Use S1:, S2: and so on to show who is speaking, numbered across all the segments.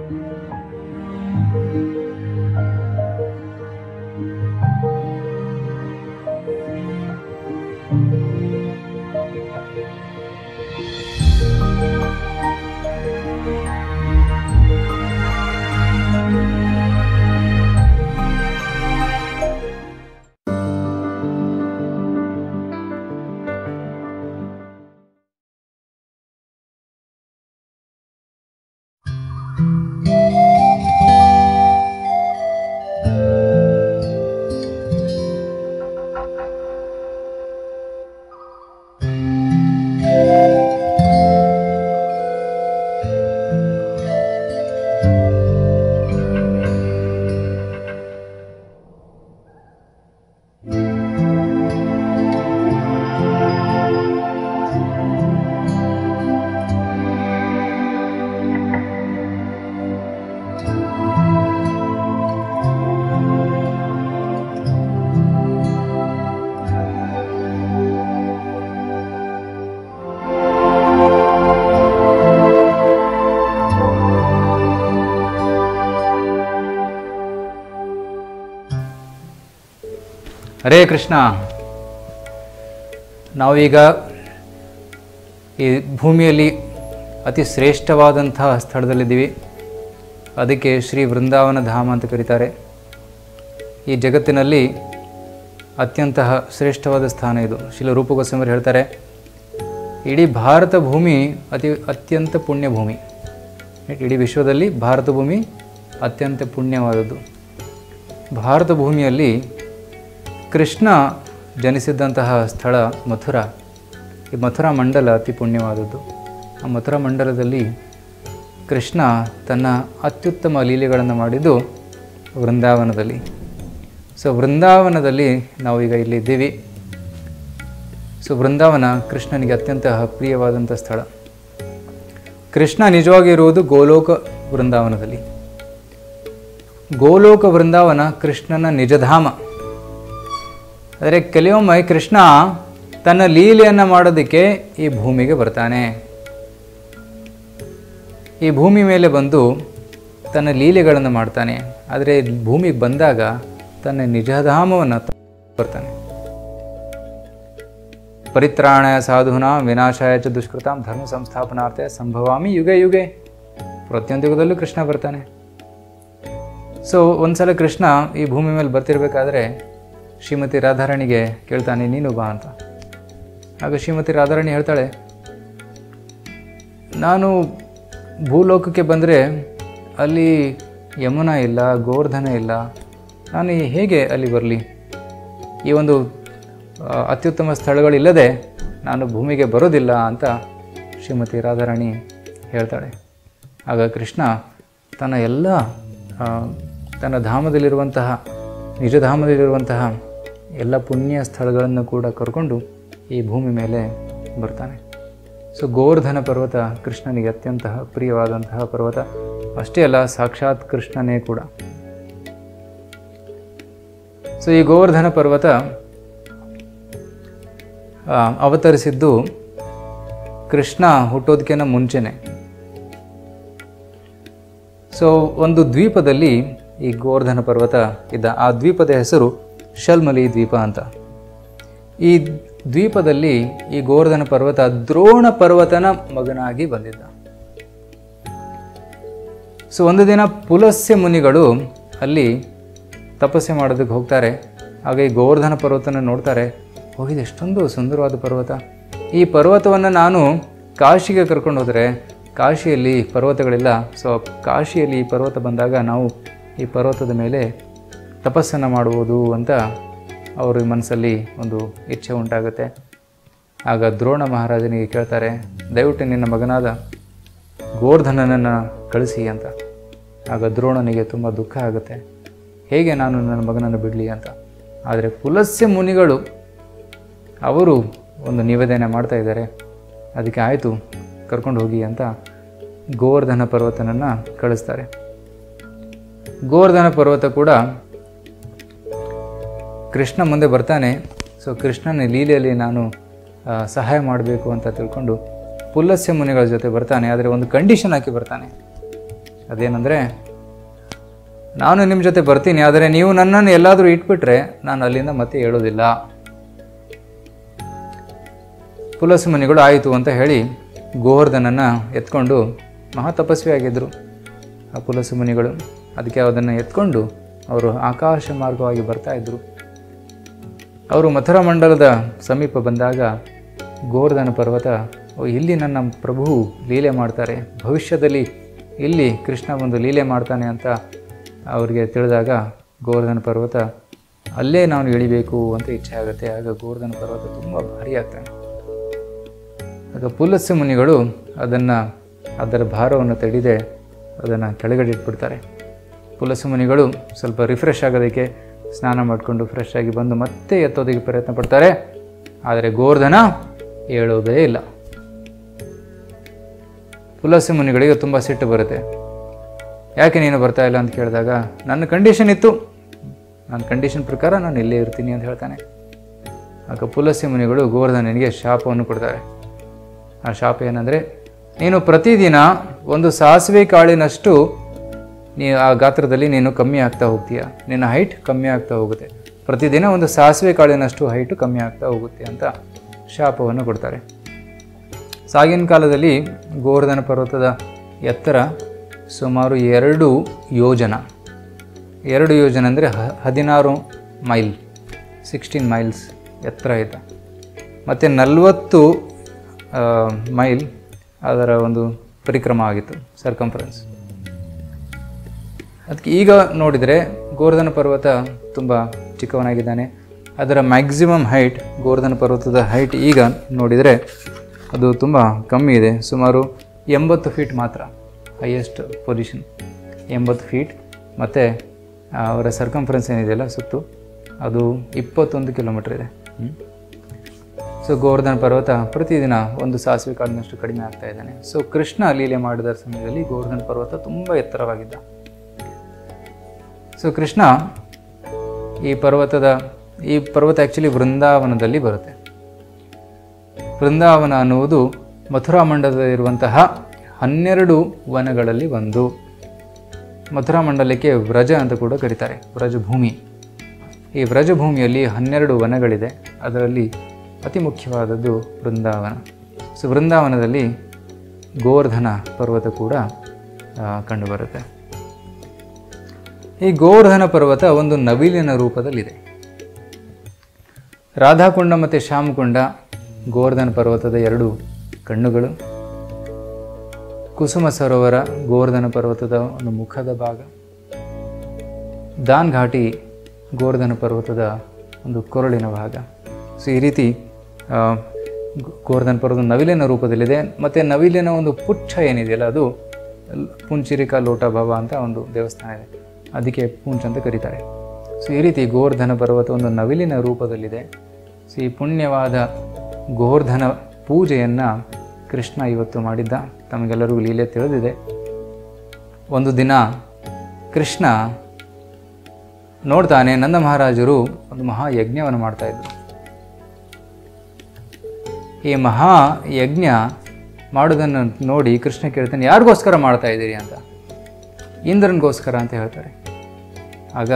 S1: ಹರೇ ಕೃಷ್ಣ ನಾವೀಗ ಈ ಭೂಮಿಯಲ್ಲಿ ಅತಿ ಶ್ರೇಷ್ಠವಾದಂತಹ ಸ್ಥಳದಲ್ಲಿದ್ದೀವಿ ಅದಕ್ಕೆ ಶ್ರೀ ವೃಂದಾವನ ಧಾಮ ಅಂತ ಕರೀತಾರೆ ಈ ಜಗತ್ತಿನಲ್ಲಿ ಅತ್ಯಂತಹ ಶ್ರೇಷ್ಠವಾದ ಸ್ಥಾನ ಇದು ಶಿಲ ರೂಪ ಗೋಸ್ವಾಮಿ ಹೇಳ್ತಾರೆ ಇಡೀ ಭಾರತ ಭೂಮಿ ಅತಿ ಅತ್ಯಂತ ಪುಣ್ಯ ಭೂಮಿ ಇಡೀ ವಿಶ್ವದಲ್ಲಿ ಭಾರತ ಭೂಮಿ ಅತ್ಯಂತ ಪುಣ್ಯವಾದದ್ದು ಭಾರತ ಭೂಮಿಯಲ್ಲಿ ಕೃಷ್ಣ ಜನಿಸಿದ್ದಂತಹ ಸ್ಥಳ ಮಥುರಾ ಈ ಮಥುರಾ ಮಂಡಲ ಅತಿ ಪುಣ್ಯವಾದದ್ದು ಆ ಮಥುರಾ ಮಂಡಲದಲ್ಲಿ ಕೃಷ್ಣ ತನ್ನ ಅತ್ಯುತ್ತಮ ಲೀಲೆಗಳನ್ನು ಮಾಡಿದ್ದು ವೃಂದಾವನದಲ್ಲಿ ಸೊ ವೃಂದಾವನದಲ್ಲಿ ನಾವೀಗ ಇಲ್ಲಿ ಇದ್ದೀವಿ ಸೊ ವೃಂದಾವನ ಕೃಷ್ಣನಿಗೆ ಅತ್ಯಂತ ಪ್ರಿಯವಾದಂಥ ಸ್ಥಳ ಕೃಷ್ಣ ನಿಜವಾಗಿ ಇರುವುದು ಗೋಲೋಕ ವೃಂದಾವನದಲ್ಲಿ ಗೋಲೋಕ ವೃಂದಾವನ ಕೃಷ್ಣನ ನಿಜಧಾಮ ಆದರೆ ಕೆಲವೊಮ್ಮೆ ಕೃಷ್ಣ ತನ್ನ ಲೀಲೆಯನ್ನು ಮಾಡೋದಕ್ಕೆ ಈ ಭೂಮಿಗೆ ಬರ್ತಾನೆ ಈ ಭೂಮಿ ಮೇಲೆ ಬಂದು ತನ್ನ ಲೀಲೆಗಳನ್ನು ಮಾಡ್ತಾನೆ ಆದರೆ ಭೂಮಿಗೆ ಬಂದಾಗ ತನ್ನ ನಿಜಧಾಮವನ್ನು ಬರ್ತಾನೆ ಪರಿತ್ರಾಣಾಯ ಸಾಧುನಾ ವಿನಾಶಾಯ ಚ ದುಷ್ಕೃತಾಂ ಧರ್ಮ ಸಂಸ್ಥಾಪನಾರ್ಥ ಸಂಭವಾಮಿ ಯುಗೆ ಯುಗೆ ಪ್ರತಿಯೊಂದು ಯುಗದಲ್ಲೂ ಕೃಷ್ಣ ಬರ್ತಾನೆ ಸೊ ಒಂದ್ಸಲ ಕೃಷ್ಣ ಈ ಭೂಮಿ ಮೇಲೆ ಬರ್ತಿರ್ಬೇಕಾದ್ರೆ ಶ್ರೀಮತಿ ರಾಧಾರಾಣಿಗೆ ಕೇಳ್ತಾನೆ ನೀನು ಬಾ ಅಂತ ಆಗ ಶ್ರೀಮತಿ ರಾಧಾರಾಣಿ ಹೇಳ್ತಾಳೆ ನಾನು ಭೂಲೋಕಕ್ಕೆ ಬಂದರೆ ಅಲ್ಲಿ ಯಮುನಾ ಇಲ್ಲ ಗೋವರ್ಧನ ಇಲ್ಲ ನಾನು ಈ- ಹೇಗೆ ಅಲ್ಲಿ ಬರಲಿ ಈ ಒಂದು ಆ, ಅತ್ಯುತ್ತಮ ಸ್ಥಳಗಳಿಲ್ಲದೆ ನಾನು ಭೂಮಿಗೆ ಬರೋದಿಲ್ಲ ಅಂತ ಶ್ರೀಮತಿ ರಾಧಾರಾಣಿ ಹೇಳ್ತಾಳೆ ಆಗ ಕೃಷ್ಣ ತನ್ನ ಎಲ್ಲ ಆ, ತನ್ನ ಧಾಮದಲ್ಲಿರುವಂತಹ ನಿಜಧಾಮದಲ್ಲಿರುವಂತಹ ಎಲ್ಲ ಪುಣ್ಯ ಸ್ಥಳಗಳನ್ನು ಕೂಡ ಕರ್ಕೊಂಡು ಈ ಭೂಮಿ ಮೇಲೆ ಬರ್ತಾನೆ ಸೊ ಗೋವರ್ಧನ ಪರ್ವತ ಕೃಷ್ಣನಿಗೆ ಅತ್ಯಂತ ಪ್ರಿಯವಾದಂತಹ ಪರ್ವತ ಅಷ್ಟೇ ಅಲ್ಲ ಸಾಕ್ಷಾತ್ ಕೃಷ್ಣನೇ ಕೂಡ ಸೊ ಈ ಗೋವರ್ಧನ ಪರ್ವತ ಆ, ಅವತರಿಸಿದ್ದು ಕೃಷ್ಣ ಹುಟ್ಟೋದಕ್ಕಿಂತ ಮುಂಚೆನೆ ಸೊ ಒಂದು ದ್ವೀಪದಲ್ಲಿ ಈ ಗೋವರ್ಧನ ಪರ್ವತ ಇದ್ದ ಆ ದ್ವೀಪದ ಹೆಸರು ಶಲ್ಮಲಿ ದ್ವೀಪ ಅಂತ ಈ ದ್ವೀಪದಲ್ಲಿ ಈ ಗೋವರ್ಧನ ಪರ್ವತ ದ್ರೋಣ ಪರ್ವತನ ಮಗನಾಗಿ ಬಂದಿದ್ದ ಸೊ ಒಂದು ದಿನ ಪುಲಸ್ಯ ಮುನಿಗಳು ಅಲ್ಲಿ ತಪಸ್ಸೆ ಮಾಡೋದಕ್ಕೆ ಹೋಗ್ತಾರೆ ಆಗ ಈ ಗೋವರ್ಧನ ಪರ್ವತನ ನೋಡ್ತಾರೆ ಹೋಗಿದೆ ಎಷ್ಟೊಂದು ಸುಂದರವಾದ ಪರ್ವತ ಈ ಪರ್ವತವನ್ನು ನಾನು ಕಾಶಿಗೆ ಕರ್ಕೊಂಡು ಹೋದರೆ ಕಾಶಿಯಲ್ಲಿ ಪರ್ವತಗಳಿಲ್ಲ ಸೊ ಕಾಶಿಯಲ್ಲಿ ಈ ಪರ್ವತ ಬಂದಾಗ ನಾವು ಈ ಪರ್ವತದ ಮೇಲೆ ತಪಸ್ಸನ್ನು ಮಾಡುವುದು ಅಂತ ಅವ್ರ ಮನಸ್ಸಲ್ಲಿ ಒಂದು ಇಚ್ಛೆ ಉಂಟಾಗುತ್ತೆ ಆಗ ದ್ರೋಣ ಮಹಾರಾಜನಿಗೆ ಕೇಳ್ತಾರೆ ದಯವಿಟ್ಟು ನಿನ್ನ ಮಗನಾದ ಗೋವರ್ಧನನನ್ನು ಕಳಿಸಿ ಅಂತ ಆಗ ದ್ರೋಣನಿಗೆ ತುಂಬ ದುಃಖ ಆಗುತ್ತೆ ಹೇಗೆ ನಾನು ನನ್ನ ಮಗನನ್ನು ಬಿಡಲಿ ಅಂತ ಆದರೆ ಪುಲಸ್ಯ ಮುನಿಗಳು ಅವರು ಒಂದು ನಿವೇದನೆ ಮಾಡ್ತಾ ಇದ್ದಾರೆ ಅದಕ್ಕೆ ಆಯಿತು ಕರ್ಕೊಂಡು ಹೋಗಿ ಅಂತ ಗೋವರ್ಧನ ಪರ್ವತನನ್ನು ಕಳಿಸ್ತಾರೆ ಗೋವರ್ಧನ ಪರ್ವತ ಕೂಡ ಕೃಷ್ಣ ಮುಂದೆ ಬರ್ತಾನೆ ಸೊ ಕೃಷ್ಣನ ಲೀಲೆಯಲ್ಲಿ ನಾನು ಆ, ಸಹಾಯ ಮಾಡಬೇಕು ಅಂತ ತಿಳ್ಕೊಂಡು ಪುಲ್ಲಸ್ಯ ಮುನಿಗಳ ಜೊತೆ ಬರ್ತಾನೆ ಆದರೆ ಒಂದು ಕಂಡೀಷನ್ ಹಾಕಿ ಬರ್ತಾನೆ ಅದೇನೆಂದರೆ ನಾನು ನಿಮ್ಮ ಜೊತೆ ಬರ್ತೀನಿ ಆದರೆ ನೀವು ನನ್ನನ್ನು ಎಲ್ಲಾದರೂ ಇಟ್ಬಿಟ್ರೆ ನಾನು ಅಲ್ಲಿಂದ ಮತ್ತೆ ಹೇಳೋದಿಲ್ಲ ಪುಲಸ ಮುನಿಗಳು ಆಯಿತು ಅಂತ ಹೇಳಿ ಗೋವರ್ಧನನ್ನು ಎತ್ಕೊಂಡು ಮಹಾ ತಪಸ್ವಿ ಆಗಿದ್ದರು ಆ ಪುಲಸ ಮುನಿಗಳು ಅದಕ್ಕೆ ಅದನ್ನು ಎತ್ಕೊಂಡು ಅವರು ಆಕಾಶ ಮಾರ್ಗವಾಗಿ ಬರ್ತಾ ಇದ್ದರು ಅವರು ಮಥುರಾ ಮಂಡಲದ ಸಮೀಪ ಬಂದಾಗ ಗೋವರ್ಧನ ಪರ್ವತ ಓ ಇಲ್ಲಿ ನನ್ನ ಪ್ರಭು ಲೀಲೆ ಮಾಡ್ತಾರೆ ಭವಿಷ್ಯದಲ್ಲಿ ಇಲ್ಲಿ ಕೃಷ್ಣ ಒಂದು ಲೀಲೆ ಮಾಡ್ತಾನೆ ಅಂತ ಅವರಿಗೆ ತಿಳಿದಾಗ ಗೋವರ್ಧನ ಪರ್ವತ ಅಲ್ಲೇ ನಾನು ಇಳಿಬೇಕು ಅಂತ ಇಚ್ಛೆ ಆಗುತ್ತೆ ಆಗ ಗೋವರ್ಧನ ಪರ್ವತ ತುಂಬ ಭಾರಿ ಆಗ್ತಾನೆ ಆಗ ಪುಲಸ್ಯ ಮುನಿಗಳು ಅದನ್ನು ಅದರ ಭಾರವನ್ನು ತಡಿದೆ ಅದನ್ನು ಕೆಳಗಡೆ ಇಟ್ಬಿಡ್ತಾರೆ ಪುಲಸ್ಯ ಮುನಿಗಳು ಸ್ವಲ್ಪ ರಿಫ್ರೆಶ್ ಆಗೋದಕ್ಕೆ ಸ್ನಾನ ಮಾಡಿಕೊಂಡು ಫ್ರೆಶ್ ಆಗಿ ಬಂದು ಮತ್ತೆ ಎತ್ತೋದಕ್ಕೆ ಪ್ರಯತ್ನ ಪಡ್ತಾರೆ ಆದರೆ ಗೋವರ್ಧನ ಹೇಳೋದೇ ಇಲ್ಲ ಪುಲಸ್ಯ ಮುನಿಗಳಿಗೆ ತುಂಬ ಸಿಟ್ಟು ಬರುತ್ತೆ ಯಾಕೆ ನೀನು ಬರ್ತಾ ಇಲ್ಲ ಅಂತ ಕೇಳಿದಾಗ ನನ್ನ ಕಂಡೀಷನ್ ಇತ್ತು ನನ್ನ ಕಂಡೀಷನ್ ಪ್ರಕಾರ ನಾನು ಇಲ್ಲೇ ಇರ್ತೀನಿ ಅಂತ ಹೇಳ್ತಾನೆ ಆಗ ಪುಲಸ್ಯ ಮುನಿಗಳು ಗೋವರ್ಧನನಿಗೆ ಶಾಪವನ್ನು ಕೊಡ್ತಾರೆ ಆ ಶಾಪ ಏನಂದರೆ ನೀನು ಪ್ರತಿದಿನ ಒಂದು ಸಾಸಿವೆ ಕಾಳಿನಷ್ಟು ನೀ ಆ ಗಾತ್ರದಲ್ಲಿ ನೀನು ಕಮ್ಮಿ ಆಗ್ತಾ ಹೋಗ್ತೀಯ ನಿನ್ನ ಹೈಟ್ ಕಮ್ಮಿ ಆಗ್ತಾ ಹೋಗುತ್ತೆ ಪ್ರತಿದಿನ ಒಂದು ಸಾಸಿವೆ ಕಾಳಿನಷ್ಟು ಹೈಟು ಕಮ್ಮಿ ಆಗ್ತಾ ಹೋಗುತ್ತೆ ಅಂತ ಶಾಪವನ್ನು ಕೊಡ್ತಾರೆ ಸಾಗಿನ ಕಾಲದಲ್ಲಿ ಗೋವರ್ಧನ ಪರ್ವತದ ಎತ್ತರ ಸುಮಾರು ಎರಡು ಯೋಜನ ಎರಡು ಯೋಜನ ಅಂದರೆ ಹದಿನಾರು ಮೈಲ್ ಸಿಕ್ಸ್ಟೀನ್ ಮೈಲ್ಸ್ ಎತ್ತರ ಆಯಿತು ಮತ್ತು ನಲವತ್ತು ಮೈಲ್ ಅದರ ಒಂದು ಪರಿಕ್ರಮ ಆಗಿತ್ತು ಸರ್ಕಂಫರೆನ್ಸ್ ಅದಕ್ಕೆ ಈಗ ನೋಡಿದರೆ ಗೋವರ್ಧನ ಪರ್ವತ ತುಂಬ ಚಿಕ್ಕವನಾಗಿದ್ದಾನೆ ಅದರ ಮ್ಯಾಕ್ಸಿಮಮ್ ಹೈಟ್ ಗೋವರ್ಧನ ಪರ್ವತದ ಹೈಟ್ ಈಗ ನೋಡಿದರೆ ಅದು ತುಂಬ ಕಮ್ಮಿ ಇದೆ ಸುಮಾರು ಎಂಬತ್ತು ಫೀಟ್ ಮಾತ್ರ ಹೈಯೆಸ್ಟ್ ಪೊಸಿಷನ್ ಎಂಬತ್ತು ಫೀಟ್ ಮತ್ತು ಅವರ ಸರ್ಕಂಫರೆನ್ಸ್ ಏನಿದೆಯಲ್ಲ ಸುತ್ತು ಅದು ಇಪ್ಪತ್ತೊಂದು ಕಿಲೋಮೀಟ್ರ್ ಇದೆ ಸೊ ಗೋವರ್ಧನ ಪರ್ವತ ಪ್ರತಿದಿನ ಒಂದು ಸಾಸಿವೆ ಕಾಳಿನಷ್ಟು ಕಡಿಮೆ ಆಗ್ತಾ ಇದ್ದಾನೆ ಸೊ ಕೃಷ್ಣ ಲೀಲೆ ಮಾಡಿದ ಸಮಯದಲ್ಲಿ ಗೋವರ್ಧನ ಪರ್ವತ ತುಂಬ ಎತ್ತರವಾಗಿದ್ದ ಸೊ ಕೃಷ್ಣ ಈ ಪರ್ವತದ ಈ ಪರ್ವತ ಆ್ಯಕ್ಚುಲಿ ವೃಂದಾವನದಲ್ಲಿ ಬರುತ್ತೆ ವೃಂದಾವನ ಅನ್ನುವುದು ಮಥುರಾ ಮಂಡಲದಲ್ಲಿರುವಂತಹ ಹನ್ನೆರಡು ವನಗಳಲ್ಲಿ ಒಂದು ಮಥುರಾ ಮಂಡಲಕ್ಕೆ ವ್ರಜ ಅಂತ ಕೂಡ ಕರೀತಾರೆ ವ್ರಜಭೂಮಿ ಈ ವ್ರಜಭೂಮಿಯಲ್ಲಿ ಹನ್ನೆರಡು ವನಗಳಿದೆ ಅದರಲ್ಲಿ ಅತಿ ಮುಖ್ಯವಾದದ್ದು ವೃಂದಾವನ ಸೊ ವೃಂದಾವನದಲ್ಲಿ ಗೋವರ್ಧನ ಪರ್ವತ ಕೂಡ ಆ, ಕಂಡುಬರುತ್ತೆ ಈ ಗೋವರ್ಧನ ಪರ್ವತ ಒಂದು ನವಿಲಿನ ರೂಪದಲ್ಲಿದೆ ರಾಧಾಕುಂಡ ಮತ್ತು ಶ್ಯಾಮಕುಂಡ ಗೋವರ್ಧನ ಪರ್ವತದ ಎರಡು ಕಣ್ಣುಗಳು ಕುಸುಮ ಸರೋವರ ಗೋವರ್ಧನ ಪರ್ವತದ ಒಂದು ಮುಖದ ಭಾಗ ದಾನ್ ಘಾಟಿ ಗೋವರ್ಧನ ಪರ್ವತದ ಒಂದು ಕೊರಳಿನ ಭಾಗ ಸೊ ಈ ರೀತಿ ಆ, ಗೋ- ಗೋವರ್ಧನ ಪರ್ವತ ನವಿಲಿನ ರೂಪದಲ್ಲಿದೆ ಮತ್ತು ನವಿಲಿನ ಒಂದು ಪುಚ್ಛ ಏನಿದೆಯಲ್ಲ ಅದು ಲ್- ಪುಂಚಿರಿಕಾ ಲೋಟ ಭವ ಅಂತ ಒಂದು ದೇವಸ್ಥಾನ ಇದೆ ಅದಕ್ಕೆ ಪುಂಚ್ ಅಂತ ಕರೀತಾರೆ ಸೊ ಈ ರೀತಿ ಗೋವರ್ಧನ ಪರ್ವತ ಒಂದು ನವಿಲಿನ ರೂಪದಲ್ಲಿದೆ ಸೊ ಈ ಪುಣ್ಯವಾದ ಗೋವರ್ಧನ ಪೂಜೆಯನ್ನು ಕೃಷ್ಣ ಇವತ್ತು ಮಾಡಿದ್ದ ತಮಗೆಲ್ಲರಿಗೂ ಲೀಲೆ ತಿಳಿದಿದೆ ಒಂದು ದಿನ ಕೃಷ್ಣ ನೋಡ್ತಾನೆ ನಂದ ಮಹಾರಾಜರು ಒಂದು ಮಹಾ ಯಜ್ಞವನ್ನು ಮಾಡ್ತಾ ಇದ್ರು ಈ ಮಹಾ ಯಜ್ಞ ಮಾಡೋದನ್ನು ನೋಡಿ ಕೃಷ್ಣ ಕೇಳ್ತಾನೆ ಯಾರಿಗೋಸ್ಕರ ಮಾಡ್ತಾ ಇದ್ದೀರಿ ಅಂತ ಇಂದ್ರನಿಗೋಸ್ಕರ ಅಂತ ಹೇಳ್ತಾರೆ ಆಗ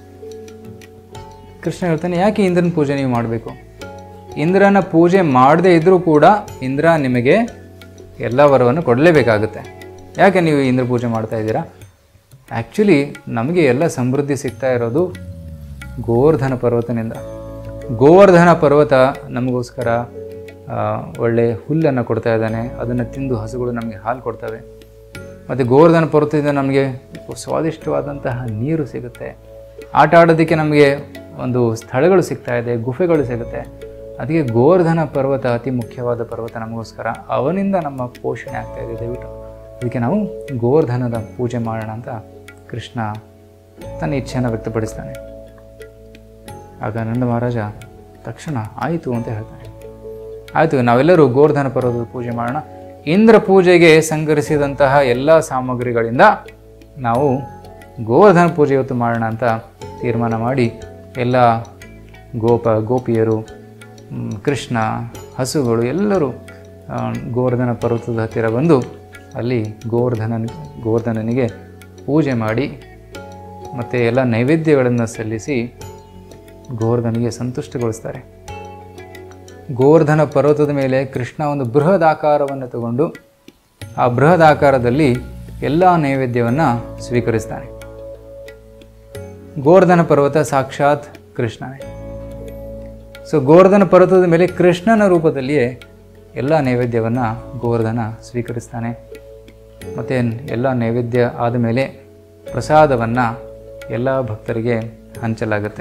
S1: ಕೃಷ್ಣ ಹೇಳ್ತಾನೆ ಯಾಕೆ ಇಂದ್ರನ ಪೂಜೆ ನೀವು ಮಾಡಬೇಕು ಇಂದ್ರನ ಪೂಜೆ ಮಾಡದೇ ಇದ್ದರೂ ಕೂಡ ಇಂದ್ರ ನಿಮಗೆ ಎಲ್ಲ ವರವನ್ನು ಕೊಡಲೇಬೇಕಾಗುತ್ತೆ ಯಾಕೆ ನೀವು ಇಂದ್ರ ಪೂಜೆ ಮಾಡ್ತಾ ಇದ್ದೀರಾ ಆ್ಯಕ್ಚುಲಿ ನಮಗೆ ಎಲ್ಲ ಸಮೃದ್ಧಿ ಸಿಗ್ತಾ ಇರೋದು ಗೋವರ್ಧನ ಪರ್ವತನಿಂದ ಗೋವರ್ಧನ ಪರ್ವತ ನಮಗೋಸ್ಕರ ಆ, ಒಳ್ಳೆ ಹುಲ್ಲನ್ನು ಕೊಡ್ತಾ ಇದ್ದಾನೆ ಅದನ್ನು ತಿಂದು ಹಸುಗಳು ನಮಗೆ ಹಾಲು ಕೊಡ್ತವೆ ಮತ್ತು ಗೋವರ್ಧನ ಪರ್ವತದಿಂದ ನಮಗೆ ಸ್ವಾದಿಷ್ಟವಾದಂತಹ ನೀರು ಸಿಗುತ್ತೆ ಆಟ ಆಡೋದಕ್ಕೆ ನಮಗೆ ಒಂದು ಸ್ಥಳಗಳು ಸಿಗ್ತಾ ಇದೆ ಗುಫೆಗಳು ಸಿಗುತ್ತೆ ಅದಕ್ಕೆ ಗೋವರ್ಧನ ಪರ್ವತ ಅತಿ ಮುಖ್ಯವಾದ ಪರ್ವತ ನಮಗೋಸ್ಕರ ಅವನಿಂದ ನಮ್ಮ ಪೋಷಣೆ ಆಗ್ತಾ ಇದೆ ದಯವಿಟ್ಟು ಅದಕ್ಕೆ ನಾವು ಗೋವರ್ಧನದ ಪೂಜೆ ಮಾಡೋಣ ಅಂತ ಕೃಷ್ಣ ತನ್ನ ಇಚ್ಛೆಯನ್ನು ವ್ಯಕ್ತಪಡಿಸ್ತಾನೆ ಆಗ ನಂದ ಮಹಾರಾಜ ತಕ್ಷಣ ಆಯಿತು ಅಂತ ಹೇಳ್ತಾನೆ ಆಯಿತು ನಾವೆಲ್ಲರೂ ಗೋವರ್ಧನ ಪರ್ವತದ ಪೂಜೆ ಮಾಡೋಣ ಇಂದ್ರ ಪೂಜೆಗೆ ಸಂಗ್ರಹಿಸಿದಂತಹ ಎಲ್ಲ ಸಾಮಗ್ರಿಗಳಿಂದ ನಾವು ಗೋವರ್ಧನ ಪೂಜೆ ಇವತ್ತು ಮಾಡೋಣ ಅಂತ ತೀರ್ಮಾನ ಮಾಡಿ ಎಲ್ಲ ಗೋಪ ಗೋಪಿಯರು ಮ್, ಕೃಷ್ಣ ಹಸುಗಳು ಎಲ್ಲರೂ ಆ, ಗೋವರ್ಧನ ಪರ್ವತದ ಹತ್ತಿರ ಬಂದು ಅಲ್ಲಿ ಗೋವರ್ಧನ ಗೋವರ್ಧನನಿಗೆ ಪೂಜೆ ಮಾಡಿ ಮತ್ತು ಎಲ್ಲ ನೈವೇದ್ಯಗಳನ್ನು ಸಲ್ಲಿಸಿ ಗೋವರ್ಧನಿಗೆ ಸಂತುಷ್ಟಗೊಳಿಸ್ತಾರೆ ಗೋವರ್ಧನ ಪರ್ವತದ ಮೇಲೆ ಕೃಷ್ಣ ಒಂದು ಬೃಹದ್ ಆಕಾರವನ್ನು ತಗೊಂಡು ಆ ಬೃಹದ್ ಆಕಾರದಲ್ಲಿ ಎಲ್ಲ ನೈವೇದ್ಯವನ್ನು ಸ್ವೀಕರಿಸ್ತಾನೆ ಗೋವರ್ಧನ ಪರ್ವತ ಸಾಕ್ಷಾತ್ ಕೃಷ್ಣನೇ ಸೊ ಗೋವರ್ಧನ ಪರ್ವತದ ಮೇಲೆ ಕೃಷ್ಣನ ರೂಪದಲ್ಲಿಯೇ ಎಲ್ಲ ನೈವೇದ್ಯವನ್ನು ಗೋವರ್ಧನ ಸ್ವೀಕರಿಸ್ತಾನೆ ಮತ್ತು ಎಲ್ಲ ನೈವೇದ್ಯ ಆದಮೇಲೆ ಪ್ರಸಾದವನ್ನು ಎಲ್ಲ ಭಕ್ತರಿಗೆ ಹಂಚಲಾಗುತ್ತೆ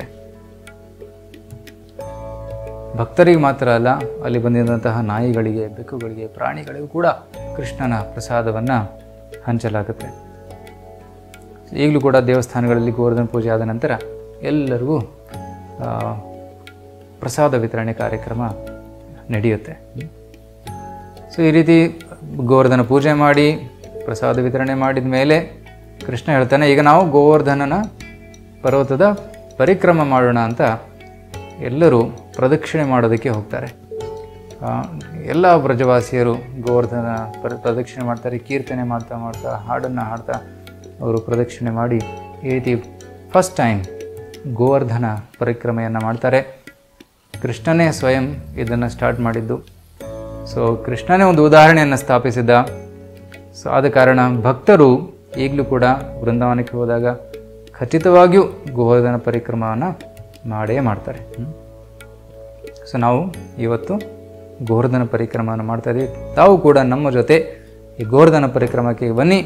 S1: ಭಕ್ತರಿಗೆ ಮಾತ್ರ ಅಲ್ಲ ಅಲ್ಲಿ ಬಂದಿದ್ದಂತಹ ನಾಯಿಗಳಿಗೆ ಬೆಕ್ಕುಗಳಿಗೆ ಪ್ರಾಣಿಗಳಿಗೂ ಕೂಡ ಕೃಷ್ಣನ ಪ್ರಸಾದವನ್ನು ಹಂಚಲಾಗುತ್ತೆ ಈಗಲೂ ಕೂಡ ದೇವಸ್ಥಾನಗಳಲ್ಲಿ ಗೋವರ್ಧನ ಪೂಜೆ ಆದ ನಂತರ ಎಲ್ಲರಿಗೂ ಆ, ಪ್ರಸಾದ ವಿತರಣೆ ಕಾರ್ಯಕ್ರಮ ನಡೆಯುತ್ತೆ ಸೊ ಈ ರೀತಿ ಗೋವರ್ಧನ ಪೂಜೆ ಮಾಡಿ ಪ್ರಸಾದ ವಿತರಣೆ ಮಾಡಿದ ಮೇಲೆ ಕೃಷ್ಣ ಹೇಳ್ತಾನೆ ಈಗ ನಾವು ಗೋವರ್ಧನನ ಪರ್ವತದ ಪರಿಕ್ರಮ ಮಾಡೋಣ ಅಂತ ಎಲ್ಲರೂ ಪ್ರದಕ್ಷಿಣೆ ಮಾಡೋದಕ್ಕೆ ಹೋಗ್ತಾರೆ ಆ, ಎಲ್ಲ ಬ್ರಜವಾಸಿಯರು ಗೋವರ್ಧನ ಪ್ರ ಪ್ರದಕ್ಷಿಣೆ ಮಾಡ್ತಾರೆ ಕೀರ್ತನೆ ಮಾಡ್ತಾ ಮಾಡ್ತಾ ಹಾಡನ್ನು ಹಾಡ್ತಾ ಅವರು ಪ್ರದಕ್ಷಿಣೆ ಮಾಡಿ ಈ ರೀತಿ ಫಸ್ಟ್ ಟೈಮ್ ಗೋವರ್ಧನ ಪರಿಕ್ರಮೆಯನ್ನು ಮಾಡ್ತಾರೆ ಕೃಷ್ಣನೇ ಸ್ವಯಂ ಇದನ್ನು ಸ್ಟಾರ್ಟ್ ಮಾಡಿದ್ದು ಸೊ ಕೃಷ್ಣನೇ ಒಂದು ಉದಾಹರಣೆಯನ್ನು ಸ್ಥಾಪಿಸಿದ್ದ ಸೊ ಆದ ಕಾರಣ ಭಕ್ತರು ಈಗಲೂ ಕೂಡ ಬೃಂದಾವನಕ್ಕೆ ಹೋದಾಗ ಖಚಿತವಾಗಿಯೂ ಗೋವರ್ಧನ ಪರಿಕ್ರಮವನ್ನು ಮಾಡೇ ಮಾಡ್ತಾರೆ ಹ್ಮ್. ಸೊ ನಾವು ಇವತ್ತು ಗೋವರ್ಧನ ಪರಿಕ್ರಮವನ್ನು ಮಾಡ್ತಾ ಇದ್ದೀವಿ ತಾವು ಕೂಡ ನಮ್ಮ ಜೊತೆ ಈ ಗೋವರ್ಧನ ಪರಿಕ್ರಮಕ್ಕೆ ಬನ್ನಿ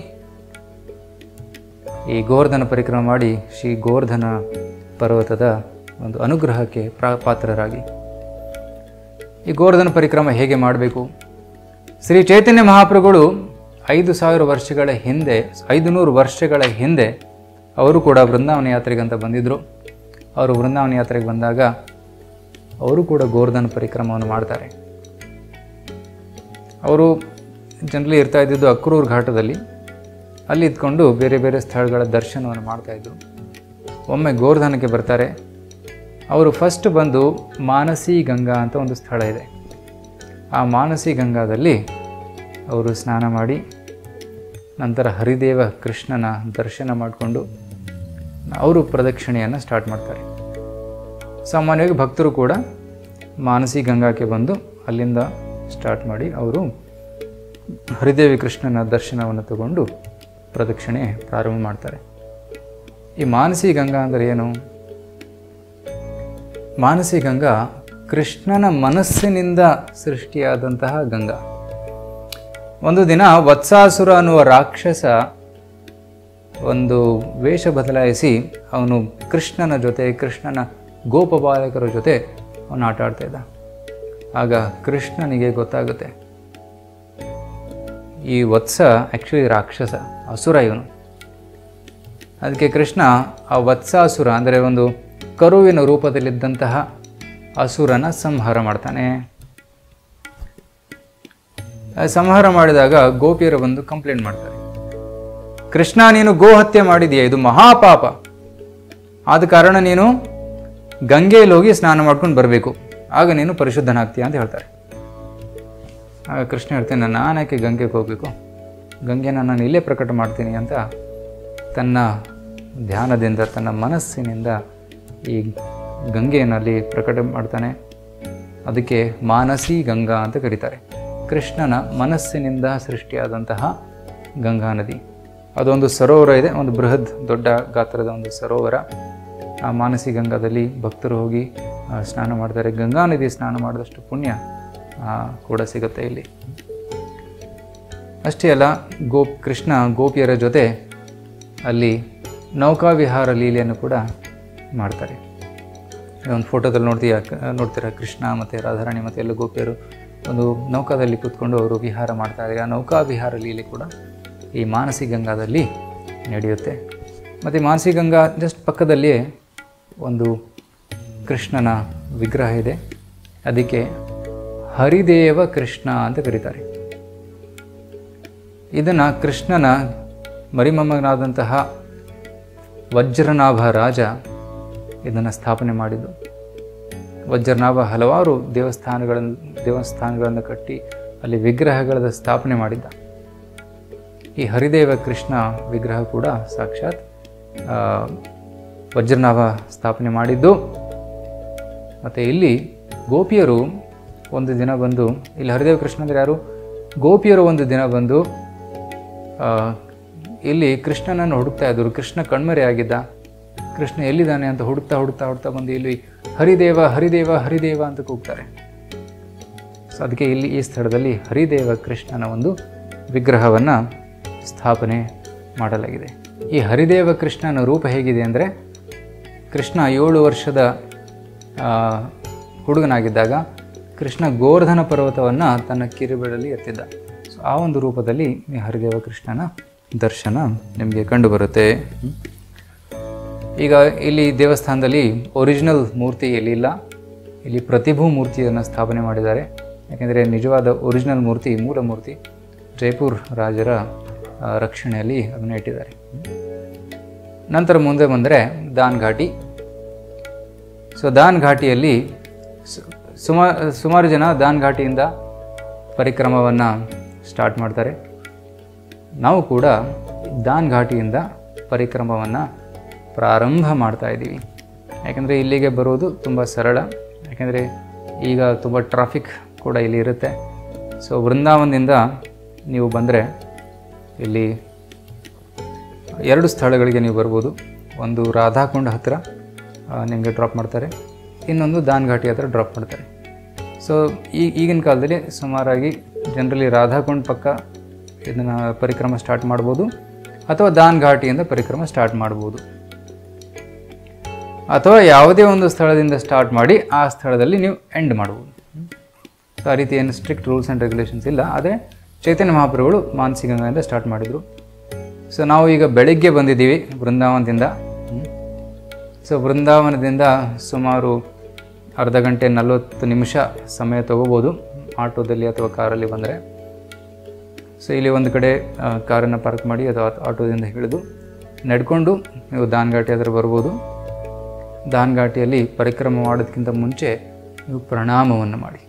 S1: ಈ ಗೋವರ್ಧನ ಪರಿಕ್ರಮ ಮಾಡಿ ಶ್ರೀ ಗೋವರ್ಧನ ಪರ್ವತದ ಒಂದು ಅನುಗ್ರಹಕ್ಕೆ ಪ್ರಾ ಪಾತ್ರರಾಗಿ ಈ ಗೋವರ್ಧನ ಪರಿಕ್ರಮ ಹೇಗೆ ಮಾಡಬೇಕು ಶ್ರೀ ಚೈತನ್ಯ ಮಹಾಪ್ರಭುಗಳು ಐದು ಸಾವಿರ ವರ್ಷಗಳ ಹಿಂದೆ ಐದು ನೂರು ವರ್ಷಗಳ ಹಿಂದೆ ಅವರು ಕೂಡ ವೃಂದಾವನ ಯಾತ್ರೆಗೆ ಅಂತ ಬಂದಿದ್ದರು ಅವರು ವೃಂದಾವನ ಯಾತ್ರೆಗೆ ಬಂದಾಗ ಅವರು ಕೂಡ ಗೋವರ್ಧನ ಪರಿಕ್ರಮವನ್ನು ಮಾಡ್ತಾರೆ ಅವರು ಜನರಲಿ ಇರ್ತಾ ಇದ್ದಿದ್ದು ಅಕ್ರೂರ್ ಘಾಟದಲ್ಲಿ ಅಲ್ಲಿ ಇದ್ಕೊಂಡು ಬೇರೆ ಬೇರೆ ಸ್ಥಳಗಳ ದರ್ಶನವನ್ನು ಮಾಡ್ತಾಯಿದ್ರು ಒಮ್ಮೆ ಗೋವರ್ಧನಕ್ಕೆ ಬರ್ತಾರೆ ಅವರು ಫಸ್ಟ್ ಬಂದು ಮಾನಸಿ ಗಂಗಾ ಅಂತ ಒಂದು ಸ್ಥಳ ಇದೆ ಆ ಮಾನಸಿ ಗಂಗಾದಲ್ಲಿ ಅವರು ಸ್ನಾನ ಮಾಡಿ ನಂತರ ಹರಿದೇವ ಕೃಷ್ಣನ ದರ್ಶನ ಮಾಡಿಕೊಂಡು ಅವರು ಪ್ರದಕ್ಷಿಣೆಯನ್ನು ಸ್ಟಾರ್ಟ್ ಮಾಡ್ತಾರೆ ಸಾಮಾನ್ಯವಾಗಿ ಭಕ್ತರು ಕೂಡ ಮಾನಸಿ ಗಂಗಾಕ್ಕೆ ಬಂದು ಅಲ್ಲಿಂದ ಸ್ಟಾರ್ಟ್ ಮಾಡಿ ಅವರು ಹರಿದೇವಿ ಕೃಷ್ಣನ ದರ್ಶನವನ್ನು ತಗೊಂಡು ಪ್ರದಕ್ಷಿಣೆ ಪ್ರಾರಂಭ ಮಾಡ್ತಾರೆ ಈ ಮಾನಸಿ ಗಂಗಾ ಅಂದರೆ ಏನು ಮಾನಸಿ ಗಂಗಾ ಕೃಷ್ಣನ ಮನಸ್ಸಿನಿಂದ ಸೃಷ್ಟಿಯಾದಂತಹ ಗಂಗಾ ಒಂದು ದಿನ ವತ್ಸಾಸುರ ಅನ್ನುವ ರಾಕ್ಷಸ ಒಂದು ವೇಷ ಬದಲಾಯಿಸಿ ಅವನು ಕೃಷ್ಣನ ಜೊತೆ ಕೃಷ್ಣನ ಗೋಪಬಾಲಕರ ಜೊತೆ ಅವನು ಆಟ ಆಡ್ತಾ ಇದ್ದ ಆಗ ಕೃಷ್ಣನಿಗೆ ಗೊತ್ತಾಗುತ್ತೆ ಈ ವತ್ಸ ಆ್ಯಕ್ಚುಲಿ ರಾಕ್ಷಸ ಅಸುರ ಇವನು ಅದಕ್ಕೆ ಕೃಷ್ಣ ಆ ವತ್ಸಾಸುರ ಅಂದರೆ ಒಂದು ಕರುವಿನ ರೂಪದಲ್ಲಿದ್ದಂತಹ ಅಸುರನ ಸಂಹಾರ ಮಾಡ್ತಾನೆ ಆ ಸಂಹಾರ ಮಾಡಿದಾಗ ಗೋಪಿಯರು ಬಂದು ಕಂಪ್ಲೇಂಟ್ ಮಾಡ್ತಾರೆ ಕೃಷ್ಣ ನೀನು ಗೋ ಹತ್ಯೆ ಮಾಡಿದೀಯ ಇದು ಮಹಾಪಾಪ ಆದ ಕಾರಣ ನೀನು ಗಂಗೆಯಲ್ಲಿ ಹೋಗಿ ಸ್ನಾನ ಮಾಡ್ಕೊಂಡು ಬರಬೇಕು ಆಗ ನೀನು ಪರಿಶುದ್ಧನಾಗ್ತೀಯ ಅಂತ ಹೇಳ್ತಾರೆ ಆಗ ಕೃಷ್ಣ ಹೇಳ್ತಾನೆ ನಾನು ಯಾಕೆ ಗಂಗೆಗೆ ಹೋಗಬೇಕು ಗಂಗೆನ ನಾನು ಇಲ್ಲೇ ಪ್ರಕಟ ಮಾಡ್ತೀನಿ ಅಂತ ತನ್ನ ಧ್ಯಾನದಿಂದ ತನ್ನ ಮನಸ್ಸಿನಿಂದ ಈ ಗಂಗೆಯನ್ನು ಅಲ್ಲಿ ಪ್ರಕಟ ಮಾಡ್ತಾನೆ ಅದಕ್ಕೆ ಮಾನಸಿ ಗಂಗಾ ಅಂತ ಕರೀತಾರೆ ಕೃಷ್ಣನ ಮನಸ್ಸಿನಿಂದ ಸೃಷ್ಟಿಯಾದಂತಹ ಗಂಗಾ ನದಿ ಅದೊಂದು ಸರೋವರ ಇದೆ ಒಂದು ಬೃಹತ್ ದೊಡ್ಡ ಗಾತ್ರದ ಒಂದು ಸರೋವರ ಆ ಮಾನಸಿ ಗಂಗಾದಲ್ಲಿ ಭಕ್ತರು ಹೋಗಿ ಆ, ಸ್ನಾನ ಮಾಡ್ತಾರೆ ಗಂಗಾ ನದಿ ಸ್ನಾನ ಮಾಡಿದಷ್ಟು ಪುಣ್ಯ ಆ, ಕೂಡ ಸಿಗುತ್ತೆ ಇಲ್ಲಿ ಅಷ್ಟೇ ಅಲ್ಲ ಗೋಪ್ ಕೃಷ್ಣ ಗೋಪಿಯರ ಜೊತೆ ಅಲ್ಲಿ ನೌಕಾವಿಹಾರ ಲೀಲೆಯನ್ನು ಕೂಡ ಮಾಡ್ತಾರೆ ಒಂದು ಫೋಟೋದಲ್ಲಿ ನೋಡ್ತೀಯ ನೋಡ್ತೀರ ಕೃಷ್ಣ ಮತ್ತು ರಾಧಾರಾಣಿ ಮತ್ತು ಎಲ್ಲ ಗೋಪಿಯರು ಒಂದು ನೌಕಾದಲ್ಲಿ ಕೂತ್ಕೊಂಡು ಅವರು ವಿಹಾರ ಮಾಡ್ತಾರೆ ಆ ನೌಕಾ ವಿಹಾರ ಲೀಲೆ ಕೂಡ ಈ ಮಾನಸಿ ಗಂಗಾದಲ್ಲಿ ನಡೆಯುತ್ತೆ ಮತ್ತು ಮಾನಸಿ ಗಂಗಾ ಜಸ್ಟ್ ಪಕ್ಕದಲ್ಲಿಯೇ ಒಂದು ಕೃಷ್ಣನ ವಿಗ್ರಹ ಇದೆ ಅದಕ್ಕೆ ಹರಿದೇವ ಕೃಷ್ಣ ಅಂತ ಕರೀತಾರೆ ಇದನ್ನು ಕೃಷ್ಣನ ಮರಿಮಮ್ಮನಾದಂತಹ ವಜ್ರನಾಭ ರಾಜ ಇದನ್ನು ಸ್ಥಾಪನೆ ಮಾಡಿದ್ದು ವಜ್ರನಾಭ ಹಲವಾರು ದೇವಸ್ಥಾನಗಳನ್ನು ದೇವಸ್ಥಾನಗಳನ್ನು ಕಟ್ಟಿ ಅಲ್ಲಿ ವಿಗ್ರಹಗಳ ಸ್ಥಾಪನೆ ಮಾಡಿದ್ದ ಈ ಹರಿದೇವ ಕೃಷ್ಣ ವಿಗ್ರಹ ಕೂಡ ಸಾಕ್ಷಾತ್ ಆ, ವಜ್ರನಾಭ ಸ್ಥಾಪನೆ ಮಾಡಿದ್ದು ಮತ್ತು ಇಲ್ಲಿ ಗೋಪಿಯರು ಒಂದು ದಿನ ಬಂದು ಇಲ್ಲಿ ಹರಿದೇವ ಕೃಷ್ಣ ಅಂದರೆ ಯಾರು ಗೋಪಿಯರು ಒಂದು ದಿನ ಬಂದು ಆ, ಇಲ್ಲಿ ಕೃಷ್ಣನನ್ನು ಹುಡುಕ್ತಾ ಇದ್ದರು ಕೃಷ್ಣ ಕಣ್ಮರೆ ಆಗಿದ್ದ ಕೃಷ್ಣ ಎಲ್ಲಿದ್ದಾನೆ ಅಂತ ಹುಡುಕ್ತಾ ಹುಡುಕ್ತಾ ಹುಡುಕ್ತಾ ಬಂದು ಇಲ್ಲಿ ಹರಿದೇವ ಹರಿದೇವ ಹರಿದೇವ ಅಂತ ಕೂಗ್ತಾರೆ ಸೊ ಅದಕ್ಕೆ ಇಲ್ಲಿ ಈ ಸ್ಥಳದಲ್ಲಿ ಹರಿದೇವ ಕೃಷ್ಣನ ಒಂದು ವಿಗ್ರಹವನ್ನು ಸ್ಥಾಪನೆ ಮಾಡಲಾಗಿದೆ ಈ ಹರಿದೇವ ಕೃಷ್ಣನ ರೂಪ ಹೇಗಿದೆ ಅಂದರೆ ಕೃಷ್ಣ ಏಳು ವರ್ಷದ ಆ, ಹುಡುಗನಾಗಿದ್ದಾಗ ಕೃಷ್ಣ ಗೋವರ್ಧನ ಪರ್ವತವನ್ನು ತನ್ನ ಕಿರುಬೆಳಲ್ಲಿ ಎತ್ತಿದ್ದ ಸೊ ಆ ಒಂದು ರೂಪದಲ್ಲಿ ಈ ಹರಿದೇವ ಕೃಷ್ಣನ ದರ್ಶನ ನಿಮಗೆ ಕಂಡುಬರುತ್ತೆ ಹ್ಮ್. ಈಗ ಇಲ್ಲಿ ದೇವಸ್ಥಾನದಲ್ಲಿ ಒರಿಜಿನಲ್ ಮೂರ್ತಿ ಇಲ್ಲಿ ಇಲ್ಲ ಇಲ್ಲಿ ಪ್ರತಿಭೂ ಮೂರ್ತಿಯನ್ನು ಸ್ಥಾಪನೆ ಮಾಡಿದ್ದಾರೆ ಯಾಕೆಂದರೆ ನಿಜವಾದ ಒರಿಜಿನಲ್ ಮೂರ್ತಿ ಮೂಲ ಮೂರ್ತಿ ಜೈಪುರ್ ರಾಜರ ಆ, ರಕ್ಷಣೆಯಲ್ಲಿ ಅದನ್ನು ಇಟ್ಟಿದ್ದಾರೆ ನಂತರ ಮುಂದೆ ಬಂದರೆ ದಾನ್ ಘಾಟಿ ಸೊ ದಾನ್ ಘಾಟಿಯಲ್ಲಿ ಸು- ಸುಮಾರು ಸುಮಾರು ಜನ ದಾನ್ ಘಾಟಿಯಿಂದ ಪರಿಕ್ರಮವನ್ನು ಸ್ಟಾರ್ಟ್ ಮಾಡ್ತಾರೆ ನಾವು ಕೂಡ ದಾನ್ ಘಾಟಿಯಿಂದ ಪರಿಕ್ರಮವನ್ನು ಪ್ರಾರಂಭ ಮಾಡ್ತಾ ಇದ್ದೀವಿ ಯಾಕೆಂದರೆ ಇಲ್ಲಿಗೆ ಬರೋದು ತುಂಬ ಸರಳ ಯಾಕೆಂದರೆ ಈಗ ತುಂಬ ಟ್ರಾಫಿಕ್ ಕೂಡ ಇಲ್ಲಿ ಇರುತ್ತೆ ಸೊ ವೃಂದಾವನದಿಂದ ನೀವು ಬಂದರೆ ಇಲ್ಲಿ ಎರಡು ಸ್ಥಳಗಳಿಗೆ ನೀವು ಬರ್ಬೋದು ಒಂದು ರಾಧಾಕುಂಡ ಹತ್ತಿರ ನಿಮಗೆ ಡ್ರಾಪ್ ಮಾಡ್ತಾರೆ ಇನ್ನೊಂದು ದಾನ್ ಘಾಟಿ ಹತ್ರ ಡ್ರಾಪ್ ಮಾಡ್ತಾರೆ ಸೊ ಈ ಈಗಿನ ಕಾಲದಲ್ಲಿ ಸುಮಾರಾಗಿ ಜನರಲಿ ರಾಧಾಕುಂಡ್ ಪಕ್ಕ ಇದನ್ನು ಪರಿಕ್ರಮ ಸ್ಟಾರ್ಟ್ ಮಾಡ್ಬೋದು ಅಥವಾ ದಾನ್ ಘಾಟಿಯಿಂದ ಪರಿಕ್ರಮ ಸ್ಟಾರ್ಟ್ ಮಾಡ್ಬೋದು ಅಥವಾ ಯಾವುದೇ ಒಂದು ಸ್ಥಳದಿಂದ ಸ್ಟಾರ್ಟ್ ಮಾಡಿ ಆ ಸ್ಥಳದಲ್ಲಿ ನೀವು ಎಂಡ್ ಮಾಡ್ಬೋದು ಸೊ ಆ ರೀತಿ ಏನು ಸ್ಟ್ರಿಕ್ಟ್ ರೂಲ್ಸ್ ಆ್ಯಂಡ್ ರೆಗ್ಯುಲೇಷನ್ಸ್ ಇಲ್ಲ ಆದರೆ ಚೈತನ್ಯ ಮಹಾಪ್ರಭುಗಳು ಮಾನಸಿ ಗಂಗಾದಿಂದ ಸ್ಟಾರ್ಟ್ ಮಾಡಿದರು ಸೊ ನಾವು ಈಗ ಬೆಳಿಗ್ಗೆ ಬಂದಿದ್ದೀವಿ ಬೃಂದಾವನದಿಂದ ಹ್ಮ್. ಸೊ ಬೃಂದಾವನದಿಂದ ಸುಮಾರು ಅರ್ಧ ಗಂಟೆ ನಲವತ್ತು ನಿಮಿಷ ಸಮಯ ತಗೋಬೋದು ಆಟೋದಲ್ಲಿ ಅಥವಾ ಕಾರಲ್ಲಿ ಬಂದರೆ ಸೊ ಇಲ್ಲಿ ಒಂದು ಕಡೆ ಆ, ಕಾರನ್ನು ಪಾರ್ಕ್ ಮಾಡಿ ಅಥವಾ ಆಟೋದಿಂದ ಇಳಿದು ನಡ್ಕೊಂಡು ನೀವು ದಾನ್ಘಾಟಿ ಹತ್ರ ಬರ್ಬೋದು ದಾನ್ಘಾಟಿಯಲ್ಲಿ ಪರಿಕ್ರಮ ಮಾಡೋದಕ್ಕಿಂತ ಮುಂಚೆ ನೀವು ಪ್ರಣಾಮವನ್ನು ಮಾಡಿ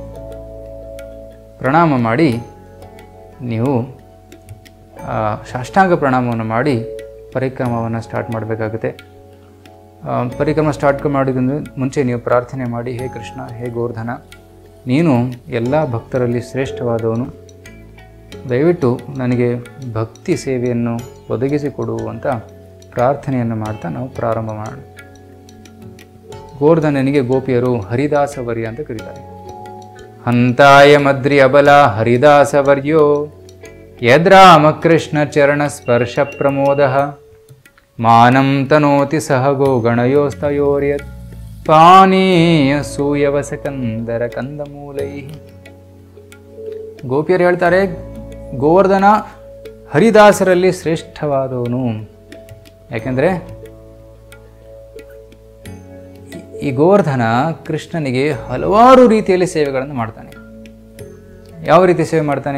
S1: ಪ್ರಣಾಮ ಮಾಡಿ ನೀವು ಆ, ಸಾಷ್ಟಾಂಗ ಪ್ರಣಾಮವನ್ನು ಮಾಡಿ ಪರಿಕ್ರಮವನ್ನು ಸ್ಟಾರ್ಟ್ ಮಾಡಬೇಕಾಗುತ್ತೆ ಆ, ಪರಿಕ್ರಮ ಸ್ಟಾರ್ಟ್ ಮಾಡೋದ್ರಿಂದ ಮುಂಚೆ ನೀವು ಪ್ರಾರ್ಥನೆ ಮಾಡಿ ಹೇ ಕೃಷ್ಣ ಹೇ ಗೋರ್ಧನ ನೀನು ಎಲ್ಲ ಭಕ್ತರಲ್ಲಿ ಶ್ರೇಷ್ಠವಾದವನು ದಯವಿಟ್ಟು ನನಗೆ ಭಕ್ತಿ ಸೇವೆಯನ್ನು ಒದಗಿಸಿಕೊಡು ಅಂತ ಪ್ರಾರ್ಥನೆಯನ್ನು ಮಾಡ್ತಾ ನಾವು ಪ್ರಾರಂಭ ಮಾಡೋಣ ಗೋರ್ಧನನಿಗೆ ಗೋಪಿಯರು ಹರಿದಾಸವರ್ಯ ಅಂತ ಕರೀತಾರೆ ಹಂತಾಯ ಮದ್ರಿ ಅಬಲ ಹರಿದಾಸವರ್ಯೋ ಯದ್ರಾಮಕೃಷ್ಣ ಚರಣ ಸ್ಪರ್ಶ ಪ್ರಮೋದ ಮಾನಂ ತನೋತಿ ಸಹ ಗೋ ಗಣಯೋಸ್ತಯೋರ್ಯತ್ ಪಾನೀಯ ಸೂಯವಸ ಕಂದರ ಕಂದಮೂಲೈ ಗೋಪಿಯರು ಹೇಳ್ತಾರೆ ಗೋವರ್ಧನ ಹರಿದಾಸರಲ್ಲಿ ಶ್ರೇಷ್ಠವಾದವನು ಯಾಕೆಂದರೆ ಈ ಗೋವರ್ಧನ ಕೃಷ್ಣನಿಗೆ ಹಲವಾರು ರೀತಿಯಲ್ಲಿ ಸೇವೆಗಳನ್ನು ಮಾಡ್ತಾನೆ ಯಾವ ರೀತಿ ಸೇವೆ ಮಾಡ್ತಾನೆ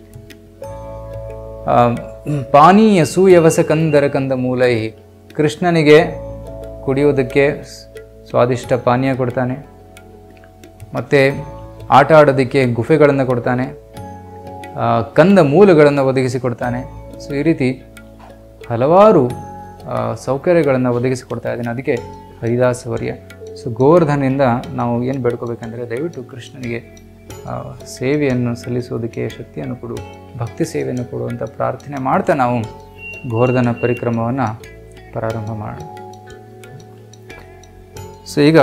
S1: ಆ, ಪಾನೀಯ ಸೂಯವಸ ಕಂದರ ಕಂದ ಮೂಲೈ ಕೃಷ್ಣನಿಗೆ ಕುಡಿಯೋದಕ್ಕೆ ಸ್- ಸ್ವಾದಿಷ್ಟ ಪಾನೀಯ ಕೊಡ್ತಾನೆ ಮತ್ತು ಆಟ ಆಡೋದಕ್ಕೆ ಗುಫೆಗಳನ್ನು ಕೊಡ್ತಾನೆ ಆ, ಕಂದ ಮೂಲಗಳನ್ನು ಒದಗಿಸಿಕೊಡ್ತಾನೆ ಸೊ ಈ ರೀತಿ ಹಲವಾರು ಆ, ಸೌಕರ್ಯಗಳನ್ನು ಒದಗಿಸಿಕೊಡ್ತಾ ಇದ್ದಾನೆ ಅದಕ್ಕೆ ಹರಿದಾಸವರ್ಯ ಸೊ ಗೋವರ್ಧನಿಂದ ನಾವು ಏನು ಬೇಡ್ಕೋಬೇಕಂದ್ರೆ ದಯವಿಟ್ಟು ಕೃಷ್ಣನಿಗೆ ಆ, ಸೇವೆಯನ್ನು ಸಲ್ಲಿಸೋದಕ್ಕೆ ಶಕ್ತಿಯನ್ನು ಕೊಡು ಭಕ್ತಿ ಸೇವೆಯನ್ನು ಕೊಡು ಅಂತ ಪ್ರಾರ್ಥನೆ ಮಾಡ್ತಾ ನಾವು ಗೋವರ್ಧನ ಪರಿಕ್ರಮವನ್ನು ಪ್ರಾರಂಭ ಮಾಡೋಣ ಸೊ ಈಗ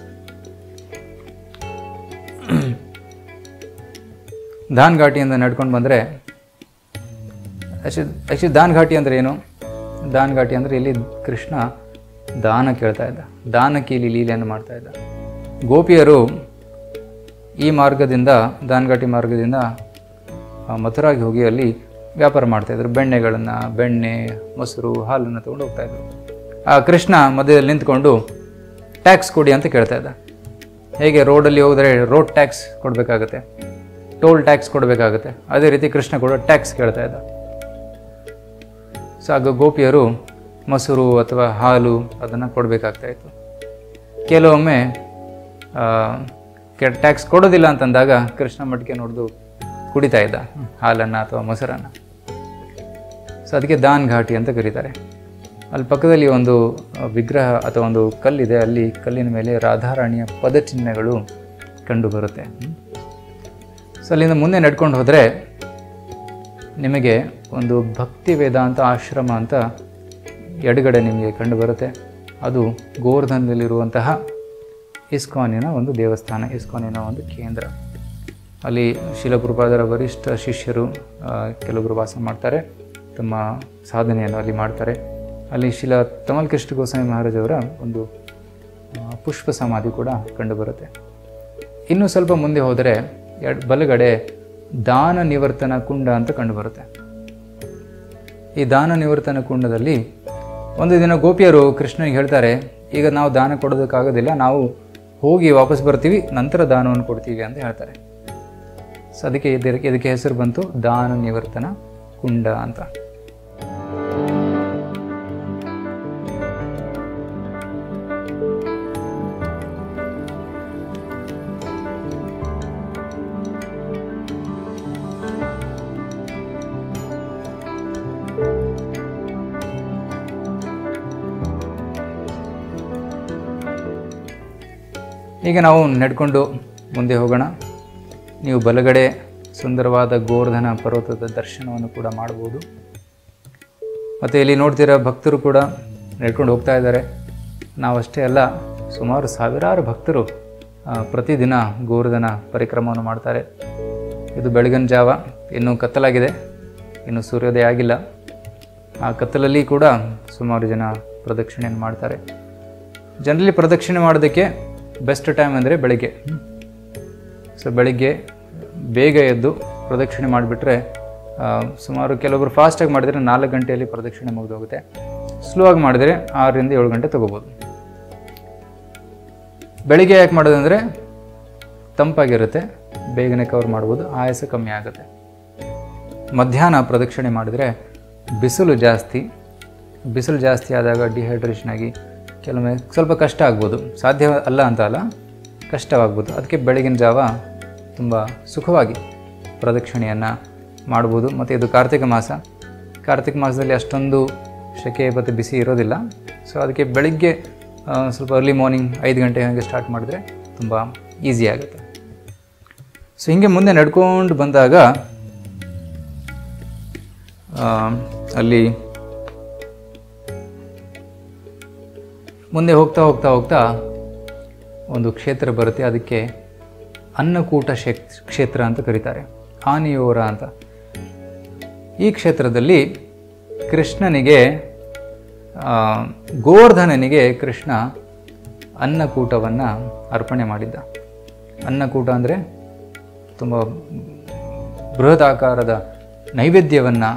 S1: ದಾನ್ ಘಾಟಿಯಿಂದ ನಡ್ಕೊಂಡು ಬಂದರೆ ಆ್ಯಕ್ಚುಲಿ ಆ್ಯಕ್ಚುಲಿ ದಾನ್ ಘಾಟಿ ಅಂದರೆ ಏನು ದಾನ್ ಘಾಟಿ ಅಂದರೆ ಇಲ್ಲಿ ಕೃಷ್ಣ ದಾನ ಕೇಳ್ತಾ ಇದ್ದ ದಾನಕ್ಕೆ ಇಲ್ಲಿ ಲೀಲೆಯನ್ನು ಮಾಡ್ತಾ ಇದ್ದ ಗೋಪಿಯರು ಈ ಮಾರ್ಗದಿಂದ ದಾನ್ ಘಾಟಿ ಮಾರ್ಗದಿಂದ ಆ, ಮಥುರಾಗೆ ಹೋಗಿ ಅಲ್ಲಿ ವ್ಯಾಪಾರ ಮಾಡ್ತಾಯಿದ್ರು ಬೆಣ್ಣೆಗಳನ್ನು ಬೆಣ್ಣೆ ಮೊಸರು ಹಾಲನ್ನು ತೊಗೊಂಡು ಹೋಗ್ತಾಯಿದ್ರು ಆ ಕೃಷ್ಣ ಮಧ್ಯದಲ್ಲಿ ನಿಂತ್ಕೊಂಡು ಟ್ಯಾಕ್ಸ್ ಕೊಡಿ ಅಂತ ಕೇಳ್ತಾ ಇದ್ದ ಹೇಗೆ ರೋಡಲ್ಲಿ ಹೋದರೆ ರೋಡ್ ಟ್ಯಾಕ್ಸ್ ಕೊಡಬೇಕಾಗತ್ತೆ ಟೋಲ್ ಟ್ಯಾಕ್ಸ್ ಕೊಡಬೇಕಾಗತ್ತೆ ಅದೇ ರೀತಿ ಕೃಷ್ಣ ಕೂಡ ಟ್ಯಾಕ್ಸ್ ಕೇಳ್ತಾ ಇದ್ದ ಸೊ ಆಗ ಗೋಪಿಯರು ಮೊಸರು ಅಥವಾ ಹಾಲು ಅದನ್ನು ಕೊಡಬೇಕಾಗ್ತಾ ಇತ್ತು ಕೆಲವೊಮ್ಮೆ ಟ್ಯಾಕ್ಸ್ ಕೊಡೋದಿಲ್ಲ ಅಂತಂದಾಗ ಕೃಷ್ಣ ಮಟ್ಟಿಗೆ ನೋಡಿದು ಕುಡಿತಾ ಇದ್ದ ಹಾಲನ್ನು ಅಥವಾ ಮೊಸರನ್ನು ಸೊ ಅದಕ್ಕೆ ದಾನ್ ಘಾಟಿ ಅಂತ ಕರೀತಾರೆ ಅಲ್ಲಿ ಪಕ್ಕದಲ್ಲಿ ಒಂದು ಆ, ವಿಗ್ರಹ ಅಥವಾ ಒಂದು ಕಲ್ಲಿದೆ ಅಲ್ಲಿ ಕಲ್ಲಿನ ಮೇಲೆ ರಾಧಾರಾಣಿಯ ಪದಚಿಹ್ನೆಗಳು ಕಂಡು ಬರುತ್ತೆ ಸೊ ಅಲ್ಲಿಂದ ಮುಂದೆ ನಡ್ಕೊಂಡು ಹೋದರೆ ನಿಮಗೆ ಒಂದು ಭಕ್ತಿ ವೇದಾಂತ ಆಶ್ರಮ ಅಂತ ಎಡಗಡೆ ನಿಮಗೆ ಕಂಡು ಬರುತ್ತೆ ಅದು ಗೋವರ್ಧನದಲ್ಲಿರುವಂತಹ ಇಸ್ಕಾನಿನ ಒಂದು ದೇವಸ್ಥಾನ ಇಸ್ಕಾನಿನ ಒಂದು ಕೇಂದ್ರ ಅಲ್ಲಿ ಶಿಲಗುರುಪಾದರ ವರಿಷ್ಠ ಶಿಷ್ಯರು ಆ, ಕೆಲವರು ವಾಸ ಮಾಡ್ತಾರೆ ತಮ್ಮ ಸಾಧನೆಯನ್ನು ಅಲ್ಲಿ ಮಾಡ್ತಾರೆ ಅಲ್ಲಿ ಶಿಲ ತಮಲ್ ಕೃಷ್ಣ ಗೋಸ್ವಾಮಿ ಮಹಾರಾಜವರ ಒಂದು ಆ, ಪುಷ್ಪ ಸಮಾಧಿ ಕೂಡ ಕಂಡುಬರುತ್ತೆ ಇನ್ನು ಸ್ವಲ್ಪ ಮುಂದೆ ಹೋದರೆ ಎಡ್ ಬಲಗಡೆ ದಾನ ನಿವರ್ತನ ಕುಂಡ ಅಂತ ಕಂಡುಬರುತ್ತೆ ಈ ದಾನ ನಿವರ್ತನ ಕುಂಡದಲ್ಲಿ ಒಂದು ದಿನ ಗೋಪಿಯರು ಕೃಷ್ಣನಿಗೆ ಹೇಳ್ತಾರೆ ಈಗ ನಾವು ದಾನ ಕೊಡೋದಕ್ಕಾಗೋದಿಲ್ಲ ನಾವು ಹೋಗಿ ವಾಪಸ್ ಬರ್ತೀವಿ ನಂತರ ದಾನವನ್ನು ಕೊಡ್ತೀವಿ ಅಂತ ಹೇಳ್ತಾರೆ ಸೊ ಅದಕ್ಕೆ ಇದಕ್ಕೆ ಇದಕ್ಕೆ ಹೆಸರು ಬಂತು ದಾನ ನಿವರ್ತನ ಕುಂಡ ಅಂತ ಈಗ ನಾವು ನಡ್ಕೊಂಡು ಮುಂದೆ ಹೋಗೋಣ ನೀವು ಬಲಗಡೆ ಸುಂದರವಾದ ಗೋವರ್ಧನ ಪರ್ವತದ ದರ್ಶನವನ್ನು ಕೂಡ ಮಾಡ್ಬೋದು ಮತ್ತು ಇಲ್ಲಿ ನೋಡ್ತಿರೋ ಭಕ್ತರು ಕೂಡ ನಡ್ಕೊಂಡು ಹೋಗ್ತಾ ಇದ್ದಾರೆ ನಾವಷ್ಟೇ ಅಲ್ಲ ಸುಮಾರು ಸಾವಿರಾರು ಭಕ್ತರು ಆ, ಪ್ರತಿದಿನ ಗೋವರ್ಧನ ಪರಿಕ್ರಮವನ್ನು ಮಾಡ್ತಾರೆ ಇದು ಬೆಳಗಿನ ಜಾವ ಇನ್ನೂ ಕತ್ತಲಾಗಿದೆ ಇನ್ನು ಸೂರ್ಯೋದಯ ಆಗಿಲ್ಲ ಆ ಕತ್ತಲಲ್ಲಿ ಕೂಡ ಸುಮಾರು ಜನ ಪ್ರದಕ್ಷಿಣೆಯನ್ನು ಮಾಡ್ತಾರೆ ಜನರಲಿ ಪ್ರದಕ್ಷಿಣೆ ಮಾಡೋದಕ್ಕೆ ಬೆಸ್ಟ್ ಟೈಮ್ ಅಂದರೆ ಬೆಳಗ್ಗೆ ಸೊ ಬೆಳಿಗ್ಗೆ ಬೇಗ ಎದ್ದು ಪ್ರದಕ್ಷಿಣೆ ಮಾಡಿಬಿಟ್ರೆ ಸುಮಾರು ಕೆಲವೊಬ್ರು ಫಾಸ್ಟಾಗಿ ಮಾಡಿದರೆ ನಾಲ್ಕು ಗಂಟೆಯಲ್ಲಿ ಪ್ರದಕ್ಷಿಣೆ ಮುಗಿದೋಗುತ್ತೆ ಸ್ಲೋ ಆಗಿ ಮಾಡಿದರೆ ಆರರಿಂದ ಏಳು ಗಂಟೆ ತೊಗೋಬೋದು ಬೆಳಿಗ್ಗೆ ಯಾಕೆ ಮಾಡೋದಂದರೆ ತಂಪಾಗಿರುತ್ತೆ ಬೇಗನೆ ಕವರ್ ಮಾಡ್ಬೋದು ಆಯಾಸ ಕಮ್ಮಿ ಆಗುತ್ತೆ ಮಧ್ಯಾಹ್ನ ಪ್ರದಕ್ಷಿಣೆ ಮಾಡಿದರೆ ಬಿಸಿಲು ಜಾಸ್ತಿ ಬಿಸಿಲು ಜಾಸ್ತಿ ಆದಾಗ ಡಿಹೈಡ್ರೇಷನ್ ಆಗಿ ಕೆಲವೊಮ್ಮೆ ಸ್ವಲ್ಪ ಕಷ್ಟ ಆಗ್ಬೋದು ಸಾಧ್ಯ ಅಲ್ಲ ಅಂತ ಅಲ್ಲ ಕಷ್ಟವಾಗ್ಬೋದು ಅದಕ್ಕೆ ಬೆಳಗಿನ ಜಾವ ತುಂಬ ಸುಖವಾಗಿ ಪ್ರದಕ್ಷಿಣೆಯನ್ನು ಮಾಡ್ಬೋದು ಮತ್ತು ಇದು ಕಾರ್ತಿಕ ಮಾಸ ಕಾರ್ತಿಕ ಮಾಸದಲ್ಲಿ ಅಷ್ಟೊಂದು ಸೆಕೆ ಮತ್ತು ಬಿಸಿ ಇರೋದಿಲ್ಲ ಸೊ ಅದಕ್ಕೆ ಬೆಳಿಗ್ಗೆ ಆ, ಸ್ವಲ್ಪ ಅರ್ಲಿ ಮಾರ್ನಿಂಗ್ ಐದು ಗಂಟೆ ಹಾಗೆ ಸ್ಟಾರ್ಟ್ ಮಾಡಿದ್ರೆ ತುಂಬ ಈಸಿ ಆಗುತ್ತೆ ಸೊ ಹೀಗೆ ಮುಂದೆ ನಡ್ಕೊಂಡು ಬಂದಾಗ ಆ, ಅಲ್ಲಿ ಮುಂದೆ ಹೋಗ್ತಾ ಹೋಗ್ತಾ ಹೋಗ್ತಾ ಒಂದು ಕ್ಷೇತ್ರ ಬರುತ್ತೆ ಅದಕ್ಕೆ ಅನ್ನಕೂಟ ಶೇ- ಕ್ಷೇತ್ರ ಅಂತ ಕರೀತಾರೆ ಆನಿಯೋರ ಅಂತ ಈ ಕ್ಷೇತ್ರದಲ್ಲಿ ಕೃಷ್ಣನಿಗೆ ಆ, ಗೋವರ್ಧನನಿಗೆ ಕೃಷ್ಣ ಅನ್ನಕೂಟವನ್ನು ಅರ್ಪಣೆ ಮಾಡಿದ್ದ ಅನ್ನಕೂಟ ಅಂದರೆ ತುಂಬ ಬೃಹದಾಕಾರದ ನೈವೇದ್ಯವನ್ನು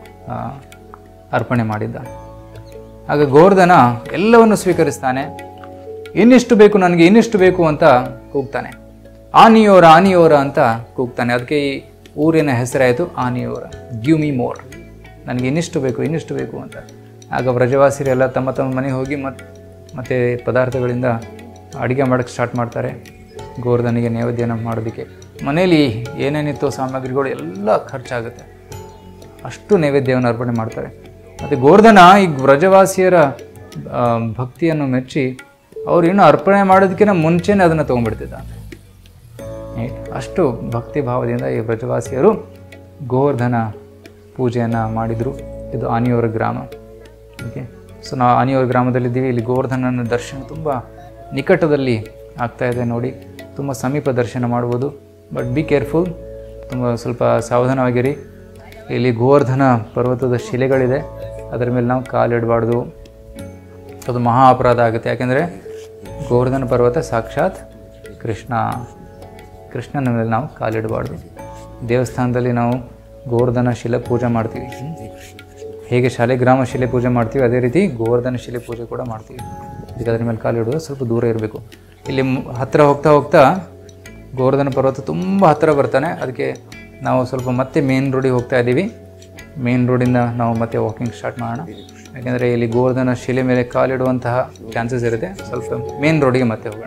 S1: ಅರ್ಪಣೆ ಮಾಡಿದ್ದ ಆಗ ಗೋವರ್ಧನ ಎಲ್ಲವನ್ನು ಸ್ವೀಕರಿಸ್ತಾನೆ ಇನ್ನಿಷ್ಟು ಬೇಕು ನನಗೆ ಇನ್ನಿಷ್ಟು ಬೇಕು ಅಂತ ಕೂಗ್ತಾನೆ ಆನಿಯೋರ ಆನಿಯೋರ ಅಂತ ಕೂಗ್ತಾನೆ ಅದಕ್ಕೆ ಈ ಊರಿನ ಹೆಸರಾಯಿತು ಆನಿಯೋರ ಗ್ಯೂ ಮಿ ಮೋರ್ ನನಗೆ ಇನ್ನಿಷ್ಟು ಬೇಕು ಇನ್ನಿಷ್ಟು ಬೇಕು ಅಂತ ಆಗ ವ್ರಜವಾಸಿರೆಲ್ಲ ತಮ್ಮ ತಮ್ಮ ಮನೆಗೆ ಹೋಗಿ ಮತ್ತು ಮತ್ತು ಪದಾರ್ಥಗಳಿಂದ ಅಡುಗೆ ಮಾಡೋಕ್ಕೆ ಸ್ಟಾರ್ಟ್ ಮಾಡ್ತಾರೆ ಗೋವರ್ಧನಿಗೆ ನೈವೇದ್ಯನ ಮಾಡೋದಕ್ಕೆ ಮನೇಲಿ ಏನೇನಿತ್ತೋ ಸಾಮಗ್ರಿಗಳು ಎಲ್ಲ ಖರ್ಚಾಗುತ್ತೆ ಅಷ್ಟು ನೈವೇದ್ಯವನ್ನು ಅರ್ಪಣೆ ಮಾಡ್ತಾರೆ ಮತ್ತು ಗೋವರ್ಧನ ಈ ವ್ರಜವಾಸಿಯರ ಆ, ಭಕ್ತಿಯನ್ನು ಮೆಚ್ಚಿ ಅವ್ರು ಇನ್ನೂ ಅರ್ಪಣೆ ಮಾಡೋದಕ್ಕಿಂತ ಮುಂಚೆನೇ ಅದನ್ನು ತೊಗೊಂಡ್ಬಿಡ್ತಿದ್ದಾನೆ Right? ಅಷ್ಟು ಭಕ್ತಿ ಭಾವದಿಂದ ಈ ವ್ರಜವಾಸಿಯರು ಗೋವರ್ಧನ ಪೂಜೆಯನ್ನು ಮಾಡಿದರು ಇದು ಆನಿಯವರ ಗ್ರಾಮ ಓಕೆ ಸೊ ನಾವು ಆನಿಯವರ ಗ್ರಾಮದಲ್ಲಿದ್ದೀವಿ ಇಲ್ಲಿ ಗೋವರ್ಧನನ ದರ್ಶನ ತುಂಬ ನಿಕಟದಲ್ಲಿ ಆಗ್ತಾ ಇದೆ ನೋಡಿ ತುಂಬ ಸಮೀಪ ದರ್ಶನ ಮಾಡ್ಬೋದು ಬಟ್ ಬಿ ಕೇರ್ಫುಲ್ ತುಂಬ ಸ್ವಲ್ಪ ಸಾವಧಾನವಾಗಿರಿ ಇಲ್ಲಿ ಗೋವರ್ಧನ ಪರ್ವತದ ಶಿಲೆಗಳಿದೆ ಅದರ ಮೇಲೆ ನಾವು ಕಾಲಿಡಬಾರ್ದು ಅದು ಮಹಾ ಅಪರಾಧ ಆಗುತ್ತೆ ಯಾಕೆಂದರೆ ಗೋವರ್ಧನ ಪರ್ವತ ಸಾಕ್ಷಾತ್ ಕೃಷ್ಣ ಕೃಷ್ಣನ ಮೇಲೆ ನಾವು ಕಾಲಿಡಬಾರ್ದು ದೇವಸ್ಥಾನದಲ್ಲಿ ನಾವು ಗೋವರ್ಧನ ಶಿಲೆ ಪೂಜೆ ಮಾಡ್ತೀವಿ ಹೇಗೆ ಶಾಲೆಗ್ರಾಮ ಶಿಲೆ ಪೂಜೆ ಮಾಡ್ತೀವಿ ಅದೇ ರೀತಿ ಗೋವರ್ಧನ ಶಿಲೆ ಪೂಜೆ ಕೂಡ ಮಾಡ್ತೀವಿ ಇದಕ್ಕೆ ಅದ್ರ ಮೇಲೆ ಕಾಲಿಡೋದು ಸ್ವಲ್ಪ ದೂರ ಇರಬೇಕು ಇಲ್ಲಿ ಮು- ಹತ್ತಿರ ಹೋಗ್ತಾ ಹೋಗ್ತಾ ಗೋವರ್ಧನ ಪರ್ವತ ತುಂಬ ಹತ್ತಿರ ಬರ್ತಾನೆ ಅದಕ್ಕೆ ನಾವು ಸ್ವಲ್ಪ ಮತ್ತೆ ಮೇನ್ ರೋಡಿಗೆ ಹೋಗ್ತಾ ಇದ್ದೀವಿ ಮೇನ್ ರೋಡಿಂದ ನಾವು ಮತ್ತೆ ವಾಕಿಂಗ್ ಸ್ಟಾರ್ಟ್ ಮಾಡೋಣ ಯಾಕೆಂದರೆ ಇಲ್ಲಿ ಗೋವರ್ಧನ ಶಿಲೆ ಮೇಲೆ ಕಾಲಿಡುವಂತಹ ಚಾನ್ಸಸ್ ಇರುತ್ತೆ ಸ್ವಲ್ಪ ಮೇನ್ ರೋಡಿಗೆ ಮತ್ತೆ ಹೋಗೋಣ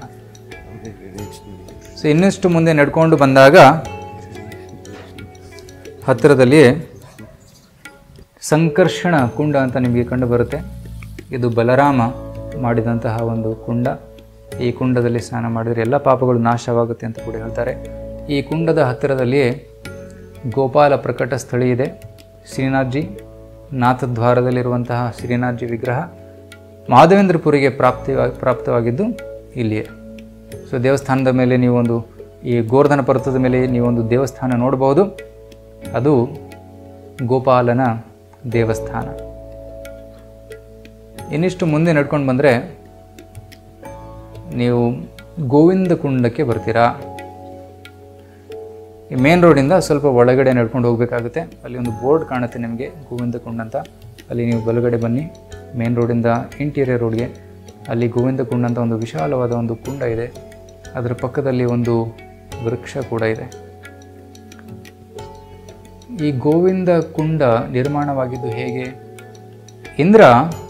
S1: ಸೊ ಇನ್ನಷ್ಟು ಮುಂದೆ ನಡ್ಕೊಂಡು ಬಂದಾಗ ಹತ್ತಿರದಲ್ಲಿ ಸಂಕರ್ಷಣ ಕುಂಡ ಅಂತ ನಿಮಗೆ ಕಂಡು ಬರುತ್ತೆ ಇದು ಬಲರಾಮ ಮಾಡಿದಂತಹ ಒಂದು ಕುಂಡ ಈ ಕುಂಡದಲ್ಲಿ ಸ್ನಾನ ಮಾಡಿದರೆ ಎಲ್ಲ ಪಾಪಗಳು ನಾಶವಾಗುತ್ತೆ ಅಂತ ಕೂಡ ಹೇಳ್ತಾರೆ ಈ ಕುಂಡದ ಹತ್ತಿರದಲ್ಲಿಯೇ ಗೋಪಾಲ ಪ್ರಕಟ ಸ್ಥಳಿ ಇದೆ ಶ್ರೀನಾಥ್ಜಿ ನಾಥದ್ವಾರದಲ್ಲಿರುವಂತಹ ಶ್ರೀನಾಥ್ಜಿ ವಿಗ್ರಹ ಮಾಧವೇಂದ್ರಪುರಿಗೆ ಪ್ರಾಪ್ತಿ ಪ್ರಾಪ್ತವಾಗಿದ್ದು ಇಲ್ಲಿಯೇ ಸೊ ದೇವಸ್ಥಾನದ ಮೇಲೆ ನೀವೊಂದು ಈ ಗೋರ್ಧನ ಪರ್ವತದ ಮೇಲೆ ನೀವೊಂದು ದೇವಸ್ಥಾನ ನೋಡಬಹುದು ಅದು ಗೋಪಾಲನ ದೇವಸ್ಥಾನ ಇನ್ನಿಷ್ಟು ಮುಂದೆ ನಡ್ಕೊಂಡು ಬಂದರೆ ನೀವು ಗೋವಿಂದ ಕುಂಡಕ್ಕೆ ಬರ್ತೀರಾ ಈ ಮೇನ್ ರೋಡಿಂದ ಸ್ವಲ್ಪ ಒಳಗಡೆ ನಡ್ಕೊಂಡು ಹೋಗಬೇಕಾಗುತ್ತೆ ಅಲ್ಲಿ ಒಂದು ಬೋರ್ಡ್ ಕಾಣುತ್ತೆ ನಿಮಗೆ ಗೋವಿಂದ ಕುಂಡ ಅಂತ ಅಲ್ಲಿ ನೀವು ಬಲಗಡೆ ಬನ್ನಿ ಮೇನ್ ರೋಡಿಂದ ಇಂಟೀರಿಯರ್ ರೋಡ್ಗೆ ಅಲ್ಲಿ ಗೋವಿಂದ ಕುಂಡ ಅಂತ ಒಂದು ವಿಶಾಲವಾದ ಒಂದು ಕುಂಡ ಇದೆ ಅದರ ಪಕ್ಕದಲ್ಲಿ ಒಂದು ವೃಕ್ಷ ಕೂಡ ಇದೆ ಈ ಗೋವಿಂದ ಕುಂಡ ನಿರ್ಮಾಣವಾಗಿದ್ದು ಹೇಗೆ ಇಂದ್ರ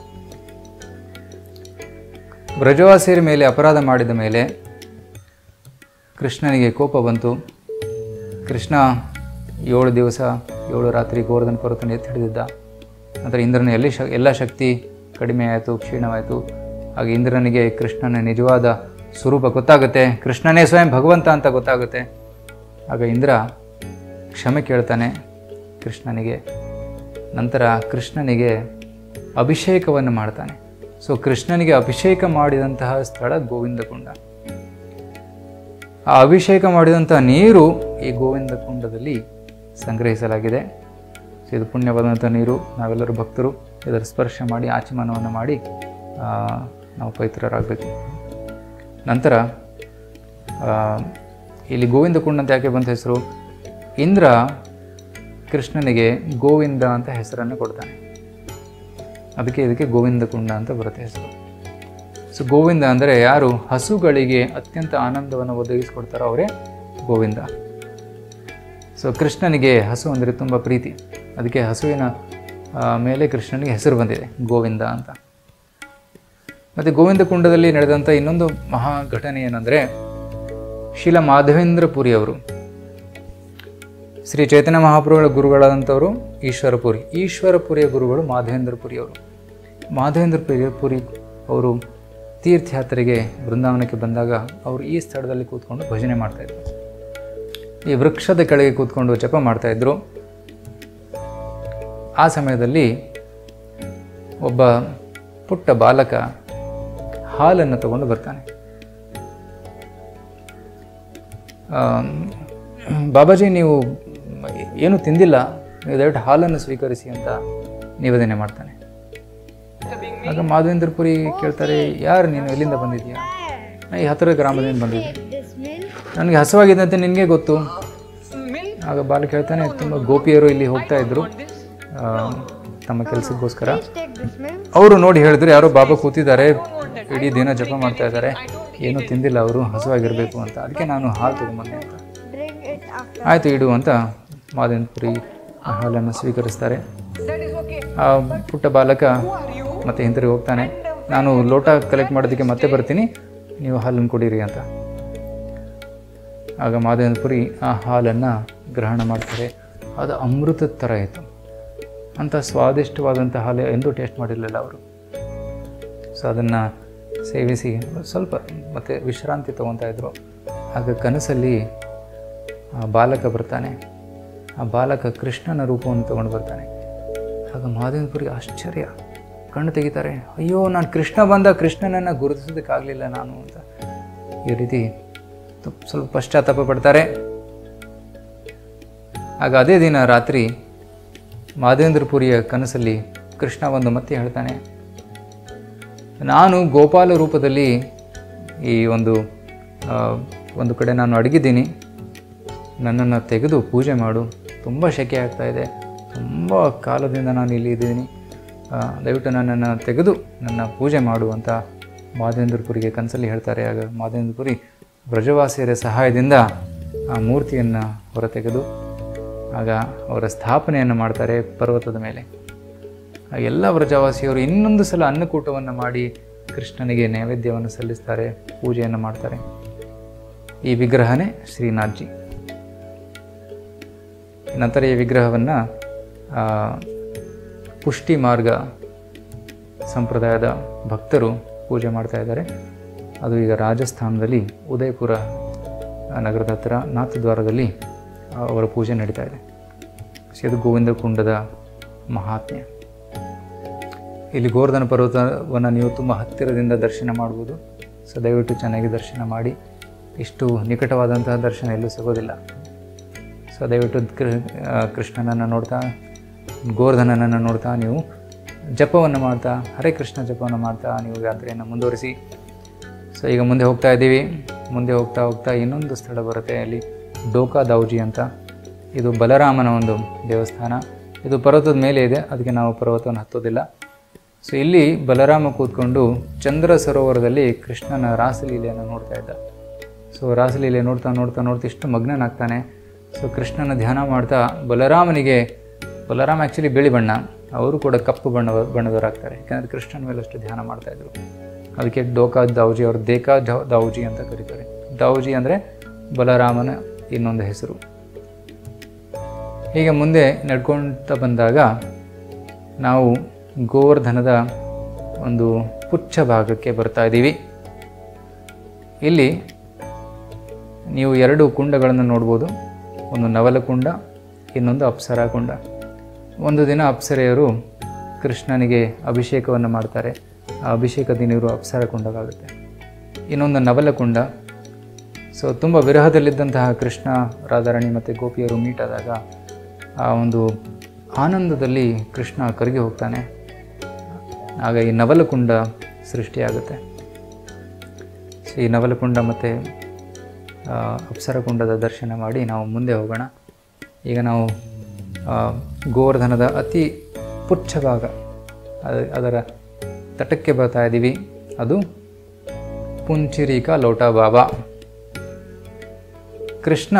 S1: ಬ್ರಜವಾಸಿಯರ ಮೇಲೆ ಅಪರಾಧ ಮಾಡಿದ ಮೇಲೆ ಕೃಷ್ಣನಿಗೆ ಕೋಪ ಬಂತು ಕೃಷ್ಣ ಏಳು ದಿವಸ ಏಳು ರಾತ್ರಿ ಗೋವರ್ಧನ ಪರ್ವತನ ಎತ್ತಿ ಹಿಡಿದಿದ್ದ ನಂತರ ಇಂದ್ರನ ಎಲ್ಲಿ ಶ ಎಲ್ಲ ಶಕ್ತಿ ಕಡಿಮೆ ಆಯಿತು ಕ್ಷೀಣವಾಯಿತು ಹಾಗೆ ಇಂದ್ರನಿಗೆ ಕೃಷ್ಣನ ನಿಜವಾದ ಸ್ವರೂಪ ಗೊತ್ತಾಗುತ್ತೆ ಕೃಷ್ಣನೇ ಸ್ವಯಂ ಭಗವಂತ ಅಂತ ಗೊತ್ತಾಗುತ್ತೆ ಆಗ ಇಂದ್ರ ಕ್ಷಮೆ ಕೇಳ್ತಾನೆ ಕೃಷ್ಣನಿಗೆ ನಂತರ ಕೃಷ್ಣನಿಗೆ ಅಭಿಷೇಕವನ್ನು ಮಾಡ್ತಾನೆ ಸೊ ಕೃಷ್ಣನಿಗೆ ಅಭಿಷೇಕ ಮಾಡಿದಂತಹ ಸ್ಥಳ ಗೋವಿಂದ ಕುಂಡ ಆ ಅಭಿಷೇಕ ಮಾಡಿದಂಥ ನೀರು ಈ ಗೋವಿಂದ ಕುಂಡದಲ್ಲಿ ಸಂಗ್ರಹಿಸಲಾಗಿದೆ ಸೊ ಇದು ಪುಣ್ಯವಾದಂಥ ನೀರು ನಾವೆಲ್ಲರೂ ಭಕ್ತರು ಇದರ ಸ್ಪರ್ಶ ಮಾಡಿ ಆಚಮನವನ್ನು ಮಾಡಿ ಆ, ನಾವು ಪವಿತ್ರರಾಗಬೇಕು ನಂತರ ಆ, ಇಲ್ಲಿ ಗೋವಿಂದ ಕುಂಡ ಅಂತ ಯಾಕೆ ಬಂತ ಹೆಸರು ಇಂದ್ರ ಕೃಷ್ಣನಿಗೆ ಗೋವಿಂದ ಅಂತ ಹೆಸರನ್ನು ಕೊಡ್ತಾನೆ ಅದಕ್ಕೆ ಇದಕ್ಕೆ ಗೋವಿಂದ ಕುಂಡ ಅಂತ ಬರುತ್ತೆ ಹೆಸರು ಸೊ ಗೋವಿಂದ ಅಂದರೆ ಯಾರು ಹಸುಗಳಿಗೆ ಅತ್ಯಂತ ಆನಂದವನ್ನು ಒದಗಿಸ್ಕೊಡ್ತಾರೋ ಅವರೇ ಗೋವಿಂದ ಸೊ ಕೃಷ್ಣನಿಗೆ ಹಸು ಅಂದರೆ ತುಂಬ ಪ್ರೀತಿ ಅದಕ್ಕೆ ಹಸುವಿನ ಆ, ಮೇಲೆ ಕೃಷ್ಣನಿಗೆ ಹೆಸರು ಬಂದಿದೆ ಗೋವಿಂದ ಅಂತ ಮತ್ತು ಗೋವಿಂದ ಕುಂಡದಲ್ಲಿ ನಡೆದಂಥ ಇನ್ನೊಂದು ಮಹಾ ಘಟನೆ ಏನಂದರೆ ಶೀಲ ಮಾಧವೇಂದ್ರ ಪುರಿಯವರು ಶ್ರೀ ಚೈತನ್ಯ ಮಹಾಪ್ರಭುಗಳ ಗುರುಗಳಾದಂಥವರು ಈಶ್ವರಪುರಿ ಈಶ್ವರಪುರಿಯ ಗುರುಗಳು ಮಾಧವೇಂದ್ರ ಪುರಿಯವರು ಮಾಧವೇಂದ್ರ ಪುರಿ ಪುರಿ ಅವರು ತೀರ್ಥಯಾತ್ರೆಗೆ ಬೃಂದಾವನಕ್ಕೆ ಬಂದಾಗ ಅವರು ಈ ಸ್ಥಳದಲ್ಲಿ ಕೂತ್ಕೊಂಡು ಭಜನೆ ಮಾಡ್ತಾಯಿದ್ರು ಈ ವೃಕ್ಷದ ಕೆಳಗೆ ಕೂತ್ಕೊಂಡು ಜಪ ಮಾಡ್ತಾಯಿದ್ರು ಆ ಸಮಯದಲ್ಲಿ ಒಬ್ಬ ಪುಟ್ಟ ಬಾಲಕ ಹಾಲನ್ನು ತಗೊಂಡು ಬರ್ತಾನೆ ಆ, ಬಾಬಾಜಿ ನೀವು ಏನು ತಿಂದಿಲ್ಲ ನೀವು ದಯವಿಟ್ಟು ಹಾಲನ್ನು ಸ್ವೀಕರಿಸಿ ಅಂತ ನಿವೇದನೆ ಮಾಡ್ತಾನೆ ಆಗ ಮಾಧವೇಂದ್ರ ಪುರಿ ಕೇಳ್ತಾರೆ ಯಾರು ನೀನು ಎಲ್ಲಿಂದ ಬಂದಿದ್ಯಾ ನಾ ಈ ಹತ್ತಿರ ಗ್ರಾಮದಿಂದ ಬಂದಿದ್ದೆ
S2: This milk,
S1: ನನಗೆ ಹಸುವಾಗಿದೆ ಅಂತ ನಿನಗೆ ಗೊತ್ತು ಆಗ ಬಾಲಕ ಹೇಳ್ತಾನೆ ತುಂಬ ಗೋಪಿಯರು ಇಲ್ಲಿ ಹೋಗ್ತಾ ಇದ್ರು ಆ, ತಮ್ಮ ಕೆಲಸಕ್ಕೋಸ್ಕರ
S2: take this milk.
S1: ಅವರು ನೋಡಿ ಹೇಳಿದ್ರು ಯಾರೋ ಬಾಬಾ ಕೂತಿದ್ದಾರೆ ಇಡೀ ದಿನ ಜಪ ಮಾಡ್ತಾ ಇದ್ದಾರೆ ಏನೂ ತಿಂದಿಲ್ಲ ಅವರು ಹಸುವಾಗಿರಬೇಕು ಅಂತ ಅದಕ್ಕೆ ನಾನು ಹಾಲು ತಗೊಂಬಂದೆ ಅಂತ
S2: Drink it after.
S1: ಆಯಿತು ಇಡು ಅಂತ ಮಾದೇಂದ್ಪುರಿ ಆ ಹಾಲನ್ನು ಸ್ವೀಕರಿಸ್ತಾರೆ ಆ ಪುಟ್ಟ ಬಾಲಕ ಮತ್ತೆ ಹಿಂತಿರುಗಿ ಹೋಗ್ತಾನೆ ನಾನು ಲೋಟ ಕಲೆಕ್ಟ್ ಮಾಡೋದಕ್ಕೆ ಮತ್ತೆ ಬರ್ತೀನಿ ನೀವು ಹಾಲನ್ನು ಕುಡೀರಿ ಅಂತ ಆಗ ಮಾದೇಂದ್ರಪುರಿ ಆ ಹಾಲನ್ನು ಗ್ರಹಣ ಮಾಡ್ತಾರೆ ಅದು ಅಮೃತದ ಥರ ಇತ್ತು ಅಂಥ ಸ್ವಾದಿಷ್ಟವಾದಂಥ ಹಾಲು ಎಂದೂ ಟೇಸ್ಟ್ ಮಾಡಿರಲಿಲ್ಲ ಅವರು ಸೊ ಅದನ್ನು ಸೇವಿಸಿ ಸ್ವಲ್ಪ ಮತ್ತೆ ವಿಶ್ರಾಂತಿ ತೊಗೊತಾ ಇದ್ರು ಆಗ ಕನಸಲ್ಲಿ ಆ ಬಾಲಕ ಬರ್ತಾನೆ ಆ ಬಾಲಕ ಕೃಷ್ಣನ ರೂಪವನ್ನು ತಗೊಂಡು ಬರ್ತಾನೆ ಆಗ ಮಹಾದೇವಪುರಿಗೆ ಆಶ್ಚರ್ಯ ಕಣ್ಣು ತೆಗಿತಾರೆ ಅಯ್ಯೋ ನಾನು ಕೃಷ್ಣ ಬಂದ ಕೃಷ್ಣನನ್ನು ಗುರುತಿಸೋದಕ್ಕಾಗಲಿಲ್ಲ ನಾನು ಅಂತ ಈ ರೀತಿ ತು- ಸ್ವಲ್ಪ ಪಶ್ಚಾತ್ತಾಪ ಪಡ್ತಾರೆ ಆಗ ಅದೇ ದಿನ ರಾತ್ರಿ ಮಾದೇಂದ್ರಪುರಿಯ ಕನಸಲ್ಲಿ ಕೃಷ್ಣ ಒಂದು ಮತ್ತೆ ಹೇಳ್ತಾನೆ ನಾನು ಗೋಪಾಲ ರೂಪದಲ್ಲಿ ಈ ಒಂದು ಆ, ಒಂದು ಕಡೆ ನಾನು ಅಡಗಿದ್ದೀನಿ ನನ್ನನ್ನು ತೆಗೆದು ಪೂಜೆ ಮಾಡು ತುಂಬ ಶೆಕೆ ಆಗ್ತಾ ಇದೆ ತುಂಬ ಕಾಲದಿಂದ ನಾನು ಇಲ್ಲಿ ಇದ್ದೀನಿ ಆ, ದಯವಿಟ್ಟು ನನ್ನನ್ನು ತೆಗೆದು ನನ್ನ ಪೂಜೆ ಮಾಡು ಅಂತ ಮಾದೇಂದ್ರಪುರಿಗೆ ಕನಸಲ್ಲಿ ಹೇಳ್ತಾರೆ ಆಗ ಮಾದೇಂದ್ರಪುರಿ ಬ್ರಜವಾಸಿಯರ ಸಹಾಯದಿಂದ ಆ ಮೂರ್ತಿಯನ್ನು ಹೊರತೆಗೆದು ಆಗ ಅವರ ಸ್ಥಾಪನೆಯನ್ನು ಮಾಡ್ತಾರೆ ಪರ್ವತದ ಮೇಲೆ ಆ ಎಲ್ಲ ವ್ರಜವಾಸಿಯವರು ಇನ್ನೊಂದು ಸಲ ಅನ್ನಕೂಟವನ್ನು ಮಾಡಿ ಕೃಷ್ಣನಿಗೆ ನೈವೇದ್ಯವನ್ನು ಸಲ್ಲಿಸ್ತಾರೆ ಪೂಜೆಯನ್ನು ಮಾಡ್ತಾರೆ ಈ ವಿಗ್ರಹನೇ ಶ್ರೀನಾಥ್ಜಿ ನಂತರ ಈ ವಿಗ್ರಹವನ್ನು ಪುಷ್ಟಿ ಮಾರ್ಗ ಸಂಪ್ರದಾಯದ ಭಕ್ತರು ಪೂಜೆ ಮಾಡ್ತಾ ಇದ್ದಾರೆ ಅದು ಈಗ ರಾಜಸ್ಥಾನದಲ್ಲಿ ಉದಯಪುರ ಆ, ನಗರದ ಹತ್ತಿರ ನಾಥದ್ವಾರದಲ್ಲಿ ಆ, ಅವರ ಪೂಜೆ ನಡೀತಾ ಇದೆ ಸೊ ಇದು ಗೋವಿಂದ ಕುಂಡದ ಮಹಾತ್ಮ್ಯ ಇಲ್ಲಿ ಗೋವರ್ಧನ ಪರ್ವತವನ್ನು ನೀವು ತುಂಬ ಹತ್ತಿರದಿಂದ ದರ್ಶನ ಮಾಡ್ಬೋದು ಸೊ ದಯವಿಟ್ಟು ಚೆನ್ನಾಗಿ ದರ್ಶನ ಮಾಡಿ ಇಷ್ಟು ನಿಕಟವಾದಂತಹ ದರ್ಶನ ಎಲ್ಲೂ ಸಿಗೋದಿಲ್ಲ ಸೊ ದಯವಿಟ್ಟು ಕೃ- ಆ, ಕೃಷ್ಣನನ್ನು ನೋಡ್ತಾ ಗೋವರ್ಧನನನ್ನು ನೋಡ್ತಾ ನೀವು ಜಪವನ್ನು ಮಾಡ್ತಾ ಹರೇ ಕೃಷ್ಣ ಜಪವನ್ನು ಮಾಡ್ತಾ ನೀವು ಯಾತ್ರೆಯನ್ನು ಮುಂದುವರಿಸಿ ಸೊ ಈಗ ಮುಂದೆ ಹೋಗ್ತಾ ಇದ್ದೀವಿ ಮುಂದೆ ಹೋಗ್ತಾ ಹೋಗ್ತಾ ಇನ್ನೊಂದು ಸ್ಥಳ ಬರುತ್ತೆ ಅಲ್ಲಿ ಡೋಕಾ ದೌಜಿ ಅಂತ ಇದು ಬಲರಾಮನ ಒಂದು ದೇವಸ್ಥಾನ ಇದು ಪರ್ವತದ ಮೇಲೆ ಇದೆ ಅದಕ್ಕೆ ನಾವು ಪರ್ವತವನ್ನು ಹತ್ತೋದಿಲ್ಲ ಸೊ ಇಲ್ಲಿ ಬಲರಾಮ ಕೂತ್ಕೊಂಡು ಚಂದ್ರ ಸರೋವರದಲ್ಲಿ ಕೃಷ್ಣನ ರಾಸಲೀಲೆಯನ್ನು ನೋಡ್ತಾ ಇದ್ದ ಸೊ ರಾಸಲೀಲೆ ನೋಡ್ತಾ ನೋಡ್ತಾ ನೋಡ್ತಾ ಇಷ್ಟು ಮಗ್ನನಾಗ್ತಾನೆ ಸೊ ಕೃಷ್ಣನ ಧ್ಯಾನ ಮಾಡ್ತಾ ಬಲರಾಮನಿಗೆ ಬಲರಾಮ ಆ್ಯಕ್ಚುಲಿ ಬಿಳಿ ಬಣ್ಣ ಅವರು ಕೂಡ ಕಪ್ಪು ಬಣ್ಣ ಬಣ್ಣದವರಾಗ್ತಾರೆ ಯಾಕಂದರೆ ಕೃಷ್ಣನ ಮೇಲೆ ಅಷ್ಟು ಧ್ಯಾನ ಮಾಡ್ತಾ ಇದ್ರು ಅದಕ್ಕೆ ಡೋಕಾ ದಾವುಜಿ ಅವರು ದೇಕಾ ಧೌ- ದಾವುಜಿ ಅಂತ ಕರೀತಾರೆ ದಾವುಜಿ ಅಂದರೆ ಬಲರಾಮನ ಇನ್ನೊಂದು ಹೆಸರು ಹೀಗೆ ಮುಂದೆ ನಡ್ಕೊಳ್ತಾ ಬಂದಾಗ ನಾವು ಗೋವರ್ಧನದ ಒಂದು ಪುಚ್ಛ ಭಾಗಕ್ಕೆ ಬರ್ತಾ ಇದ್ದೀವಿ ಇಲ್ಲಿ ನೀವು ಎರಡು ಕುಂಡಗಳನ್ನು ನೋಡ್ಬೋದು ಒಂದು ನವಲಕುಂಡ ಇನ್ನೊಂದು ಅಪ್ಸರಾ ಕುಂಡ ಒಂದು ದಿನ ಅಪ್ಸರೆಯರು ಕೃಷ್ಣನಿಗೆ ಅಭಿಷೇಕವನ್ನು ಮಾಡ್ತಾರೆ ಆ ಅಭಿಷೇಕದ ನೀರು ಅಪ್ಸರ ಕುಂಡವಾಗುತ್ತೆ ಇನ್ನೊಂದು ನವಲಕುಂಡ ಸೊ ತುಂಬ ವಿರಹದಲ್ಲಿದ್ದಂತಹ ಕೃಷ್ಣ ರಾಧಾರಾಣಿ ಮತ್ತು ಗೋಪಿಯರು ಮೀಟ್ ಆದಾಗ ಆ ಒಂದು ಆನಂದದಲ್ಲಿ ಕೃಷ್ಣ ಕರಗಿ ಹೋಗ್ತಾನೆ ಆಗ ಈ ನವಲಕುಂಡ ಸೃಷ್ಟಿಯಾಗುತ್ತೆ ಸೊ ಈ ನವಲಕುಂಡ ಮತ್ತು ಅಪ್ಸರಕುಂಡದ ದರ್ಶನ ಮಾಡಿ ನಾವು ಮುಂದೆ ಹೋಗೋಣ ಈಗ ನಾವು ಆ, ಗೋವರ್ಧನದ ಅತಿ ಪುಚ್ಛ ಭಾಗ ಅದ- ಅದರ ತಟಕ್ಕೆ ಬರ್ತಾ ಇದ್ದೀವಿ ಅದು ಪುಂಚಿರಿಕ ಲೋಟಾ ಬಾಬಾ ಕೃಷ್ಣ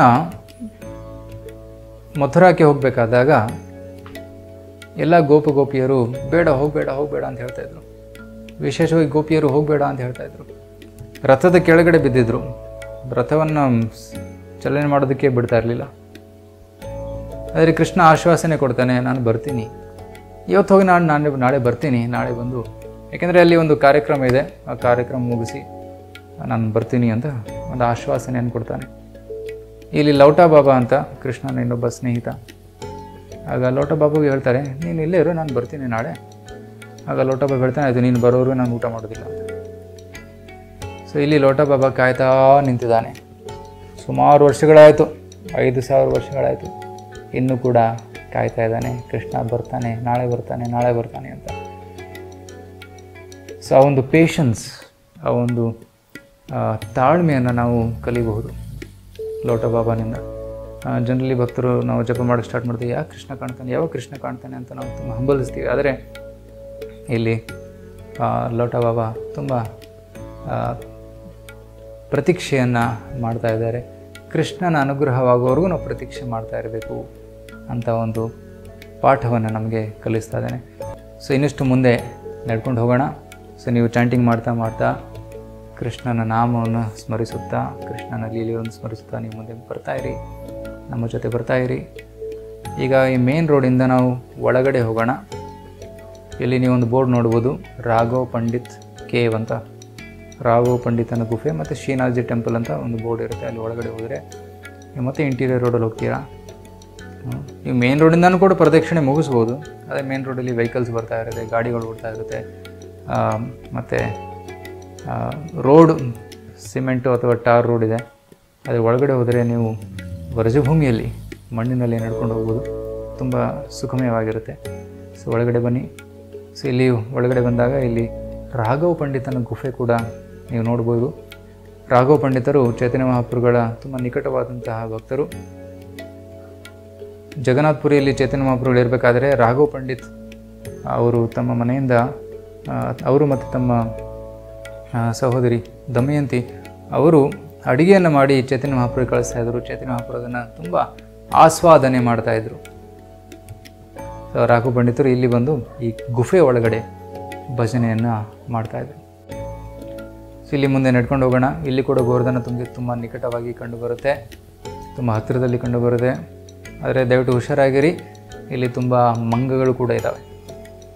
S1: ಮಥುರಾಕ್ಕೆ ಹೋಗಬೇಕಾದಾಗ ಎಲ್ಲ ಗೋಪ ಗೋಪಿಯರು ಬೇಡ ಹೋಗಬೇಡ ಹೋಗಬೇಡ ಅಂತ ಹೇಳ್ತಾ ಇದ್ರು ವಿಶೇಷವಾಗಿ ಗೋಪಿಯರು ಹೋಗಬೇಡ ಅಂತ ಹೇಳ್ತಾ ಇದ್ರು ರಥದ ಕೆಳಗಡೆ ಬಿದ್ದಿದ್ರು ರಥವನ್ನು ಚಲನೆ ಮಾಡೋದಕ್ಕೆ ಬಿಡ್ತಾ ಇರಲಿಲ್ಲ ಆದರೆ ಕೃಷ್ಣ ಆಶ್ವಾಸನೆ ಕೊಡ್ತಾನೆ ನಾನು ಬರ್ತೀನಿ ಇವತ್ತು ಹೋಗಿ ನಾನು ನಾಳೆ ನಾಳೆ ಬರ್ತೀನಿ ನಾಳೆ ಬಂದು ಯಾಕೆಂದರೆ ಅಲ್ಲಿ ಒಂದು ಕಾರ್ಯಕ್ರಮ ಇದೆ ಆ ಕಾರ್ಯಕ್ರಮ ಮುಗಿಸಿ ನಾನು ಬರ್ತೀನಿ ಅಂತ ಒಂದು ಆಶ್ವಾಸನೆಯನ್ನು ಕೊಡ್ತಾನೆ ಇಲ್ಲಿ ಲೌಟಾ ಬಾಬಾ ಅಂತ ಕೃಷ್ಣನ ಇನ್ನೊಬ್ಬ ಸ್ನೇಹಿತ ಆಗ ಲೋಟ ಬಾಬುಗೆ ಹೇಳ್ತಾರೆ ನೀನು ಇಲ್ಲೇ ಇರು ನಾನು ಬರ್ತೀನಿ ನಾಳೆ ಆಗ ಲೋಟ ಬಾಬಾ ಹೇಳ್ತಾನೆ ಆಯಿತು ನೀನು ಬರೋರು ನಾನು ಊಟ ಮಾಡೋದಿಲ್ಲ ಅಂತ ಸೊ ಇಲ್ಲಿ ಲೋಟ ಬಾಬಾ ಕಾಯ್ತಾ ನಿಂತಿದ್ದಾನೆ ಸುಮಾರು ವರ್ಷಗಳಾಯಿತು ಐದು ಸಾವಿರ ವರ್ಷಗಳಾಯಿತು ಇನ್ನೂ ಕೂಡ ಕಾಯ್ತಾ ಇದ್ದಾನೆ ಕೃಷ್ಣ ಬರ್ತಾನೆ ನಾಳೆ ಬರ್ತಾನೆ ನಾಳೆ ಬರ್ತಾನೆ ಅಂತ ಸೊ ಆ ಒಂದು ಪೇಷನ್ಸ್ ಆ ಒಂದು ಆ, ತಾಳ್ಮೆಯನ್ನು ನಾವು ಕಲಿಬಹುದು ಲೋಟ ಬಾಬಾನಿಂದ ಜನರಲಿ ಭಕ್ತರು ನಾವು ಜಪ ಮಾಡೋಕ್ಕೆ ಸ್ಟಾರ್ಟ್ ಮಾಡ್ತೀವಿ ಯಾಕೆ ಕೃಷ್ಣ ಕಾಣ್ತಾನೆ ಯಾವಾಗ ಕೃಷ್ಣ ಕಾಣ್ತಾನೆ ಅಂತ ನಾವು ತುಂಬ ಹಂಬಲಿಸ್ತೀವಿ ಆದರೆ ಇಲ್ಲಿ ಆ, ಲೋಟ ಬಾಬಾ ತುಂಬ ಆ, ಪ್ರತೀಕ್ಷೆಯನ್ನು ಮಾಡ್ತಾ ಇದ್ದಾರೆ ಕೃಷ್ಣನ ಅನುಗ್ರಹವಾಗುವವರೆಗೂ ನಾವು ಪ್ರತೀಕ್ಷೆ ಮಾಡ್ತಾ ಇರಬೇಕು ಅಂತ ಒಂದು ಪಾಠವನ್ನು ನಮಗೆ ಕಲಿಸ್ತಾ ಇದ್ದಾನೆ ಸೊ ಇನ್ನಷ್ಟು ಮುಂದೆ ನಡ್ಕೊಂಡು ಹೋಗೋಣ ಸೊ ನೀವು ಚಾಂಟಿಂಗ್ ಮಾಡ್ತಾ ಮಾಡ್ತಾ ಕೃಷ್ಣನ ನಾಮವನ್ನು ಸ್ಮರಿಸುತ್ತಾ ಕೃಷ್ಣನ ಲೀಲೆಯನ್ನು ಸ್ಮರಿಸುತ್ತಾ ನೀವು ಮುಂದೆ ಬರ್ತಾ ಇರಿ ನಮ್ಮ ಜೊತೆ ಬರ್ತಾ ಇರಿ ಈಗ ಈ ಮೇನ್ ರೋಡಿಂದ ನಾವು ಒಳಗಡೆ ಹೋಗೋಣ ಇಲ್ಲಿ ನೀವೊಂದು ಬೋರ್ಡ್ ನೋಡ್ಬೋದು ರಾಘವ್ ಪಂಡಿತ್ ಕೇವ್ ಅಂತ ರಾಘವ್ ಪಂಡಿತನ ಗುಫೆ ಮತ್ತು ಶ್ರೀನಾಥ್ಜಿ ಟೆಂಪಲ್ ಅಂತ ಒಂದು ಬೋರ್ಡ್ ಇರುತ್ತೆ ಅಲ್ಲಿ ಒಳಗಡೆ ಹೋದರೆ ನೀವು ಮತ್ತೆ ಇಂಟೀರಿಯರ್ ರೋಡಲ್ಲಿ ಹೋಗ್ತೀರಾ ಹ್ಮ್. ನೀವು ಮೇನ್ ರೋಡಿಂದನೂ ಕೂಡ ಪ್ರದಕ್ಷಿಣೆ ಮುಗಿಸ್ಬೋದು ಅದೇ ಮೇನ್ ರೋಡಲ್ಲಿ ವೆಹಿಕಲ್ಸ್ ಬರ್ತಾ ಇರುತ್ತೆ ಗಾಡಿಗಳು ಓಡ್ತಾ ಇರುತ್ತೆ ಮತ್ತು ರೋಡ್ ಸಿಮೆಂಟು ಅಥವಾ ಟಾರ್ ರೋಡ್ ಇದೆ ಅದ್ರ ಒಳಗಡೆ ಹೋದರೆ ನೀವು ವರಜಭೂಮಿಯಲ್ಲಿ ಮಣ್ಣಿನಲ್ಲಿ ನಡ್ಕೊಂಡು ಹೋಗ್ಬೋದು ತುಂಬ ಸುಖಮಯವಾಗಿರುತ್ತೆ ಸೊ ಒಳಗಡೆ ಬನ್ನಿ ಸೊ ಇಲ್ಲಿ ಒಳಗಡೆ ಬಂದಾಗ ಇಲ್ಲಿ ರಾಘವ್ ಪಂಡಿತನ ಗುಫೆ ಕೂಡ ನೀವು ನೋಡ್ಬೋದು ರಾಘವ್ ಪಂಡಿತರು ಚೈತನ್ಯ ಮಹಾಪ್ರಭುಗಳ ತುಂಬ ನಿಕಟವಾದಂತಹ ಭಕ್ತರು ಜಗನ್ನಾಥ್ಪುರಿಯಲ್ಲಿ ಚೈತನ್ಯ ಮಹಾಪ್ರಭುಗಳು ಇರಬೇಕಾದ್ರೆ ರಾಘವ್ ಪಂಡಿತ್ ಅವರು ತಮ್ಮ ಮನೆಯಿಂದ ಆ, ಅವರು ಮತ್ತು ತಮ್ಮ ಆ, ಸಹೋದರಿ ದಮಯಂತಿ ಅವರು ಅಡಿಗೆಯನ್ನು ಮಾಡಿ ಚೈತನ್ಯ ಮಹಾಪ್ರಭು ಕಳಿಸ್ತಾ ಇದ್ರು ಚೈತನ್ಯ ಮಹಾಪ್ರಭು ಅದನ್ನು ತುಂಬ ಆಸ್ವಾದನೆ ಮಾಡ್ತಾ ಇದ್ರು ಸೊ ರಾಘು ಪಂಡಿತರು ಇಲ್ಲಿ ಬಂದು ಈ ಗುಫೆ ಒಳಗಡೆ ಭಜನೆಯನ್ನು ಮಾಡ್ತಾಯಿದ್ರು ಸೊ ಇಲ್ಲಿ ಮುಂದೆ ನಡ್ಕೊಂಡು ಹೋಗೋಣ ಇಲ್ಲಿ ಕೂಡ ಗೋವರ್ಧನ ತುಂಬ ತುಂಬ ನಿಕಟವಾಗಿ ಕಂಡುಬರುತ್ತೆ ತುಂಬ ಹತ್ತಿರದಲ್ಲಿ ಕಂಡುಬರುತ್ತೆ ಆದರೆ ದಯವಿಟ್ಟು ಹುಷಾರಾಗಿರಿ ಇಲ್ಲಿ ತುಂಬ ಮಂಗಗಳು ಕೂಡ ಇದ್ದಾವೆ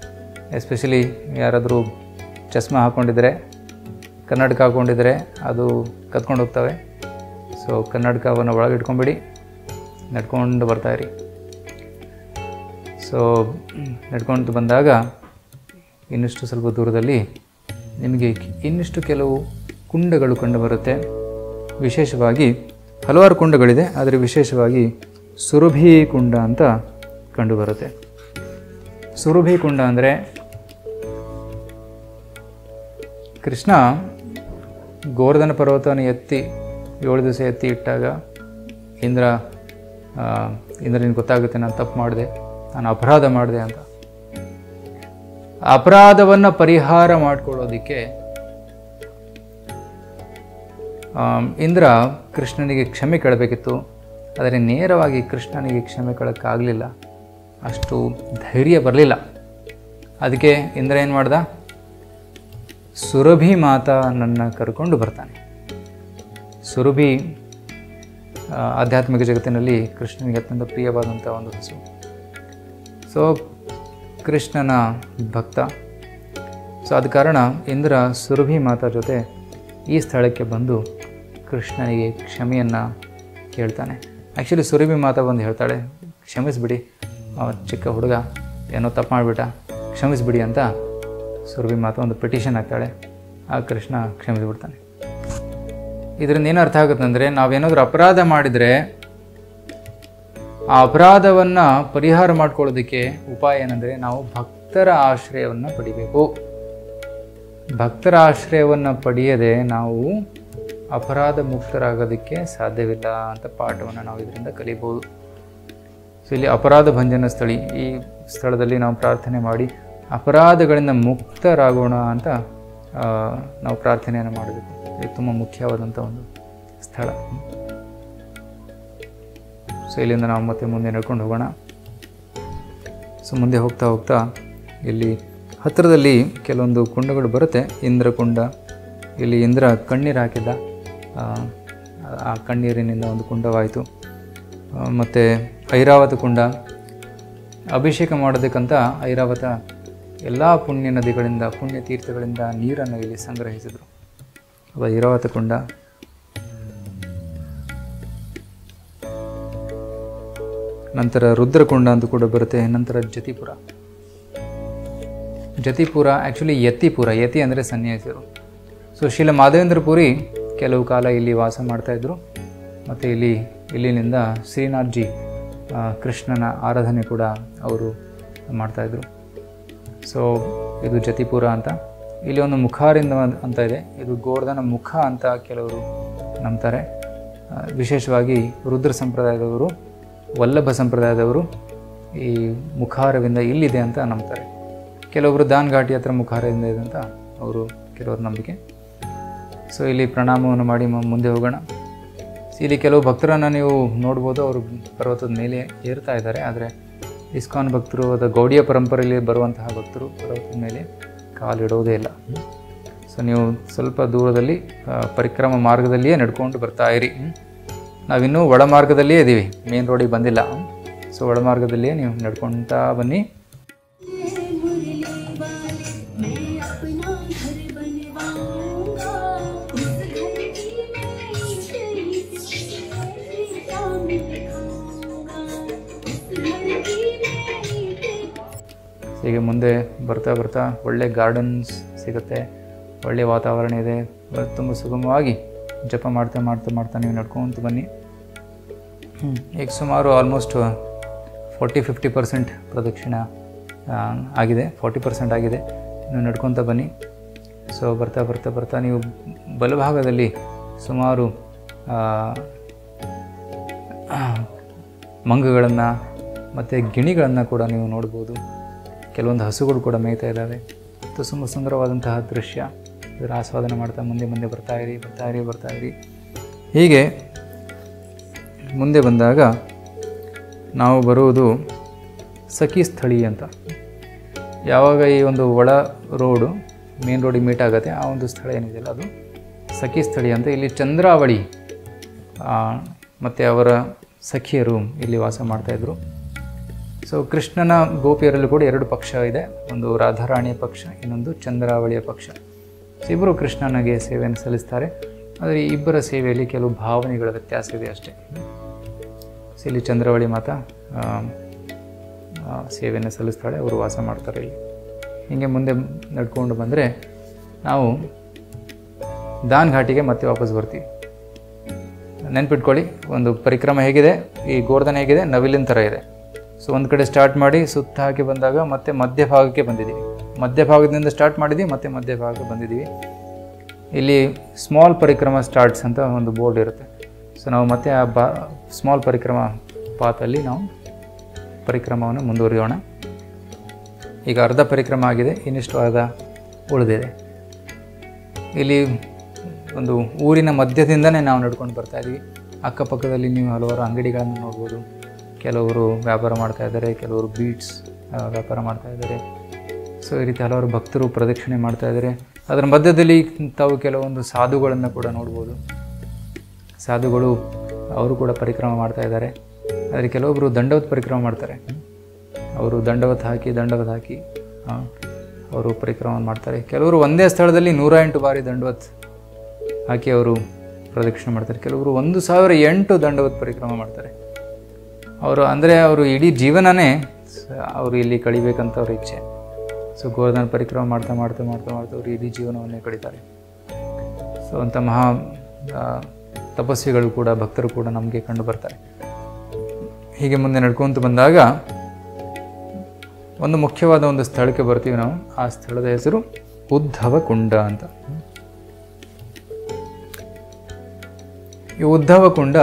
S1: ಎಸ್ಪೆಷಲಿ ಯಾರಾದರೂ ಚಸ್ಮಾ ಹಾಕ್ಕೊಂಡಿದ್ರೆ ಕನ್ನಡಕ ಹಾಕ್ಕೊಂಡಿದ್ರೆ ಅದು ಕತ್ಕೊಂಡು ಹೋಗ್ತವೆ ಸೊ ಕನ್ನಡಕವನ್ನು ಒಳಗೆ ಇಟ್ಕೊಂಬಿಡಿ ನಡ್ಕೊಂಡು ಬರ್ತಾಯಿರಿ ಸೊ ನಡ್ಕೊಂಡು ಬಂದಾಗ ಇನ್ನಷ್ಟು ಸ್ವಲ್ಪ ದೂರದಲ್ಲಿ ನಿಮಗೆ ಇನ್ನಿಷ್ಟು ಕೆಲವು ಕುಂಡಗಳು ಕಂಡುಬರುತ್ತೆ ವಿಶೇಷವಾಗಿ ಹಲವಾರು ಕುಂಡಗಳಿದೆ ಆದರೆ ವಿಶೇಷವಾಗಿ ಸುರಭಿ ಕುಂಡ ಅಂತ ಕಂಡುಬರುತ್ತೆ ಸುರಭಿ ಕುಂಡ ಅಂದರೆ ಕೃಷ್ಣ ಗೋವರ್ಧನ ಪರ್ವತವನ್ನು ಎತ್ತಿ ಏಳು ದಿವಸ ಎತ್ತಿ ಇಟ್ಟಾಗ ಇಂದ್ರ ಆ, ಇಂದ್ರ ನಿನ್ಗೆ ಗೊತ್ತಾಗುತ್ತೆ ನಾನು ತಪ್ಪು ಮಾಡಿದೆ ನಾನು ಅಪರಾಧ ಮಾಡಿದೆ ಅಂತ ಅಪರಾಧವನ್ನು ಪರಿಹಾರ ಮಾಡ್ಕೊಳ್ಳೋದಕ್ಕೆ ಆಮ್, ಇಂದ್ರ ಕೃಷ್ಣನಿಗೆ ಕ್ಷಮೆ ಕೇಳಬೇಕಿತ್ತು ಆದರೆ ನೇರವಾಗಿ ಕೃಷ್ಣನಿಗೆ ಕ್ಷಮೆ ಕೇಳೋಕ್ಕಾಗಲಿಲ್ಲ ಅಷ್ಟು ಧೈರ್ಯ ಬರಲಿಲ್ಲ ಅದಕ್ಕೆ ಇಂದ್ರ ಏನು ಮಾಡ್ದ ಸುರಭಿ ಮಾತಾ ನನ್ನ ಕರ್ಕೊಂಡು ಬರ್ತಾನೆ ಸುರಭಿ ಆ, ಆಧ್ಯಾತ್ಮಿಕ ಜಗತ್ತಿನಲ್ಲಿ ಕೃಷ್ಣನಿಗೆ ಅತ್ಯಂತ ಪ್ರಿಯವಾದಂಥ ಒಂದು ಹಸು ಸೊ ಕೃಷ್ಣನ ಭಕ್ತ ಸೊ ಆದ ಕಾರಣ ಇಂದ್ರ ಸುರಭಿ ಮಾತಾ ಜೊತೆ ಈ ಸ್ಥಳಕ್ಕೆ ಬಂದು ಕೃಷ್ಣನಿಗೆ ಕ್ಷಮೆಯನ್ನು ಕೇಳ್ತಾನೆ ಆ್ಯಕ್ಚುಲಿ ಸುರಭಿ ಮಾತಾ ಬಂದು ಹೇಳ್ತಾಳೆ ಕ್ಷಮಿಸ್ಬಿಡಿ ಅವ ಚಿಕ್ಕ ಹುಡುಗ ಏನೋ ತಪ್ಪು ಮಾಡಿಬಿಟ್ಟ ಕ್ಷಮಿಸ್ಬಿಡಿ ಅಂತ ಸುರಭಿ ಮಾತಾ ಒಂದು ಪಿಟಿಷನ್ ಹಾಕ್ತಾಳೆ ಆ ಕೃಷ್ಣ ಕ್ಷಮಿಸ್ಬಿಡ್ತಾನೆ ಇದರಿಂದ ಏನು ಅರ್ಥ ಆಗುತ್ತೆ ಅಂದರೆ ನಾವೇನಾದರೂ ಅಪರಾಧ ಮಾಡಿದರೆ ಆ ಅಪರಾಧವನ್ನು ಪರಿಹಾರ ಮಾಡ್ಕೊಳ್ಳೋದಕ್ಕೆ ಉಪಾಯ ಏನಂದರೆ ನಾವು ಭಕ್ತರ ಆಶ್ರಯವನ್ನು ಪಡಿಬೇಕು ಭಕ್ತರ ಆಶ್ರಯವನ್ನು ಪಡೆಯದೆ ನಾವು ಅಪರಾಧ ಮುಕ್ತರಾಗೋದಕ್ಕೆ ಸಾಧ್ಯವಿಲ್ಲ ಅಂತ ಪಾಠವನ್ನು ನಾವು ಇದರಿಂದ ಕಲಿಬೋದು ಸೊ ಇಲ್ಲಿ ಅಪರಾಧ ಭಂಜನ ಸ್ಥಳಿ ಈ ಸ್ಥಳದಲ್ಲಿ ನಾವು ಪ್ರಾರ್ಥನೆ ಮಾಡಿ ಅಪರಾಧಗಳಿಂದ ಮುಕ್ತರಾಗೋಣ ಅಂತ ಆ, ನಾವು ಪ್ರಾರ್ಥನೆಯನ್ನು ಮಾಡಬೇಕು ಇದು ತುಂಬ ಮುಖ್ಯವಾದಂಥ ಒಂದು ಸ್ಥಳ ಸೊ ಇಲ್ಲಿಂದ ನಾವು ಮತ್ತೆ ಮುಂದೆ ನಡ್ಕೊಂಡು ಹೋಗೋಣ ಸೊ ಮುಂದೆ ಹೋಗ್ತಾ ಹೋಗ್ತಾ ಇಲ್ಲಿ ಹತ್ತಿರದಲ್ಲಿ ಕೆಲವೊಂದು ಕುಂಡಗಳು ಬರುತ್ತೆ ಇಂದ್ರ ಕುಂಡ ಇಲ್ಲಿ ಇಂದ್ರ ಕಣ್ಣೀರು ಹಾಕಿದ್ದ ಆ, ಆ ಕಣ್ಣೀರಿನಿಂದ ಒಂದು ಕುಂಡವಾಯಿತು ಮತ್ತು ಐರಾವತ ಕುಂಡ ಅಭಿಷೇಕ ಮಾಡೋದಕ್ಕಂತ ಐರಾವತ ಎಲ್ಲ ಪುಣ್ಯ ನದಿಗಳಿಂದ ಪುಣ್ಯ ತೀರ್ಥಗಳಿಂದ ನೀರನ್ನು ಇಲ್ಲಿ ಸಂಗ್ರಹಿಸಿದರು ಅದು ಐರಾವತ ಕುಂಡ ನಂತರ ರುದ್ರಕುಂಡ ಅಂತ ಕೂಡ ಬರುತ್ತೆ ನಂತರ ಜತಿಪುರ ಜತಿಪುರ ಆ್ಯಕ್ಚುಲಿ ಯತಿಪುರ ಯತಿ ಅಂದರೆ ಸನ್ಯಾಸಿರು ಸೊ ಶೀಲ ಮಾಧವೇಂದ್ರ ಪುರಿ ಕೆಲವು ಕಾಲ ಇಲ್ಲಿ ವಾಸ ಮಾಡ್ತಾಯಿದ್ರು ಮತ್ತು ಇಲ್ಲಿ ಇಲ್ಲಿನಿಂದ ಶ್ರೀನಾಥ್ಜಿ ಆ, ಕೃಷ್ಣನ ಆರಾಧನೆ ಕೂಡ ಅವರು ಮಾಡ್ತಾಯಿದ್ರು ಸೊ ಇದು ಜತಿಪುರ ಅಂತ ಇಲ್ಲಿ ಒಂದು ಮುಖಾರಿಂದ ಅಂತ ಇದೆ ಇದು ಗೋವರ್ಧನ ಮುಖ ಅಂತ ಕೆಲವರು ನಂಬ್ತಾರೆ ಆ, ವಿಶೇಷವಾಗಿ ರುದ್ರ ಸಂಪ್ರದಾಯದವರು ವಲ್ಲಭ ಸಂಪ್ರದಾಯದವರು ಈ ಮುಖಾರವಿಂದ ಇಲ್ಲಿದೆ ಅಂತ ನಂಬ್ತಾರೆ ಕೆಲವೊಬ್ಬರು ದಾನ್ ಘಾಟಿ ಹತ್ರ ಮುಖಾರದಿಂದ ಇದೆ ಅಂತ ಅವರು ಕೆಲವ್ರ ನಂಬಿಕೆ ಸೊ ಇಲ್ಲಿ ಪ್ರಣಾಮವನ್ನು ಮಾಡಿ ಮ- ಮುಂದೆ ಹೋಗೋಣ ಇಲ್ಲಿ ಕೆಲವು ಭಕ್ತರನ್ನು ನೀವು ನೋಡ್ಬೋದು ಅವರು ಪರ್ವತದ ಮೇಲೆ ಏರ್ತಾ ಇದ್ದಾರೆ ಆದರೆ ಇಸ್ಕಾನ್ ಭಕ್ತರು ಅಥವಾ ಗೌಡಿಯ ಪರಂಪರೆಯಲ್ಲಿ ಬರುವಂತಹ ಭಕ್ತರು ಪರ್ವತದ ಮೇಲೆ ಕಾಲಿಡೋದೇ ಇಲ್ಲ ಸೊ ನೀವು ಸ್ವಲ್ಪ ದೂರದಲ್ಲಿ ಆ, ಪರಿಕ್ರಮ ಮಾರ್ಗದಲ್ಲಿಯೇ ನಡ್ಕೊಂಡು ಬರ್ತಾ ಇರಿ ಹ್ಮ್. ನಾವಿನ್ನೂ ಒಳ ಮಾರ್ಗದಲ್ಲಿಯೇ ಇದ್ದೀವಿ ಮೇನ್ ರೋಡಿಗೆ ಬಂದಿಲ್ಲ ಸೊ ಒಳ ಮಾರ್ಗದಲ್ಲಿಯೇ ನೀವು ನಡ್ಕೊಳ್ತಾ ಬನ್ನಿ
S3: मुरली वाले मैं अपना घर बनवाऊंगा उस घर की मैं तेरी काम दिखाऊंगा उस घर की मैं तेरी
S1: ಹೀಗೆ ಮುಂದೆ ಬರ್ತಾ ಬರ್ತಾ ಒಳ್ಳೆ ಗಾರ್ಡನ್ಸ್ ಸಿಗುತ್ತೆ ಒಳ್ಳೆಯ ವಾತಾವರಣ ಇದೆ ತುಂಬ ಸುಗಮವಾಗಿ ಜಪ ಮಾಡ್ತಾ ಮಾಡ್ತಾ ಮಾಡ್ತಾ ನೀವು ನಡ್ಕೊಂತ ಬನ್ನಿ ಹ್ಮ್. ಈಗ ಸುಮಾರು ಆಲ್ಮೋಸ್ಟ್ ಫೋರ್ಟಿ ಫಿಫ್ಟಿ ಪರ್ಸೆಂಟ್ ಪ್ರದಕ್ಷಿಣ ಆ, ಆಗಿದೆ ಫಾರ್ಟಿ ಪರ್ಸೆಂಟ್ ಆಗಿದೆ ನೀವು ನಡ್ಕೊತ ಬನ್ನಿ ಸೊ ಬರ್ತಾ ಬರ್ತಾ ಬರ್ತಾ ನೀವು ಬಲಭಾಗದಲ್ಲಿ ಸುಮಾರು ಆ, ಮಂಗಗಳನ್ನು ಮತ್ತು ಗಿಣಿಗಳನ್ನು ಕೂಡ ನೀವು ನೋಡ್ಬೋದು ಕೆಲವೊಂದು ಹಸುಗಳು ಕೂಡ ಮೇಯ್ತಾ ಇದ್ದಾವೆ ಮತ್ತು ತುಂಬ ಸುಂದರವಾದಂತಹ ದೃಶ್ಯ ಇದರ ಆಸ್ವಾದನೆ ಮಾಡ್ತಾ ಮುಂದೆ ಮುಂದೆ ಬರ್ತಾ ಇರಿ ಬರ್ತಾ ಇರಿ ಬರ್ತಾ ಇರಿ ಹೀಗೆ ಮುಂದೆ ಬಂದಾಗ ನಾವು ಬರುವುದು ಸಖಿ ಸ್ಥಳಿ ಅಂತ ಯಾವಾಗ ಈ ಒಂದು ಒಳ ರೋಡು ಮೇನ್ ರೋಡಿಗೆ ಮೀಟ್ ಆಗುತ್ತೆ ಆ ಒಂದು ಸ್ಥಳ ಏನಿದೆಯಲ್ಲ ಅದು ಸಖಿ ಸ್ಥಳಿ ಅಂತ ಇಲ್ಲಿ ಚಂದ್ರಾವಳಿ ಮತ್ತು ಅವರ ಸಖಿಯರು ಇಲ್ಲಿ ವಾಸ ಮಾಡ್ತಾಯಿದ್ರು ಸೊ ಕೃಷ್ಣನ ಗೋಪಿಯರಲ್ಲೂ ಕೂಡ ಎರಡು ಪಕ್ಷ ಇದೆ ಒಂದು ರಾಧಾರಾಣಿಯ ಪಕ್ಷ ಇನ್ನೊಂದು ಚಂದ್ರಾವಳಿಯ ಪಕ್ಷ ಸೊ ಇಬ್ಬರು ಕೃಷ್ಣನಿಗೆ ಸೇವೆಯನ್ನು ಸಲ್ಲಿಸ್ತಾರೆ ಆದರೆ ಈ ಇಬ್ಬರ ಸೇವೆಯಲ್ಲಿ ಕೆಲವು ಭಾವನೆಗಳ ವ್ಯತ್ಯಾಸ ಇದೆ ಅಷ್ಟೇ ಸೊ ಇಲ್ಲಿ ಚಂದ್ರಾವಳಿ ಮಾತಾ ಆ, ಆ, ಸೇವೆಯನ್ನು ಸಲ್ಲಿಸ್ತಾಳೆ ಅವರು ವಾಸ ಮಾಡ್ತಾರೆ ಇಲ್ಲಿ ಹೀಗೆ ಮುಂದೆ ನಡ್ಕೊಂಡು ಬಂದರೆ ನಾವು ದಾನ್ ಘಾಟಿಗೆ ಮತ್ತೆ ವಾಪಸ್ ಬರ್ತೀವಿ ನೆನ್ಪಿಟ್ಕೊಳ್ಳಿ ಒಂದು ಪರಿಕ್ರಮ ಹೇಗಿದೆ ಈ ಗೋರ್ಧನ ಹೇಗಿದೆ ನವಿಲಿನ ಥರ ಇದೆ ಸೊ ಒಂದು ಕಡೆ ಸ್ಟಾರ್ಟ್ ಮಾಡಿ ಸುತ್ತ ಹಾಕಿ ಬಂದಾಗ ಮತ್ತೆ ಮಧ್ಯಭಾಗಕ್ಕೆ ಬಂದಿದ್ದೀವಿ ಮಧ್ಯಭಾಗದಿಂದ ಸ್ಟಾರ್ಟ್ ಮಾಡಿದ್ದೀವಿ ಮತ್ತೆ ಮಧ್ಯಭಾಗಕ್ಕೆ ಬಂದಿದ್ದೀವಿ ಇಲ್ಲಿ ಸ್ಮಾಲ್ ಪರಿಕ್ರಮ ಸ್ಟಾರ್ಟ್ಸ್ ಅಂತ ಒಂದು ಬೋರ್ಡ್ ಇರುತ್ತೆ ಸೊ ನಾವು ಮತ್ತೆ ಆ ಬಾ ಸ್ಮಾಲ್ ಪರಿಕ್ರಮ ಪಾತಲ್ಲಿ ನಾವು ಪರಿಕ್ರಮವನ್ನು ಮುಂದುವರಿಯೋಣ ಈಗ ಅರ್ಧ ಪರಿಕ್ರಮ ಆಗಿದೆ ಇನ್ನಿಷ್ಟು ಅರ್ಧ ಉಳಿದಿದೆ ಇಲ್ಲಿ ಒಂದು ಊರಿನ ಮಧ್ಯದಿಂದನೇ ನಾವು ನಡ್ಕೊಂಡು ಬರ್ತಾ ಇದ್ದೀವಿ ಅಕ್ಕಪಕ್ಕದಲ್ಲಿ ನೀವು ಹಲವಾರು ಅಂಗಡಿಗಳನ್ನು ನೋಡ್ಬೋದು ಕೆಲವರು ವ್ಯಾಪಾರ ಮಾಡ್ತಾ ಇದ್ದಾರೆ ಕೆಲವರು ಬೀಟ್ಸ್ ವ್ಯಾಪಾರ ಮಾಡ್ತಾ ಇದ್ದಾರೆ ಸೊ ಈ ರೀತಿ ಹಲವಾರು ಭಕ್ತರು ಪ್ರದಕ್ಷಿಣೆ ಮಾಡ್ತಾ ಇದ್ದಾರೆ ಅದರ ಮಧ್ಯದಲ್ಲಿ ತಾವು ಕೆಲವೊಂದು ಸಾಧುಗಳನ್ನು ಕೂಡ ನೋಡ್ಬೋದು ಸಾಧುಗಳು ಅವರು ಕೂಡ ಪರಿಕ್ರಮ ಮಾಡ್ತಾ ಇದ್ದಾರೆ ಆದರೆ ಕೆಲವೊಬ್ಬರು ದಂಡವತ್ ಪರಿಕ್ರಮ ಮಾಡ್ತಾರೆ ಅವರು ದಂಡವತ್ ಹಾಕಿ ದಂಡವತ್ ಹಾಕಿ ಆ, ಅವರು ಪರಿಕ್ರಮ ಮಾಡ್ತಾರೆ ಕೆಲವರು ಒಂದೇ ಸ್ಥಳದಲ್ಲಿ ನೂರ ಎಂಟು ಬಾರಿ ದಂಡವತ್ ಹಾಕಿ ಅವರು ಪ್ರದಕ್ಷಿಣೆ ಮಾಡ್ತಾರೆ ಕೆಲವರು ಒಂದು ಸಾವಿರ ಎಂಟು ದಂಡವತ್ ಪರಿಕ್ರಮ ಮಾಡ್ತಾರೆ ಅವರು ಅಂದರೆ ಅವರು ಇಡೀ ಜೀವನನೇ ಸ- ಅವರು ಇಲ್ಲಿ ಕಳಿಬೇಕಂತ ಅವ್ರ ಇಚ್ಛೆ ಸೊ ಗೋವರ್ಧನ ಪರಿಕ್ರಮ ಮಾಡ್ತಾ ಮಾಡ್ತಾ ಮಾಡ್ತಾ ಮಾಡ್ತಾ ಅವರು ಇಡೀ ಜೀವನವನ್ನೇ ಕಳೀತಾರೆ ಸೊ ಅಂಥ ಮಹಾ ಆ, ತಪಸ್ವಿಗಳು ಕೂಡ ಭಕ್ತರು ಕೂಡ ನಮಗೆ ಕಂಡು ಬರ್ತಾರೆ ಹೀಗೆ ಮುಂದೆ ನಡ್ಕೊಂತ ಬಂದಾಗ ಒಂದು ಮುಖ್ಯವಾದ ಒಂದು ಸ್ಥಳಕ್ಕೆ ಬರ್ತೀವಿ ನಾವು ಆ ಸ್ಥಳದ ಹೆಸರು ಉದ್ಧವ ಕುಂಡ ಅಂತ ಈ ಉದ್ಧವ ಕುಂಡ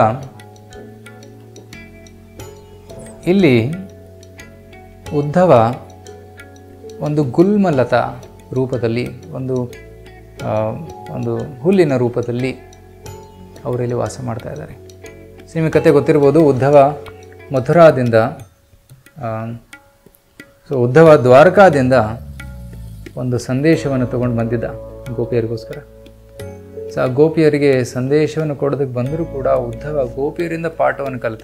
S1: ಇಲ್ಲಿ ಉದ್ಧವ ಒಂದು ಗುಲ್ಮಲತ ರೂಪದಲ್ಲಿ ಒಂದು ಆ, ಒಂದು ಹುಲ್ಲಿನ ರೂಪದಲ್ಲಿ ಅವರಲ್ಲಿ ವಾಸ ಮಾಡ್ತಾ ಇದ್ದಾರೆ ಸೊ ನಿಮಗೆ ಕತೆ ಗೊತ್ತಿರ್ಬೋದು ಉದ್ಧವ ಮಥುರಾದಿಂದ ಸೊ ಉದ್ಧವ ದ್ವಾರಕಾದಿಂದ ಒಂದು ಸಂದೇಶವನ್ನು ತಗೊಂಡು ಬಂದಿದ್ದ ಗೋಪಿಯರಿಗೋಸ್ಕರ ಸೊ ಆ ಗೋಪಿಯರಿಗೆ ಸಂದೇಶವನ್ನು ಕೊಡೋದಕ್ಕೆ ಬಂದರೂ ಕೂಡ ಉದ್ಧವ ಗೋಪಿಯರಿಂದ ಪಾಠವನ್ನು ಕಲಿತ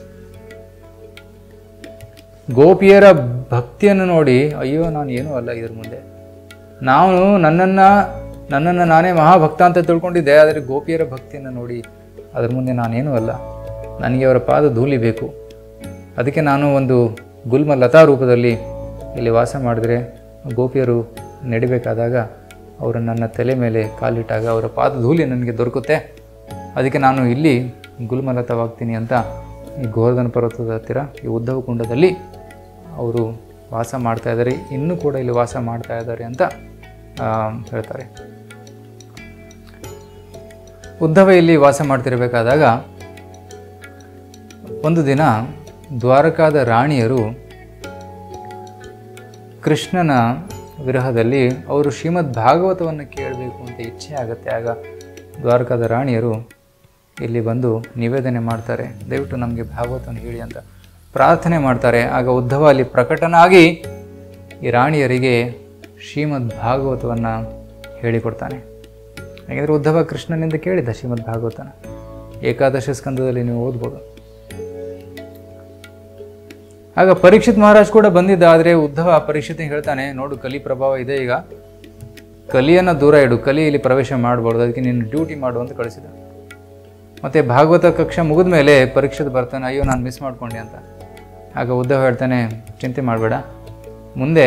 S1: ಗೋಪಿಯರ ಭಕ್ತಿಯನ್ನು ನೋಡಿ ಅಯ್ಯೋ ನಾನು ಏನೂ ಅಲ್ಲ ಇದ್ರ ಮುಂದೆ ನಾನು ನನ್ನನ್ನು ನನ್ನನ್ನು ನಾನೇ ಮಹಾಭಕ್ತ ಅಂತ ತಿಳ್ಕೊಂಡಿದ್ದೆ ಆದರೆ ಗೋಪಿಯರ ಭಕ್ತಿಯನ್ನು ನೋಡಿ ಅದ್ರ ಮುಂದೆ ನಾನೇನೂ ಅಲ್ಲ ನನಗೆ ಅವರ ಪಾದ ಧೂಳಿ ಬೇಕು ಅದಕ್ಕೆ ನಾನು ಒಂದು ಗುಲ್ಮ ಲತಾ ರೂಪದಲ್ಲಿ ಇಲ್ಲಿ ವಾಸ ಮಾಡಿದ್ರೆ ಗೋಪಿಯರು ನಡಿಬೇಕಾದಾಗ ಅವರು ನನ್ನ ತಲೆ ಮೇಲೆ ಕಾಲಿಟ್ಟಾಗ ಅವರ ಪಾದ ಧೂಳಿ ನನಗೆ ದೊರಕುತ್ತೆ ಅದಕ್ಕೆ ನಾನು ಇಲ್ಲಿ ಗುಲ್ಮಲತವಾಗ್ತೀನಿ ಅಂತ ಈ ಗೋವರ್ಧನ ಪರ್ವತದ ಹತ್ತಿರ ಈ ಉದ್ಧವ ಕುಂಡದಲ್ಲಿ ಅವರು ವಾಸ ಮಾಡ್ತಾ ಇದ್ದಾರೆ ಇನ್ನೂ ಕೂಡ ಇಲ್ಲಿ ವಾಸ ಮಾಡ್ತಾ ಇದ್ದಾರೆ ಅಂತ ಆ, ಹೇಳ್ತಾರೆ ಉದ್ಧವ ಇಲ್ಲಿ ವಾಸ ಮಾಡ್ತಿರಬೇಕಾದಾಗ ಒಂದು ದಿನ ದ್ವಾರಕಾದ ರಾಣಿಯರು ಕೃಷ್ಣನ ವಿರಹದಲ್ಲಿ ಅವರು ಶ್ರೀಮದ್ ಭಾಗವತವನ್ನು ಕೇಳಬೇಕು ಅಂತ ಇಚ್ಛೆ ಆಗುತ್ತೆ ಆಗ ದ್ವಾರಕಾದ ರಾಣಿಯರು ಇಲ್ಲಿ ಬಂದು ನಿವೇದನೆ ಮಾಡ್ತಾರೆ ದಯವಿಟ್ಟು ನಮಗೆ ಭಾಗವತವನ್ನು ಹೇಳಿ ಅಂತ ಪ್ರಾರ್ಥನೆ ಮಾಡ್ತಾರೆ ಆಗ ಉದ್ಧವ ಅಲ್ಲಿ ಪ್ರಕಟನಾಗಿ ಈ ರಾಣಿಯರಿಗೆ ಶ್ರೀಮದ್ ಭಾಗವತವನ್ನು ಹೇಳಿಕೊಡ್ತಾನೆ ಯಾಕೆಂದರೆ ಉದ್ಧವ ಕೃಷ್ಣನಿಂದ ಕೇಳಿದ ಶ್ರೀಮದ್ ಭಾಗವತನ ಏಕಾದಶ ಸ್ಕಂದದಲ್ಲಿ ನೀವು ಓದ್ಬೋದು ಆಗ ಪರೀಕ್ಷಿತ್ ಮಹಾರಾಜ್ ಕೂಡ ಬಂದಿದ್ದ ಆದರೆ ಉದ್ಧವ ಪರೀಕ್ಷಿತ್ ಹೇಳ್ತಾನೆ ನೋಡು ಕಲಿ ಪ್ರಭಾವ ಇದೆ ಈಗ ಕಲಿಯನ್ನು ದೂರ ಇಡು ಕಲಿ ಇಲ್ಲಿ ಪ್ರವೇಶ ಮಾಡಬಾರ್ದು ಅದಕ್ಕೆ ನೀನು ಡ್ಯೂಟಿ ಮಾಡು ಅಂತ ಕಳಿಸಿದ ಮತ್ತೆ ಭಾಗವತ ಕಕ್ಷ ಮುಗಿದ ಮೇಲೆ ಪರೀಕ್ಷಿತ್ ಬರ್ತಾನೆ ಅಯ್ಯೋ ನಾನು ಮಿಸ್ ಮಾಡ್ಕೊಂಡೆ ಅಂತ ಆಗ ಉದ್ಧವ ಹೇಳ್ತಾನೆ ಚಿಂತೆ ಮಾಡಬೇಡ ಮುಂದೆ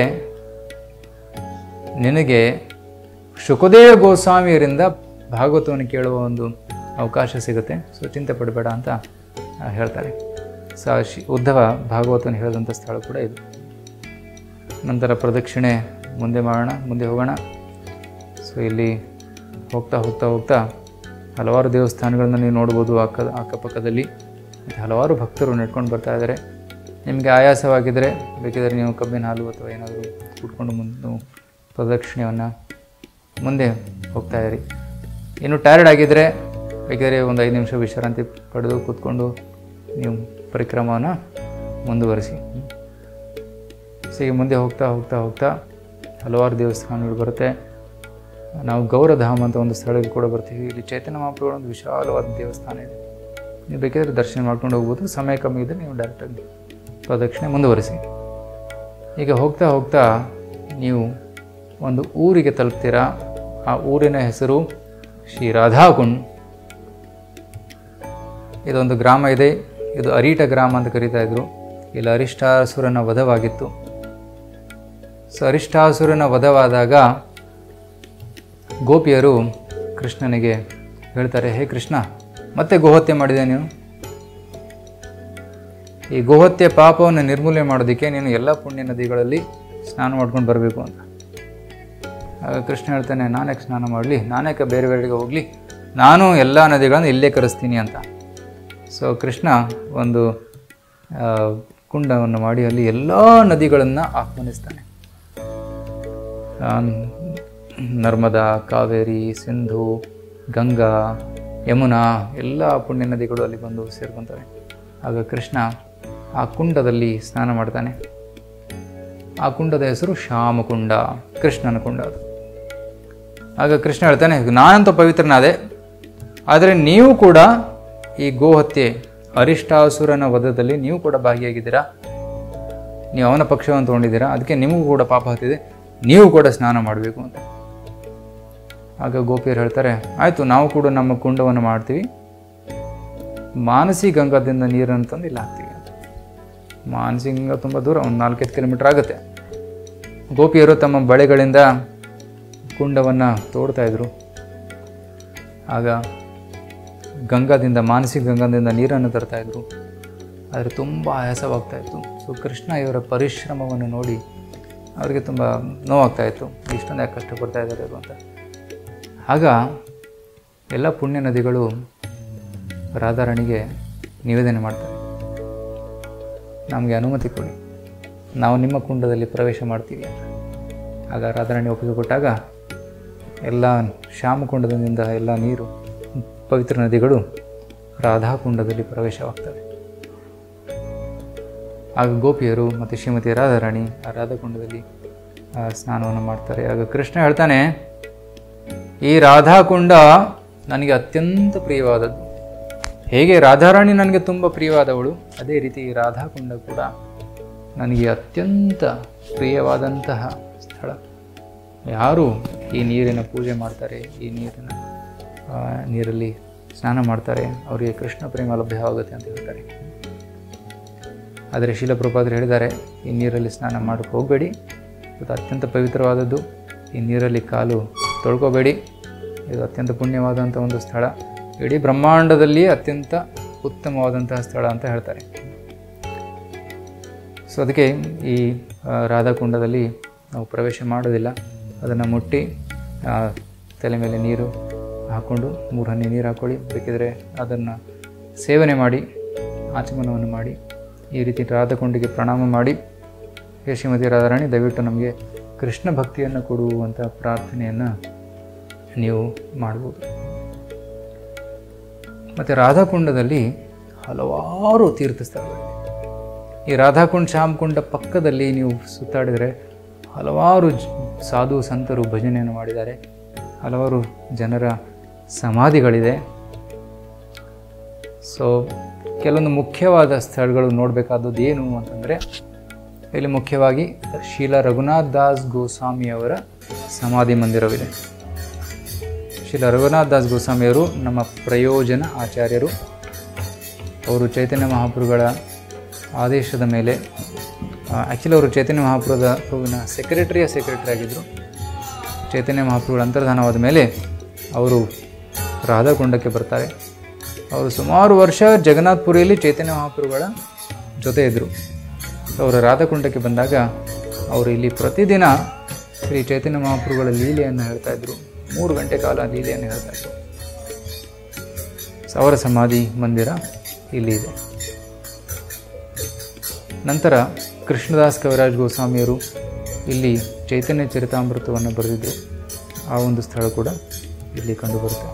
S1: ನಿನಗೆ ಶುಕದೇವ ಗೋಸ್ವಾಮಿಯರಿಂದ ಭಾಗವತವನ್ನು ಕೇಳುವ ಒಂದು ಅವಕಾಶ ಸಿಗುತ್ತೆ ಸೊ ಚಿಂತೆ ಪಡಬೇಡ ಅಂತ ಆ, ಹೇಳ್ತಾರೆ ಸೊ ಆ ಶಿ ಉದ್ಧವ ಭಾಗವತವನ್ನು ಹೇಳಿದಂಥ ಸ್ಥಳ ಕೂಡ ಇದು ನಂತರ ಪ್ರದಕ್ಷಿಣೆ ಮುಂದೆ ಮಾಡೋಣ ಮುಂದೆ ಹೋಗೋಣ ಸೊ ಇಲ್ಲಿ ಹೋಗ್ತಾ ಹೋಗ್ತಾ ಹೋಗ್ತಾ ಹಲವಾರು ದೇವಸ್ಥಾನಗಳನ್ನ ನೀವು ನೋಡ್ಬೋದು ಅಕ್ಕ ಅಕ್ಕಪಕ್ಕದಲ್ಲಿ ಮತ್ತು ಹಲವಾರು ಭಕ್ತರು ನಡ್ಕೊಂಡು ಬರ್ತಾ ಇದ್ದಾರೆ ನಿಮಗೆ ಆಯಾಸವಾಗಿದ್ದರೆ ಬೇಕಿದ್ರೆ ನೀವು ಕಬ್ಬಿನ ಹಾಲು ಅಥವಾ ಏನಾದರೂ ಕುಟ್ಕೊಂಡು ಮುಂದೆ ಪ್ರದಕ್ಷಿಣೆಯನ್ನು ಮುಂದೆ ಹೋಗ್ತಾ ಇರಿ ಇನ್ನು ಟಯರ್ಡ್ ಆಗಿದ್ದರೆ ಬೇಕಿದ್ರೆ ಒಂದು ಐದು ನಿಮಿಷ ವಿಶ್ರಾಂತಿ ಪಡೆದು ಕೂತ್ಕೊಂಡು ನೀವು ಪರಿಕ್ರಮವನ್ನು ಮುಂದುವರಿಸಿ ಸೊ ಈಗ ಮುಂದೆ ಹೋಗ್ತಾ ಹೋಗ್ತಾ ಹೋಗ್ತಾ ಹಲವಾರು ದೇವಸ್ಥಾನಗಳು ಬರುತ್ತೆ ನಾವು ಗೌರಧಾಮ ಅಂತ ಒಂದು ಸ್ಥಳಕ್ಕೆ ಕೂಡ ಬರ್ತೀವಿ ಇಲ್ಲಿ ಚೈತನ್ಯ ಮಹಾಪ್ರಭುಗಳ ಒಂದು ವಿಶಾಲವಾದ ದೇವಸ್ಥಾನ ಇದೆ ನೀವು ಬೇಕಿದ್ರೆ ದರ್ಶನ ಮಾಡ್ಕೊಂಡು ಹೋಗ್ಬೋದು ಸಮಯ ಕಮ್ಮಿ ಇದ್ದರೆ ನೀವು ಡೈರೆಕ್ಟಾಗಿ ಪ್ರದಕ್ಷಿಣೆ ಮುಂದುವರಿಸಿ ಈಗ ಹೋಗ್ತಾ ಹೋಗ್ತಾ ನೀವು ಒಂದು ಊರಿಗೆ ತಲುಪ್ತೀರಾ ಆ ಊರಿನ ಹೆಸರು ಶ್ರೀ ರಾಧಾಕುಂಡ್ ಇದೊಂದು ಗ್ರಾಮ ಇದೆ ಇದು ಅರೀಟ ಗ್ರಾಮ ಅಂತ ಕರೀತಾ ಇದ್ರು ಇಲ್ಲಿ ಅರಿಷ್ಟಾಸುರನ ವಧವಾಗಿತ್ತು ಸೊ ಅರಿಷ್ಟಾಸುರನ ವಧವಾದಾಗ ಗೋಪಿಯರು ಕೃಷ್ಣನಿಗೆ ಹೇಳ್ತಾರೆ ಹೇ ಕೃಷ್ಣ ಮತ್ತೆ ಗೋಹತ್ಯೆ ಮಾಡಿದೆ ನೀನು ಈ ಗೋಹತ್ಯೆ ಪಾಪವನ್ನು ನಿರ್ಮೂಲನೆ ಮಾಡೋದಕ್ಕೆ ನೀನು ಎಲ್ಲ ಪುಣ್ಯ ನದಿಗಳಲ್ಲಿ ಸ್ನಾನ ಮಾಡ್ಕೊಂಡು ಬರಬೇಕು ಅಂತ ಆಗ ಕೃಷ್ಣ ಹೇಳ್ತಾನೆ ನಾನ್ಯಾಕೆ ಸ್ನಾನ ಮಾಡಲಿ ನಾನ್ಯಾಕೆ ಬೇರೆ ಬೇರೆಗೆ ಹೋಗಲಿ ನಾನು ಎಲ್ಲ ನದಿಗಳನ್ನು ಇಲ್ಲೇ ಕರೆಸ್ತೀನಿ ಅಂತ ಸೊ ಕೃಷ್ಣ ಒಂದು ಆ, ಕುಂಡವನ್ನು ಮಾಡಿ ಅಲ್ಲಿ ಎಲ್ಲ ನದಿಗಳನ್ನು ಆಹ್ವಾನಿಸ್ತಾನೆ ಆ, ನರ್ಮದಾ ಕಾವೇರಿ ಸಿಂಧು ಗಂಗಾ ಯಮುನಾ ಎಲ್ಲ ಪುಣ್ಯ ನದಿಗಳು ಅಲ್ಲಿ ಬಂದು ಸೇರ್ಕೊತವೆ ಆಗ ಕೃಷ್ಣ ಆ ಕುಂಡದಲ್ಲಿ ಸ್ನಾನ ಮಾಡ್ತಾನೆ ಆ ಕುಂಡದ ಹೆಸರು ಶ್ಯಾಮಕುಂಡ ಕೃಷ್ಣನ ಕುಂಡ ಅದು ಆಗ ಕೃಷ್ಣ ಹೇಳ್ತಾನೆ ನಾನಂತೂ ಪವಿತ್ರನಾದೆ ಆದರೆ ನೀವು ಕೂಡ ಈ ಗೋಹತ್ಯೆ ಅರಿಷ್ಟಾಸುರನ ವಧದಲ್ಲಿ ನೀವು ಕೂಡ ಭಾಗಿಯಾಗಿದ್ದೀರಾ ನೀವು ಅವನ ಪಕ್ಷವನ್ನು ತೊಗೊಂಡಿದ್ದೀರಾ ಅದಕ್ಕೆ ನಿಮಗೂ ಕೂಡ ಪಾಪ ಹತ್ತಿದೆ ನೀವು ಕೂಡ ಸ್ನಾನ ಮಾಡಬೇಕು ಅಂತ ಆಗ ಗೋಪಿಯರು ಹೇಳ್ತಾರೆ ಆಯಿತು ನಾವು ಕೂಡ ನಮ್ಮ ಕುಂಡವನ್ನು ಮಾಡ್ತೀವಿ ಮಾನಸಿ ಗಂಗಾದಿಂದ ನೀರನ್ನು ತಂದು ಇಲ್ಲಿ ಹಾಕ್ತೀವಿ ಅಂತ ಮಾನಸಿ ಗಂಗಾ ತುಂಬ ದೂರ ಒಂದು ನಾಲ್ಕೈದು ಕಿಲೋಮೀಟರ್ ಆಗುತ್ತೆ ಗೋಪಿಯರು ತಮ್ಮ ಬಳೆಗಳಿಂದ ಕುಂಡವನ್ನು ತೋಡ್ತಾ ಇದ್ರು ಆಗ ಗಂಗಾದಿಂದ ಮಾನಸಿಕ ಗಂಗಾದಿಂದ ನೀರನ್ನು ತರ್ತಾ ಇದ್ರು ಆದರೆ ತುಂಬ ಆಯಾಸವಾಗ್ತಾ ಇತ್ತು ಸೊ ಕೃಷ್ಣ ಇವರ ಪರಿಶ್ರಮವನ್ನು ನೋಡಿ ಅವರಿಗೆ ತುಂಬ ನೋವಾಗ್ತಾ ಇತ್ತು ಇಷ್ಟೊಂದು ಯಾಕೆ ಕಷ್ಟಪಡ್ತಾ ಇದ್ದಾರೆ ಇವರು ಅಂತ ಆಗ ಎಲ್ಲ ಪುಣ್ಯ ನದಿಗಳು ರಾಧಾರಾಣಿಗೆ ನಿವೇದನೆ ಮಾಡ್ತಾರೆ ನಮಗೆ ಅನುಮತಿ ಕೊಡಿ ನಾವು ನಿಮ್ಮ ಕುಂಡದಲ್ಲಿ ಪ್ರವೇಶ ಮಾಡ್ತೀವಿ ಅಂತ ಆಗ ರಾಧಾರಾಣಿ ಒಪ್ಪಿಗೆ ಕೊಟ್ಟಾಗ ಎಲ್ಲ ಶ್ಯಾಮಕುಂಡದಿಂದ ಎಲ್ಲ ನೀರು ಪವಿತ್ರ ನದಿಗಳು ರಾಧಾಕುಂಡದಲ್ಲಿ ಪ್ರವೇಶವಾಗ್ತವೆ ಆಗ ಗೋಪಿಯರು ಮತ್ತು ಶ್ರೀಮತಿ ರಾಧಾರಾಣಿ ಆ ರಾಧಾಕುಂಡದಲ್ಲಿ ಆ, ಸ್ನಾನವನ್ನು ಮಾಡ್ತಾರೆ ಆಗ ಕೃಷ್ಣ ಹೇಳ್ತಾನೆ ಈ ರಾಧಾಕುಂಡ ನನಗೆ ಅತ್ಯಂತ ಪ್ರಿಯವಾದದ್ದು ಹೇಗೆ ರಾಧಾರಾಣಿ ನನಗೆ ತುಂಬ ಪ್ರಿಯವಾದವಳು ಅದೇ ರೀತಿ ಈ ರಾಧಾಕುಂಡ ಕೂಡ ನನಗೆ ಅತ್ಯಂತ ಪ್ರಿಯವಾದಂತಹ ಸ್ಥಳ ಯಾರು ಈ ನೀರಿನ ಪೂಜೆ ಮಾಡ್ತಾರೆ ಈ ನೀರಿನ ಆ, ನೀರಲ್ಲಿ ಸ್ನಾನ ಮಾಡ್ತಾರೆ ಅವರಿಗೆ ಕೃಷ್ಣ ಪ್ರೇಮ ಲಭ್ಯವಾಗುತ್ತೆ ಅಂತ ಹೇಳ್ತಾರೆ ಆದರೆ ಶೀಲಪ್ರಪಾದರು ಹೇಳಿದ್ದಾರೆ ಈ ನೀರಲ್ಲಿ ಸ್ನಾನ ಮಾಡೋಕ್ಕೆ ಹೋಗಬೇಡಿ ಇದು ಅತ್ಯಂತ ಪವಿತ್ರವಾದದ್ದು ಈ ನೀರಲ್ಲಿ ಕಾಲು ತೊಳ್ಕೋಬೇಡಿ ಇದು ಅತ್ಯಂತ ಪುಣ್ಯವಾದಂಥ ಒಂದು ಸ್ಥಳ ಇಡೀ ಬ್ರಹ್ಮಾಂಡದಲ್ಲಿ ಅತ್ಯಂತ ಉತ್ತಮವಾದಂತಹ ಸ್ಥಳ ಅಂತ ಹೇಳ್ತಾರೆ ಸೊ ಅದಕ್ಕೆ ಈ ಆ, ರಾಧಾಕುಂಡದಲ್ಲಿ ನಾವು ಪ್ರವೇಶ ಮಾಡೋದಿಲ್ಲ ಅದನ್ನು ಮುಟ್ಟಿ ಆ, ತಲೆ ಮೇಲೆ ನೀರು ಹಾಕ್ಕೊಂಡು ಮೂರು ಹನಿ ನೀರು ಹಾಕ್ಕೊಳ್ಳಿ ಬೇಕಿದ್ರೆ ಅದನ್ನು ಸೇವನೆ ಮಾಡಿ ಆಚಮನವನ್ನು ಮಾಡಿ ಈ ರೀತಿ ರಾಧಾಕುಂಡಿಗೆ ಪ್ರಣಾಮ ಮಾಡಿ ಹೇ ಶ್ರೀಮತಿ ರಾಧಾರಾಣಿ ದಯವಿಟ್ಟು ನಮಗೆ ಕೃಷ್ಣ ಭಕ್ತಿಯನ್ನು ಕೊಡುವಂಥ ಪ್ರಾರ್ಥನೆಯನ್ನು ನೀವು ಮಾಡ್ಬೋದು ಮತ್ತು ರಾಧಾಕುಂಡದಲ್ಲಿ ಹಲವಾರು ತೀರ್ಥ ಸ್ಥಳಗಳಿವೆ ಈ ರಾಧಾಕುಂಡ್ ಶ್ಯಾಮಕುಂಡ ಪಕ್ಕದಲ್ಲಿ ನೀವು ಸುತ್ತಾಡಿದರೆ ಹಲವಾರು ಜ- ಸಾಧು ಸಂತರು ಭಜನೆಯನ್ನು ಮಾಡಿದ್ದಾರೆ ಹಲವಾರು ಜನರ ಸಮಾಧಿಗಳಿದೆ ಸೊ ಕೆಲವೊಂದು ಮುಖ್ಯವಾದ ಸ್ಥಳಗಳು ನೋಡಬೇಕಾದದ್ದು ಏನು ಅಂತಂದರೆ ಇಲ್ಲಿ ಮುಖ್ಯವಾಗಿ ಶೀಲ ರಘುನಾಥ್ ದಾಸ್ ಗೋಸ್ವಾಮಿಯವರ ಸಮಾಧಿ ಮಂದಿರವಿದೆ ಶ್ರೀಲ ರಘುನಾಥ್ ದಾಸ್ ಗೋಸ್ವಾಮಿಯವರು ನಮ್ಮ ಪ್ರಯೋಜನ ಆಚಾರ್ಯರು ಅವರು ಚೈತನ್ಯ ಮಹಾಪ್ರಭುಗಳ ಆದೇಶದ ಮೇಲೆ ಆ್ಯಕ್ಚುಲಿ ಅವರು ಚೈತನ್ಯ ಮಹಾಪ್ರಭುದ ಪ್ರಭುವಿನ ಸೆಕ್ರೆಟರಿಯ ಸೆಕ್ರೆಟರಿ ಆಗಿದ್ದರು ಚೈತನ್ಯ ಮಹಾಪ್ರಭುಗಳ ಅಂತರ್ಧಾನವಾದ ಮೇಲೆ ಅವರು ರಾಧಾಕುಂಡಕ್ಕೆ ಬರ್ತಾರೆ ಅವರು ಸುಮಾರು ವರ್ಷ ಜಗನ್ನಾಥ್ಪುರಿಯಲ್ಲಿ ಚೈತನ್ಯ ಮಹಾಪ್ರಭುಗಳ ಜೊತೆ ಇದ್ದರು ಅವರು ರಾಧಾಕುಂಡಕ್ಕೆ ಬಂದಾಗ ಅವರು ಇಲ್ಲಿ ಪ್ರತಿದಿನ ಶ್ರೀ ಚೈತನ್ಯ ಮಹಾಪ್ರಭುಗಳ ಲೀಲೆಯನ್ನು ಹೇಳ್ತಾ ಇದ್ರು ಮೂರು ಗಂಟೆ ಕಾಲ ಲೀಲೆಯನ್ನು ಹೇಳ್ತಾ ಇದ್ರು ಅವರ ಸಮಾಧಿ ಮಂದಿರ ಇಲ್ಲಿ ಇದೆ ನಂತರ ಕೃಷ್ಣದಾಸ್ ಕವಿರಾಜ್ ಗೋಸ್ವಾಮಿಯವರು ಇಲ್ಲಿ ಚೈತನ್ಯ ಚರಿತಾಮೃತವನ್ನು ಬರೆದಿದ್ದರು ಆ ಒಂದು ಸ್ಥಳ ಕೂಡ ಇಲ್ಲಿ ಕಂಡುಬರುತ್ತೆ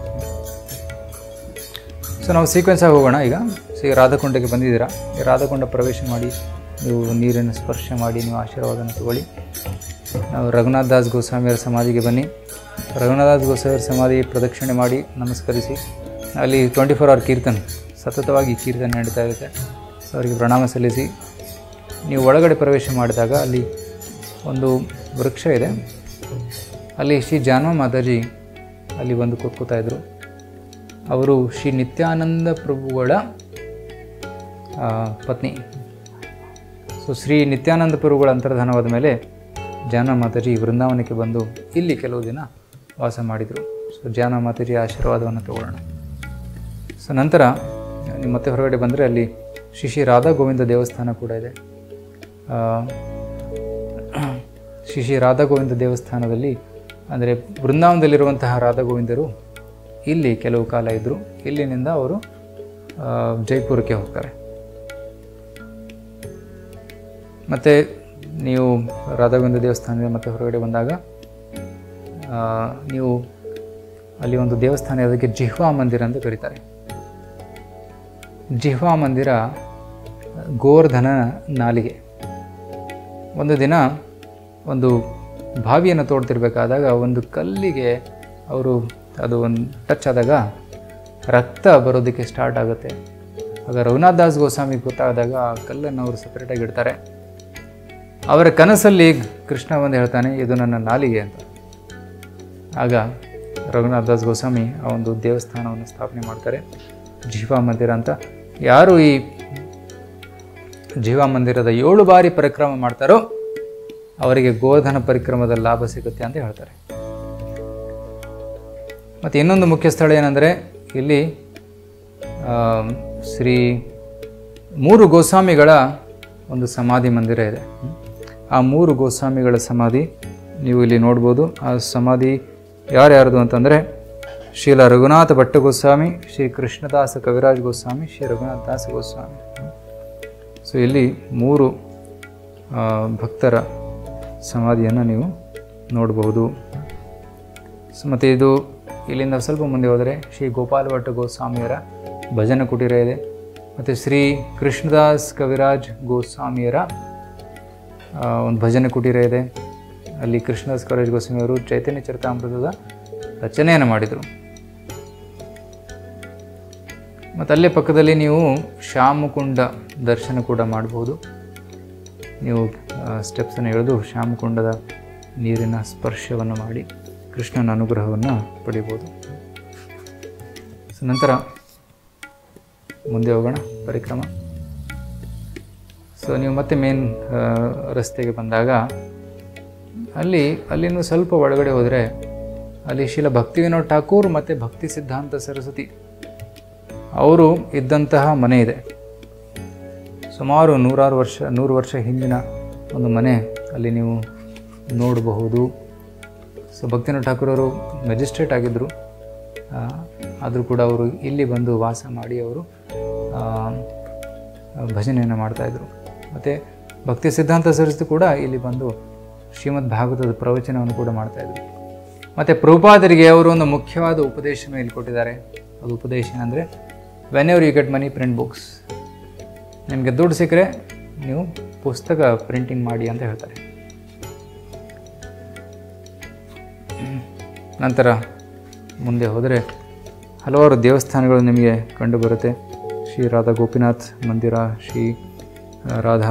S1: ಸೊ ನಾವು ಸೀಕ್ವೆನ್ಸ್ ಆಗಿ ಹೋಗೋಣ ಈಗ ಸೊ ಈಗ ರಾಧಾಕುಂಡಕ್ಕೆ ಬಂದಿದ್ದೀರಾ ಈ ರಾಧಾಕುಂಡ ಪ್ರವೇಶ ಮಾಡಿ ನೀವು ನೀರನ್ನು ಸ್ಪರ್ಶ ಮಾಡಿ ನೀವು ಆಶೀರ್ವಾದನ ತಗೊಳ್ಳಿ ನಾವು ರಘುನಾಥ್ ದಾಸ್ ಗೋಸ್ವಾಮಿಯವರ ಸಮಾಧಿಗೆ ಬನ್ನಿ ರಘುನಾಥ್ ದಾಸ್ ಗೋಸ್ವಾಮಿಯವರ ಸಮಾಧಿ ಪ್ರದಕ್ಷಿಣೆ ಮಾಡಿ ನಮಸ್ಕರಿಸಿ ಅಲ್ಲಿ ಟ್ವೆಂಟಿ ಫೋರ್ ಅವರ್ ಕೀರ್ತನ್ ಸತತವಾಗಿ ಕೀರ್ತನೆ ನಡೀತಾ ಇರುತ್ತೆ ಸೊ ಅವರಿಗೆ ಪ್ರಣಾಮ ಸಲ್ಲಿಸಿ ನೀವು ಒಳಗಡೆ ಪ್ರವೇಶ ಮಾಡಿದಾಗ ಅಲ್ಲಿ ಒಂದು ವೃಕ್ಷ ಇದೆ ಅಲ್ಲಿ ಶ್ರೀ ಜಾನ್ವ ಮಾತಾಜಿ ಅಲ್ಲಿ ಬಂದು ಕೂತ್ಕೋತಾ ಇದ್ರು ಅವರು ಶ್ರೀ ನಿತ್ಯಾನಂದ ಪ್ರಭುಗಳ ಆ, ಪತ್ನಿ ಸೊ ಶ್ರೀ ನಿತ್ಯಾನಂದ ಪ್ರಭುಗಳ ಅಂತರ್ಧಾನವಾದ ಮೇಲೆ ಜಾನ ಮಾತಾಜಿ ವೃಂದಾವನಕ್ಕೆ ಬಂದು ಇಲ್ಲಿ ಕೆಲವು ದಿನ ವಾಸ ಮಾಡಿದರು ಸೊ ಜಾನ ಮಾತಾಜಿ ಆಶೀರ್ವಾದವನ್ನು ತಗೊಳ್ಳೋಣ ಸೊ ನಂತರ ನೀವು ಮತ್ತೆ ಹೊರಗಡೆ ಬಂದರೆ ಅಲ್ಲಿ ಶ್ರೀ ಶ್ರೀ ರಾಧಾ ಗೋವಿಂದ ದೇವಸ್ಥಾನ ಕೂಡ ಇದೆ ಆ, ಶ್ರೀ ಶ್ರೀ ರಾಧಾ ಗೋವಿಂದ ದೇವಸ್ಥಾನದಲ್ಲಿ ಅಂದರೆ ಬೃಂದಾವನದಲ್ಲಿರುವಂತಹ ರಾಧಾ ಗೋವಿಂದರು ಇಲ್ಲಿ ಕೆಲವು ಕಾಲ ಇದ್ದರು ಇಲ್ಲಿನಿಂದ ಅವರು ಆ, ಜೈಪುರಕ್ಕೆ ಹೋಗ್ತಾರೆ ಮತ್ತು ನೀವು ರಾಧಾಗೋವಿಂದ ದೇವಸ್ಥಾನದಿಂದ ಮತ್ತೆ ಹೊರಗಡೆ ಬಂದಾಗ ಆ, ನೀವು ಅಲ್ಲಿ ಒಂದು ದೇವಸ್ಥಾನ ಇದೆ, ಅದಕ್ಕೆ ಜಿಹ್ವಾ ಮಂದಿರ ಅಂತ ಕರೀತಾರೆ ಜಿಹ್ವಾ ಮಂದಿರ ಗೋವರ್ಧನ ನಾಲಿಗೆ ಒಂದು ದಿನ ಒಂದು ಬಾವಿಯನ್ನು ತೋಡ್ತಿರ್ಬೇಕಾದಾಗ ಒಂದು ಕಲ್ಲಿಗೆ ಅವರು ಅದು ಒಂದು ಟಚ್ ಆದಾಗ ರಕ್ತ ಬರೋದಕ್ಕೆ ಸ್ಟಾರ್ಟ್ ಆಗುತ್ತೆ ಆಗ ರಘುನಾಥ್ ದಾಸ್ ಗೋಸ್ವಾಮಿ ಗೊತ್ತಾದಾಗ ಆ ಕಲ್ಲನ್ನು ಅವರು ಸಪ್ರೇಟಾಗಿ ಇಡ್ತಾರೆ ಅವರ ಕನಸಲ್ಲಿ ಕೃಷ್ಣ ಬಂದು ಹೇಳ್ತಾನೆ ಇದು ನನ್ನ ನಾಲಿಗೆ ಅಂತ ಆಗ ರಘುನಾಥ್ ದಾಸ್ ಗೋಸ್ವಾಮಿ ಆ ಒಂದು ದೇವಸ್ಥಾನವನ್ನು ಸ್ಥಾಪನೆ ಮಾಡ್ತಾರೆ ಜೀವಾ ಮಂದಿರ ಅಂತ ಯಾರು ಈ ಜೀವಾ ಮಂದಿರದ ಏಳು ಬಾರಿ ಪರಿಕ್ರಮ ಮಾಡ್ತಾರೋ ಅವರಿಗೆ ಗೋಧನ ಪರಿಕ್ರಮದ ಲಾಭ ಸಿಗುತ್ತೆ ಅಂತ ಹೇಳ್ತಾರೆ ಮತ್ತು ಇನ್ನೊಂದು ಮುಖ್ಯ ಸ್ಥಳ ಏನಂದರೆ ಇಲ್ಲಿ ಆ, ಶ್ರೀ ಮೂರು ಗೋಸ್ವಾಮಿಗಳ ಒಂದು ಸಮಾಧಿ ಮಂದಿರ ಇದೆ ಆ ಮೂರು ಗೋಸ್ವಾಮಿಗಳ ಸಮಾಧಿ ನೀವು ಇಲ್ಲಿ ನೋಡ್ಬೋದು ಆ ಸಮಾಧಿ ಯಾರ್ಯಾರ್ದು ಅಂತಂದರೆ ಶ್ರೀಲ ರಘುನಾಥ ಭಟ್ಟ ಗೋಸ್ವಾಮಿ ಶ್ರೀ ಕೃಷ್ಣದಾಸ ಕವಿರಾಜ್ ಗೋಸ್ವಾಮಿ ಶ್ರೀ ರಘುನಾಥ ದಾಸ ಗೋಸ್ವಾಮಿ ಸೊ ಇಲ್ಲಿ ಮೂರು ಆ, ಭಕ್ತರ ಸಮಾಧಿಯನ್ನು ನೀವು ನೋಡಬಹುದು ಸೊ ಮತ್ತು ಇದು ಇಲ್ಲಿಂದ ಸ್ವಲ್ಪ ಮುಂದೆ ಹೋದರೆ ಶ್ರೀ ಗೋಪಾಲ ಭಟ್ಟ ಗೋಸ್ವಾಮಿಯರ ಭಜನ ಕುಟೀರ ಇದೆ ಮತ್ತು ಶ್ರೀ ಕೃಷ್ಣದಾಸ್ ಕವಿರಾಜ್ ಗೋಸ್ವಾಮಿಯರ ಆ, ಒಂದು ಭಜನೆ ಕುಟೀರ ಇದೆ ಅಲ್ಲಿ ಕೃಷ್ಣದಾಸ್ ಕವಿರಾಜ್ ಗೋಸ್ವಾಮಿಯವರು ಚೈತನ್ಯ ಚರಿತಾಮೃತದ ರಚನೆಯನ್ನು ಮಾಡಿದರು ಮತ್ತು ಅಲ್ಲೇ ಪಕ್ಕದಲ್ಲಿ ನೀವು ಶ್ಯಾಮಕುಂಡ ದರ್ಶನ ಕೂಡ ಮಾಡಬಹುದು ನೀವು ಸ್ಟೆಪ್ಸನ್ನು ಎಳೆದು ಶ್ಯಾಮಕುಂಡದ ನೀರಿನ ಸ್ಪರ್ಶವನ್ನು ಮಾಡಿ ಕೃಷ್ಣನ ಅನುಗ್ರಹವನ್ನು ಪಡಿಬೋದು ಸೊ ನಂತರ ಮುಂದೆ ಹೋಗೋಣ ಪರಿಕ್ರಮ ಸೊ ನೀವು ಮತ್ತೆ ಮೇನ್ ರಸ್ತೆಗೆ ಬಂದಾಗ ಅಲ್ಲಿ ಅಲ್ಲಿಂದ ಸ್ವಲ್ಪ ಒಳಗಡೆ ಹೋದರೆ ಅಲ್ಲಿ ಶೀಲ ಭಕ್ತಿ ವಿನೋದ್ ಠಾಕೂರ್ ಮತ್ತು ಭಕ್ತಿ ಸಿದ್ಧಾಂತ ಸರಸ್ವತಿ ಅವರು ಇದ್ದಂತಹ ಮನೆ ಇದೆ ಸುಮಾರು ನೂರಾರು ವರ್ಷ ನೂರು ವರ್ಷ ಹಿಂದಿನ ಒಂದು ಮನೆ ಅಲ್ಲಿ ನೀವು ನೋಡಬಹುದು ಸೊ ಭಕ್ತಿನಾಥ್ ಠಾಕೂರ್ ಅವರು ಮೆಜಿಸ್ಟ್ರೇಟ್ ಆಗಿದ್ದರು ಆದರೂ ಕೂಡ ಅವರು ಇಲ್ಲಿ ಬಂದು ವಾಸ ಮಾಡಿ ಅವರು ಆ, ಭಜನೆಯನ್ನು ಮಾಡ್ತಾಯಿದ್ರು ಮತ್ತು ಭಕ್ತಿ ಸಿದ್ಧಾಂತ ಸರಸ್ವತಿ ಕೂಡ ಇಲ್ಲಿ ಬಂದು ಶ್ರೀಮದ್ ಭಾಗವತದ ಪ್ರವಚನವನ್ನು ಕೂಡ ಮಾಡ್ತಾಯಿದ್ರು ಮತ್ತು ಪ್ರಭುಪಾದರಿಗೆ ಅವರು ಒಂದು ಮುಖ್ಯವಾದ ಉಪದೇಶನ ಇಲ್ಲಿ ಕೊಟ್ಟಿದ್ದಾರೆ ಅದು ಉಪದೇಶ ಅಂದರೆ whenever you get money print books ನಿಮಗೆ ದುಡ್ಡು ಸಿಕ್ಕರೆ ನೀವು ಪುಸ್ತಕ ಪ್ರಿಂಟಿಂಗ್ ಮಾಡಿ ಅಂತ ಹೇಳ್ತಾರೆ ನಂತರ ಮುಂದೆ ಹೋದರೆ ಹಲವಾರು ದೇವಸ್ಥಾನಗಳು ನಿಮಗೆ ಕಂಡು ಬರುತ್ತೆ ಶ್ರೀ ರಾಧಾ ಗೋಪಿನಾಥ್ ಮಂದಿರ ಶ್ರೀ ಆ, ರಾಧಾ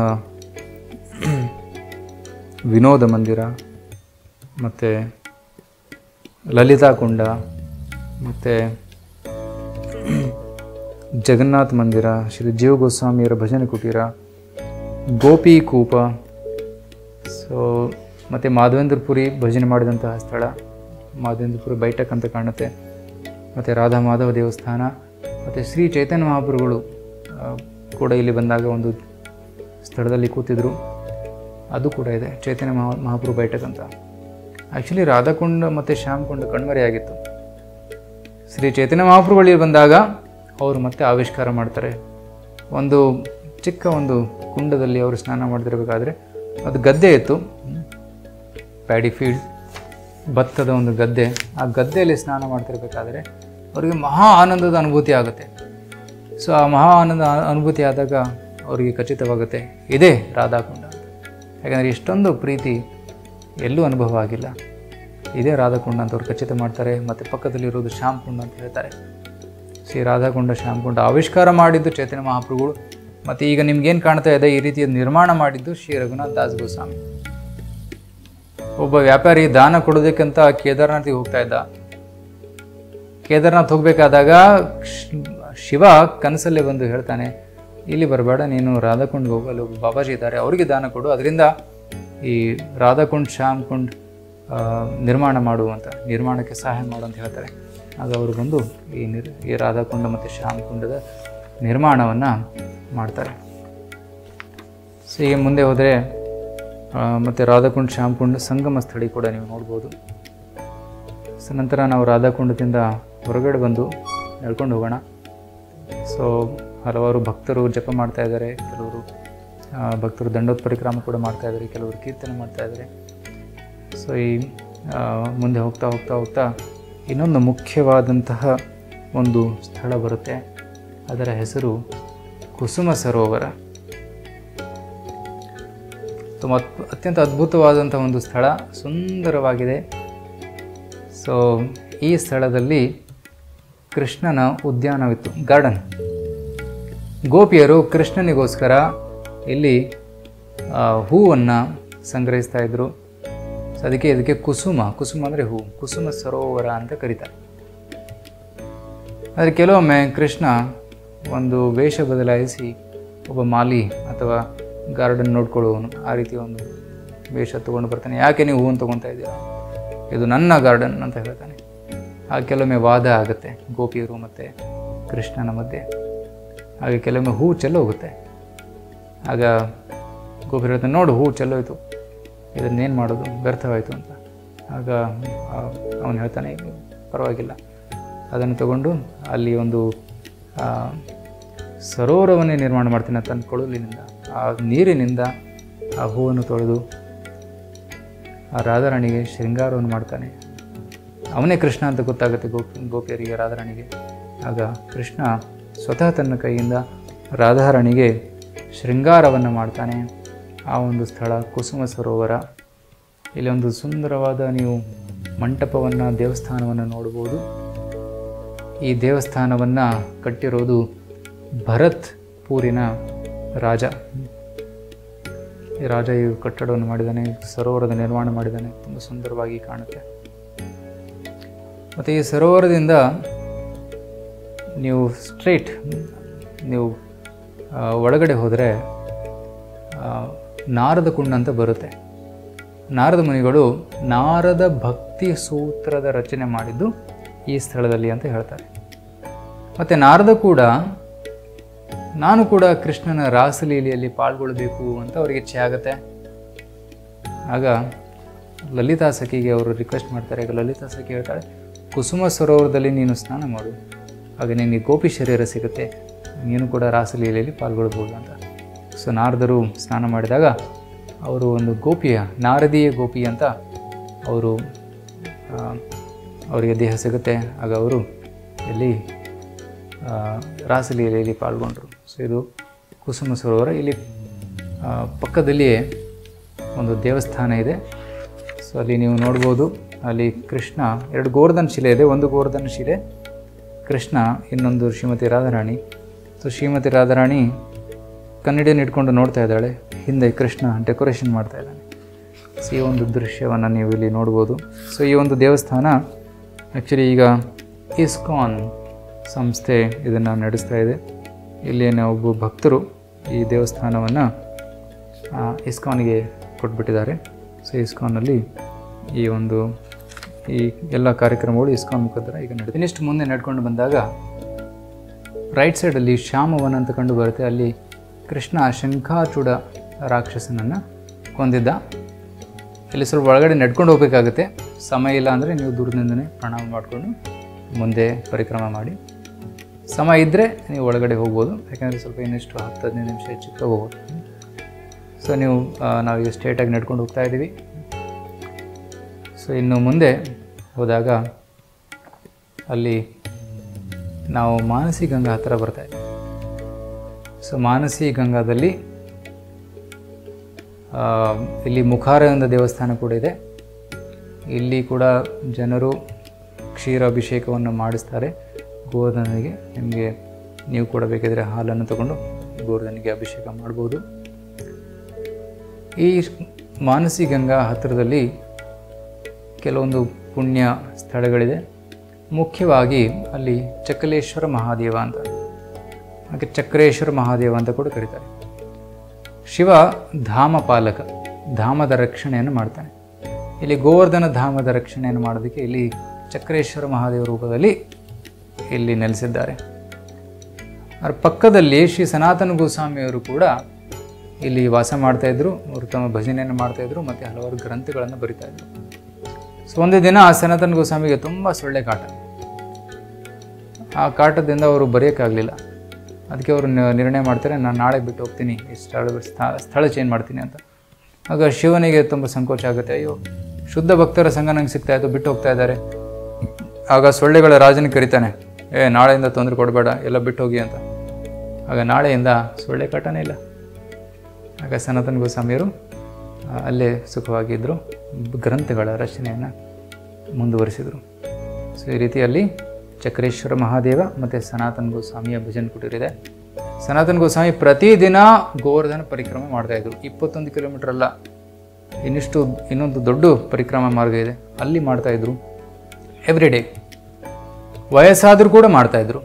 S1: ವಿನೋದ ಮಂದಿರ ಮತ್ತು ಲಲಿತಾ ಕುಂಡ ಮತ್ತು ಜಗನ್ನಾಥ್ ಮಂದಿರ ಶ್ರೀ ಜೀವ ಗೋಸ್ವಾಮಿಯರ ಭಜನೆ ಕುಟೀರ ಗೋಪಿ ಕೂಪ ಸೊ ಮತ್ತು ಮಾಧವೇಂದ್ರಪುರಿ ಭಜನೆ ಮಾಡಿದಂತಹ ಸ್ಥಳ ಮಾಧವೇಂದ್ರಪುರಿ ಬೈಟಕ್ ಅಂತ ಕಾಣುತ್ತೆ ಮತ್ತು ರಾಧಾ ಮಾಧವ ದೇವಸ್ಥಾನ ಮತ್ತು ಶ್ರೀ ಚೈತನ್ಯ ಮಹಾಪುರುಗಳು ಆ, ಕೂಡ ಇಲ್ಲಿ ಬಂದಾಗ ಒಂದು ಸ್ಥಳದಲ್ಲಿ ಕೂತಿದ್ರು ಅದು ಕೂಡ ಇದೆ ಚೈತನ್ಯ ಮಹಾ ಮಹಾಪುರು ಬೈಟಕ್ ಅಂತ ಆ್ಯಕ್ಚುಲಿ ರಾಧಾಕುಂಡ ಮತ್ತು ಶ್ಯಾಮಕುಂಡ ಕಣ್ಮರೆಯಾಗಿತ್ತು ಶ್ರೀ ಚೈತನ್ಯ ಮಹಾಪ್ರಭುಗಳು ಇಲ್ಲಿ ಬಂದಾಗ ಅವರು ಮತ್ತೆ ಆವಿಷ್ಕಾರ ಮಾಡ್ತಾರೆ ಒಂದು ಚಿಕ್ಕ ಒಂದು ಕುಂಡದಲ್ಲಿ ಅವರು ಸ್ನಾನ ಮಾಡ್ತಿರ್ಬೇಕಾದ್ರೆ ಅದು ಗದ್ದೆ ಇತ್ತು ಪ್ಯಾಡಿ ಫೀಲ್ಡ್ ಭತ್ತದ ಒಂದು ಗದ್ದೆ ಆ ಗದ್ದೆಯಲ್ಲಿ ಸ್ನಾನ ಮಾಡ್ತಿರ್ಬೇಕಾದ್ರೆ ಅವರಿಗೆ ಮಹಾ ಆನಂದದ ಅನುಭೂತಿ ಆಗುತ್ತೆ ಸೊ ಆ ಮಹಾ ಆನಂದ ಅನುಭೂತಿ ಆದಾಗ ಅವರಿಗೆ ಖಚಿತವಾಗುತ್ತೆ ಇದೇ ರಾಧಾಕುಂಡ ಅಂತ ಯಾಕಂದರೆ ಇಷ್ಟೊಂದು ಪ್ರೀತಿ ಎಲ್ಲೂ ಅನುಭವ ಆಗಿಲ್ಲ ಇದೇ ರಾಧಾಕುಂಡ ಅಂತ ಅವ್ರು ಖಚಿತ ಮಾಡ್ತಾರೆ ಮತ್ತು ಪಕ್ಕದಲ್ಲಿರೋದು ಶ್ಯಾಮಕುಂಡ ಅಂತ ಹೇಳ್ತಾರೆ ಶ್ರೀ ರಾಧಾಕುಂಡ ಶ್ಯಾಮಕುಂಡ ಆವಿಷ್ಕಾರ ಮಾಡಿದ್ದು ಚೈತನ್ಯ ಮಹಾಪ್ರಭುಗಳು ಮತ್ತು ಈಗ ನಿಮ್ಗೇನು ಕಾಣ್ತಾ ಇದೆ ಈ ರೀತಿಯ ನಿರ್ಮಾಣ ಮಾಡಿದ್ದು ಶ್ರೀ ರಘುನಾಥ್ ದಾಸ್ ಗೋಸ್ವಾಮಿ ಒಬ್ಬ ವ್ಯಾಪಾರಿ ದಾನ ಕೊಡೋದಕ್ಕಂತ ಕೇದಾರ್ನಾಥಿಗೆ ಹೋಗ್ತಾ ಇದ್ದ ಕೇದಾರ್ನಾಥ್ ಹೋಗ್ಬೇಕಾದಾಗ ಶ್- ಶಿವ ಕನಸಲ್ಲೇ ಬಂದು ಹೇಳ್ತಾನೆ ಇಲ್ಲಿ ಬರಬೇಡ ನೀನು ರಾಧಾಕುಂಡ್ ಹೋಗು ಅಲ್ಲಿ ಒಬ್ಬ ಬಾಬಾಜಿ ಇದ್ದಾರೆ ಅವರಿಗೆ ದಾನ ಕೊಡು ಅದರಿಂದ ಈ ರಾಧಾಕುಂಡ್ ಶ್ಯಾಮ್ ಕುಂಡ್ ಆ, ನಿರ್ಮಾಣ ಮಾಡು ಅಂತ ನಿರ್ಮಾಣಕ್ಕೆ ಸಹಾಯ ಮಾಡು ಅಂತ ಹೇಳ್ತಾರೆ ಆಗ ಅವರು ಬಂದು ಈ ನಿರ್ ಈ ರಾಧಾಕುಂಡ ಮತ್ತು ಶ್ಯಾಮ್ ಕುಂಡದ ನಿರ್ಮಾಣವನ್ನು ಮಾಡ್ತಾರೆ ಸೊ ಈಗ ಮುಂದೆ ಹೋದರೆ ಮತ್ತು ರಾಧಾಕುಂಡ್ ಶ್ಯಾಮ್ ಕುಂಡ್ ಸಂಗಮ ಸ್ಥಳಿ ಕೂಡ ನೀವು ನೋಡ್ಬೋದು ಸೊ ನಂತರ ನಾವು ರಾಧಾಕುಂಡದಿಂದ ಹೊರಗಡೆ ಬಂದು ನಡ್ಕೊಂಡು ಹೋಗೋಣ ಸೊ ಹಲವಾರು ಭಕ್ತರು ಜಪ ಮಾಡ್ತಾ ಇದ್ದಾರೆ ಕೆಲವರು ಆ, ಭಕ್ತರು ದಂಡೋತ್ ಪರಿಕ್ರಮ ಕೂಡ ಮಾಡ್ತಾ ಇದ್ದಾರೆ ಕೆಲವರು ಕೀರ್ತನೆ ಮಾಡ್ತಾ ಇದ್ದಾರೆ ಸೊ ಈ ಆ, ಮುಂದೆ ಹೋಗ್ತಾ ಹೋಗ್ತಾ ಹೋಗ್ತಾ ಇನ್ನೊಂದು ಮುಖ್ಯವಾದಂತಹ ಒಂದು ಸ್ಥಳ ಬರುತ್ತೆ ಅದರ ಹೆಸರು ಕುಸುಮ ಸರೋವರ ತುಂಬ ಅತ್- ಅತ್ಯಂತ ಅದ್ಭುತವಾದಂಥ ಒಂದು ಸ್ಥಳ ಸುಂದರವಾಗಿದೆ ಸೊ ಈ ಸ್ಥಳದಲ್ಲಿ ಕೃಷ್ಣನ ಉದ್ಯಾನವಿತ್ತು ಗಾರ್ಡನ್ ಗೋಪಿಯರು ಕೃಷ್ಣನಿಗೋಸ್ಕರ ಇಲ್ಲಿ ಹೂವನ್ನು ಸಂಗ್ರಹಿಸ್ತಾ ಇದ್ರು ಸೊ ಅದಕ್ಕೆ ಇದಕ್ಕೆ ಕುಸುಮ ಕುಸುಮ ಅಂದರೆ ಹೂ ಕುಸುಮ ಸರೋವರ ಅಂತ ಕರೀತಾರೆ ಆದರೆ ಕೆಲವೊಮ್ಮೆ ಕೃಷ್ಣ ಒಂದು ವೇಷ ಬದಲಾಯಿಸಿ ಒಬ್ಬ ಮಾಲಿ ಅಥವಾ ಗಾರ್ಡನ್ ನೋಡ್ಕೊಳ್ಳುವವನು ಆ ರೀತಿ ಒಂದು ವೇಷ ತೊಗೊಂಡು ಬರ್ತಾನೆ ಯಾಕೆ ನೀವು ಹೂವನ್ನು ತೊಗೊತಾ ಇದ್ದೀರಾ ಇದು ನನ್ನ ಗಾರ್ಡನ್ ಅಂತ ಹೇಳ್ತಾನೆ ಆಗ ಕೆಲವೊಮ್ಮೆ ವಾದ ಆಗುತ್ತೆ ಗೋಪಿಯರು ಮತ್ತು ಕೃಷ್ಣನ ಮಧ್ಯೆ ಹಾಗೆ ಕೆಲವೊಮ್ಮೆ ಹೂ ಚೆಲ್ಲೋಗುತ್ತೆ ಆಗ ಗೋಪಿಯರು ಹೇಳ್ತಾನೆ ನೋಡು ಹೂ ಚೆಲ್ಲೋಯ್ತು ಇದನ್ನೇನು ಮಾಡೋದು ವ್ಯರ್ಥವಾಯಿತು ಅಂತ ಆಗ ಅವನು ಹೇಳ್ತಾನೆ ಪರವಾಗಿಲ್ಲ ಅದನ್ನು ತಗೊಂಡು ಅಲ್ಲಿ ಒಂದು ಆ, ಸರೋವರವನ್ನೇ ನಿರ್ಮಾಣ ಮಾಡ್ತಾನೆ ತನ್ನ ಕೊಳಲಿನಿಂದ ಆ ನೀರಿನಿಂದ ಆ ಹೂವನ್ನು ತೊಳೆದು ಆ ರಾಧಾರಾಣಿಗೆ ಶೃಂಗಾರವನ್ನು ಮಾಡ್ತಾನೆ ಅವನೇ ಕೃಷ್ಣ ಅಂತ ಗೊತ್ತಾಗುತ್ತೆ ಗೋಪಿ ಗೋಪಿಯರಿಗೆ ರಾಧಾರಾಣಿಗೆ ಆಗ ಕೃಷ್ಣ ಸ್ವತಃ ತನ್ನ ಕೈಯಿಂದ ರಾಧಾರಾಣಿಗೆ ಶೃಂಗಾರವನ್ನು ಮಾಡ್ತಾನೆ ಆ ಒಂದು ಸ್ಥಳ ಕುಸುಮ ಸರೋವರ ಇಲ್ಲಿ ಒಂದು ಸುಂದರವಾದ ನೀವು ಮಂಟಪವನ್ನು ದೇವಸ್ಥಾನವನ್ನು ನೋಡ್ಬೋದು ಈ ದೇವಸ್ಥಾನವನ್ನು ಕಟ್ಟಿರೋದು ಭರತ್ ಪೂರಿನ ರಾಜ ಈ ರಾಜ ಈ ಕಟ್ಟಡವನ್ನು ಮಾಡಿದ್ದಾನೆ ಸರೋವರದ ನಿರ್ಮಾಣ ಮಾಡಿದ್ದಾನೆ ತುಂಬ ಸುಂದರವಾಗಿ ಕಾಣುತ್ತೆ ಮತ್ತು ಈ ಸರೋವರದಿಂದ ನೀವು ಸ್ಟ್ರೈಟ್ ನೀವು ಆ, ಒಳಗಡೆ ಹೋದರೆ ನಾರದ ಕುಂಡ ಅಂತ ಬರುತ್ತೆ ನಾರದ ಮುನಿಗಳು ನಾರದ ಭಕ್ತಿ ಸೂತ್ರದ ರಚನೆ ಮಾಡಿದ್ದು ಈ ಸ್ಥಳದಲ್ಲಿ ಅಂತ ಹೇಳ್ತಾರೆ ಮತ್ತು ನಾರದ ಕೂಡ ನಾನು ಕೂಡ ಕೃಷ್ಣನ ರಾಸಲೀಲೆಯಲ್ಲಿ ಪಾಲ್ಗೊಳ್ಳಬೇಕು ಅಂತ ಅವರಿಗೆ ಇಚ್ಛೆ ಆಗುತ್ತೆ ಆಗ ಲಲಿತಾ ಸಖಿಗೆ ಅವರು ರಿಕ್ವೆಸ್ಟ್ ಮಾಡ್ತಾರೆ ಆಗ ಲಲಿತಾ ಸಖಿ ಹೇಳ್ತಾಳೆ ಕುಸುಮ ಸರೋವರದಲ್ಲಿ ನೀನು ಸ್ನಾನ ಮಾಡು ಆಗ ನಿನಗೆ ಗೋಪಿ ಶರೀರ ಸಿಗುತ್ತೆ ನೀನು ಕೂಡ ರಾಸಲೀಲೆಯಲ್ಲಿ ಪಾಲ್ಗೊಳ್ಬೋದು ಅಂತ ಸೊ ನಾರದರು ಸ್ನಾನ ಮಾಡಿದಾಗ ಅವರು ಒಂದು ಗೋಪಿಯ ನಾರದೀಯ ಗೋಪಿ ಅಂತ ಅವರು ಆ, ಅವರಿಗೆ ದೇಹ ಸಿಗುತ್ತೆ ಆಗ ಅವರು ಇಲ್ಲಿ ಆ, ರಾಸಲೀಲೆಯಲ್ಲಿ ಪಾಲ್ಗೊಂಡರು ಸೊ ಇದು ಕುಸುಮ ಸರೋವರ ಇಲ್ಲಿ ಆ, ಪಕ್ಕದಲ್ಲಿಯೇ ಒಂದು ದೇವಸ್ಥಾನ ಇದೆ ಸೊ ಅಲ್ಲಿ ನೀವು ನೋಡ್ಬೋದು ಅಲ್ಲಿ ಕೃಷ್ಣ ಎರಡು ಗೋವರ್ಧನ ಶಿಲೆ ಇದೆ ಒಂದು ಗೋವರ್ಧನ ಶಿಲೆ ಕೃಷ್ಣ ಇನ್ನೊಂದು ಶ್ರೀಮತಿ ರಾಧಾರಾಣಿ ಸೊ ಶ್ರೀಮತಿ ರಾಧಾರಾಣಿ ಕನ್ನಡಿಯನ್ನು ಇಟ್ಕೊಂಡು ನೋಡ್ತಾ ಇದ್ದಾಳೆ ಹಿಂದೆ ಕೃಷ್ಣ ಡೆಕೋರೇಷನ್ ಮಾಡ್ತಾ ಇದ್ದಾನೆ ಸೊ ಈ ಒಂದು ದೃಶ್ಯವನ್ನು ನೀವು ಇಲ್ಲಿ ನೋಡ್ಬೋದು ಸೊ ಈ ಒಂದು ದೇವಸ್ಥಾನ ಆ್ಯಕ್ಚುಲಿ ಈಗ ಇಸ್ಕಾನ್ ಸಂಸ್ಥೆ ಇದನ್ನು ನಡೆಸ್ತಾ ಇದೆ ಇಲ್ಲಿನ ಒಬ್ಬ ಭಕ್ತರು ಈ ದೇವಸ್ಥಾನವನ್ನು ಇಸ್ಕಾನ್ಗೆ ಕೊಟ್ಬಿಟ್ಟಿದ್ದಾರೆ ಸೊ ಇಸ್ಕಾನಲ್ಲಿ ಈ ಒಂದು ಈ ಎಲ್ಲ ಕಾರ್ಯಕ್ರಮಗಳು ಇಸ್ಕಾನ್ ಮುಖಾಂತರ ಈಗ ನಡೆದು ಇನ್ನಿಷ್ಟು ಮುಂದೆ ನಡ್ಕೊಂಡು ಬಂದಾಗ ರೈಟ್ ಸೈಡಲ್ಲಿ ಶ್ಯಾಮವನ ಅಂತ ಕಂಡು ಬರುತ್ತೆ ಅಲ್ಲಿ ಕೃಷ್ಣ ಶಂಖಾಚೂಡ ರಾಕ್ಷಸನನ್ನು ಕೊಂದಿದ್ದ ಇಲ್ಲಿ ಸ್ವಲ್ಪ ಒಳಗಡೆ ನಡ್ಕೊಂಡು ಹೋಗಬೇಕಾಗುತ್ತೆ ಸಮಯ ಇಲ್ಲ ಅಂದರೆ ನೀವು ದೂರದಿಂದನೇ ಪ್ರಣಾಮ ಮಾಡಿಕೊಂಡು ಮುಂದೆ ಪರಿಕ್ರಮ ಮಾಡಿ ಸಮಯ ಇದ್ದರೆ ನೀವು ಒಳಗಡೆ ಹೋಗ್ಬೋದು ಯಾಕಂದರೆ ಸ್ವಲ್ಪ ಇನ್ನಿಷ್ಟು ಹತ್ತು ಹದಿನೈದು ನಿಮಿಷ ಹೆಚ್ಚಿಗೆ ಹೋಗ್ಬೋದು ಸೊ ನೀವು ಆ, ನಾವೀಗ ಸ್ಟ್ರೇಟಾಗಿ ನಡ್ಕೊಂಡು ಹೋಗ್ತಾ ಇದ್ದೀವಿ ಸೊ ಇನ್ನು ಮುಂದೆ ಹೋದಾಗ ಅಲ್ಲಿ ನಾವು ಮಾನಸಿ ಗಂಗಾ ಹತ್ತಿರ ಬರ್ತಾ ಇದ್ದೀವಿ ಸೊ ಮಾನಸಿ ಗಂಗಾದಲ್ಲಿ ಆ, ಇಲ್ಲಿ ಮುಖಾರವಿಂದ ದೇವಸ್ಥಾನ ಕೂಡ ಇದೆ ಇಲ್ಲಿ ಕೂಡ ಜನರು ಕ್ಷೀರಾಭಿಷೇಕವನ್ನು ಮಾಡಿಸ್ತಾರೆ ಗೋವರ್ಧನಿಗೆ ನಿಮಗೆ ನೀವು ಕೂಡ ಬೇಕಿದ್ರೆ ಹಾಲನ್ನು ತಗೊಂಡು ಗೋರ್ಧನಿಗೆ ಅಭಿಷೇಕ ಮಾಡ್ಬೋದು ಈ ಮಾನಸಿ ಗಂಗಾ ಹತ್ತಿರದಲ್ಲಿ ಕೆಲವೊಂದು ಪುಣ್ಯ ಸ್ಥಳಗಳಿದೆ ಮುಖ್ಯವಾಗಿ ಅಲ್ಲಿ ಚಕ್ಕಲೇಶ್ವರ ಮಹಾದೇವ ಅಂತ ಹಾಗೆ ಚಕ್ರೇಶ್ವರ ಮಹಾದೇವ ಅಂತ ಕೂಡ ಕರೀತಾರೆ ಶಿವ ಧಾಮ ಪಾಲಕ ಧಾಮದ ರಕ್ಷಣೆಯನ್ನು ಮಾಡ್ತಾನೆ ಇಲ್ಲಿ ಗೋವರ್ಧನ ಧಾಮದ ರಕ್ಷಣೆಯನ್ನು ಮಾಡೋದಕ್ಕೆ ಇಲ್ಲಿ ಚಕ್ರೇಶ್ವರ ಮಹಾದೇವ ರೂಪದಲ್ಲಿ ಇಲ್ಲಿ ನೆಲೆಸಿದ್ದಾರೆ ಅದರ ಪಕ್ಕದಲ್ಲಿ ಶ್ರೀ ಸನಾತನ ಗೋಸ್ವಾಮಿಯವರು ಕೂಡ ಇಲ್ಲಿ ವಾಸ ಮಾಡ್ತಾ ಇದ್ರು ಅವರು ತಮ್ಮ ಭಜನೆಯನ್ನು ಮಾಡ್ತಾ ಇದ್ರು ಮತ್ತು ಹಲವಾರು ಗ್ರಂಥಗಳನ್ನು ಬರಿತಾ ಇದ್ರು ಸೊ ಒಂದು ದಿನ ಸನಾತನ ಗೋಸ್ವಾಮಿಗೆ ತುಂಬ ಸೊಳ್ಳೆ ಕಾಟ ಆ ಕಾಟದಿಂದ ಅವರು ಬರೆಯೋಕ್ಕಾಗಲಿಲ್ಲ ಅದಕ್ಕೆ ಅವರು ನ- ನಿರ್ಣಯ ಮಾಡ್ತಾರೆ ನಾನು ನಾಳೆ ಬಿಟ್ಟು ಹೋಗ್ತೀನಿ ಈ ಸ್ಥಳ ಸ್ಥಳ- ಸ್ಥಳ ಚೇಂಜ್ ಮಾಡ್ತೀನಿ ಅಂತ ಆಗ ಶಿವನಿಗೆ ತುಂಬ ಸಂಕೋಚ ಆಗುತ್ತೆ ಅಯ್ಯೋ ಶುದ್ಧ ಭಕ್ತರ ಸಂಘ ನಂಗೆ ಸಿಗ್ತಾ ಇತ್ತು ಬಿಟ್ಟು ಹೋಗ್ತಾ ಇದ್ದಾರೆ ಆಗ ಸೊಳ್ಳೆಗಳ ರಾಜನಿಗೆ ಕರಿತಾನೆ ಏ ನಾಳೆಯಿಂದ ತೊಂದರೆ ಕೊಡಬೇಡ ಎಲ್ಲ ಬಿಟ್ಟು ಹೋಗಿ ಅಂತ ಆಗ ನಾಳೆಯಿಂದ ಸೊಳ್ಳೆ ಕಾಟನೇ ಇಲ್ಲ ಆಗ ಸನಾತನ ಗೋಸ್ವಾಮಿಯವರು ಆ, ಅಲ್ಲೇ ಸುಖವಾಗಿದ್ದರು ಗ್ರಂಥಗಳ ರಚನೆಯನ್ನು ಮುಂದುವರಿಸಿದರು ಸೊ ಈ ರೀತಿಯಲ್ಲಿ ಚಕ್ರೇಶ್ವರ ಮಹಾದೇವ ಮತ್ತು ಸನಾತನ ಗೋಸ್ವಾಮಿಯ ಭಜನ್ ಕುಟೀರಿದೆ ಸನಾತನ ಗೋಸ್ವಾಮಿ ಪ್ರತಿದಿನ ಗೋವರ್ಧನ ಪರಿಕ್ರಮ ಮಾಡ್ತಾಯಿದ್ರು ಇಪ್ಪತ್ತೊಂದು ಕಿಲೋಮೀಟರ್ ಅಲ್ಲ ಇನ್ನಿಷ್ಟು ಇನ್ನೊಂದು ದೊಡ್ಡ ಪರಿಕ್ರಮ ಮಾರ್ಗ ಇದೆ ಅಲ್ಲಿ ಮಾಡ್ತಾಯಿದ್ರು ಎವ್ರಿ ಡೇ ವಯಸ್ಸಾದರೂ ಕೂಡ ಮಾಡ್ತಾಯಿದ್ರು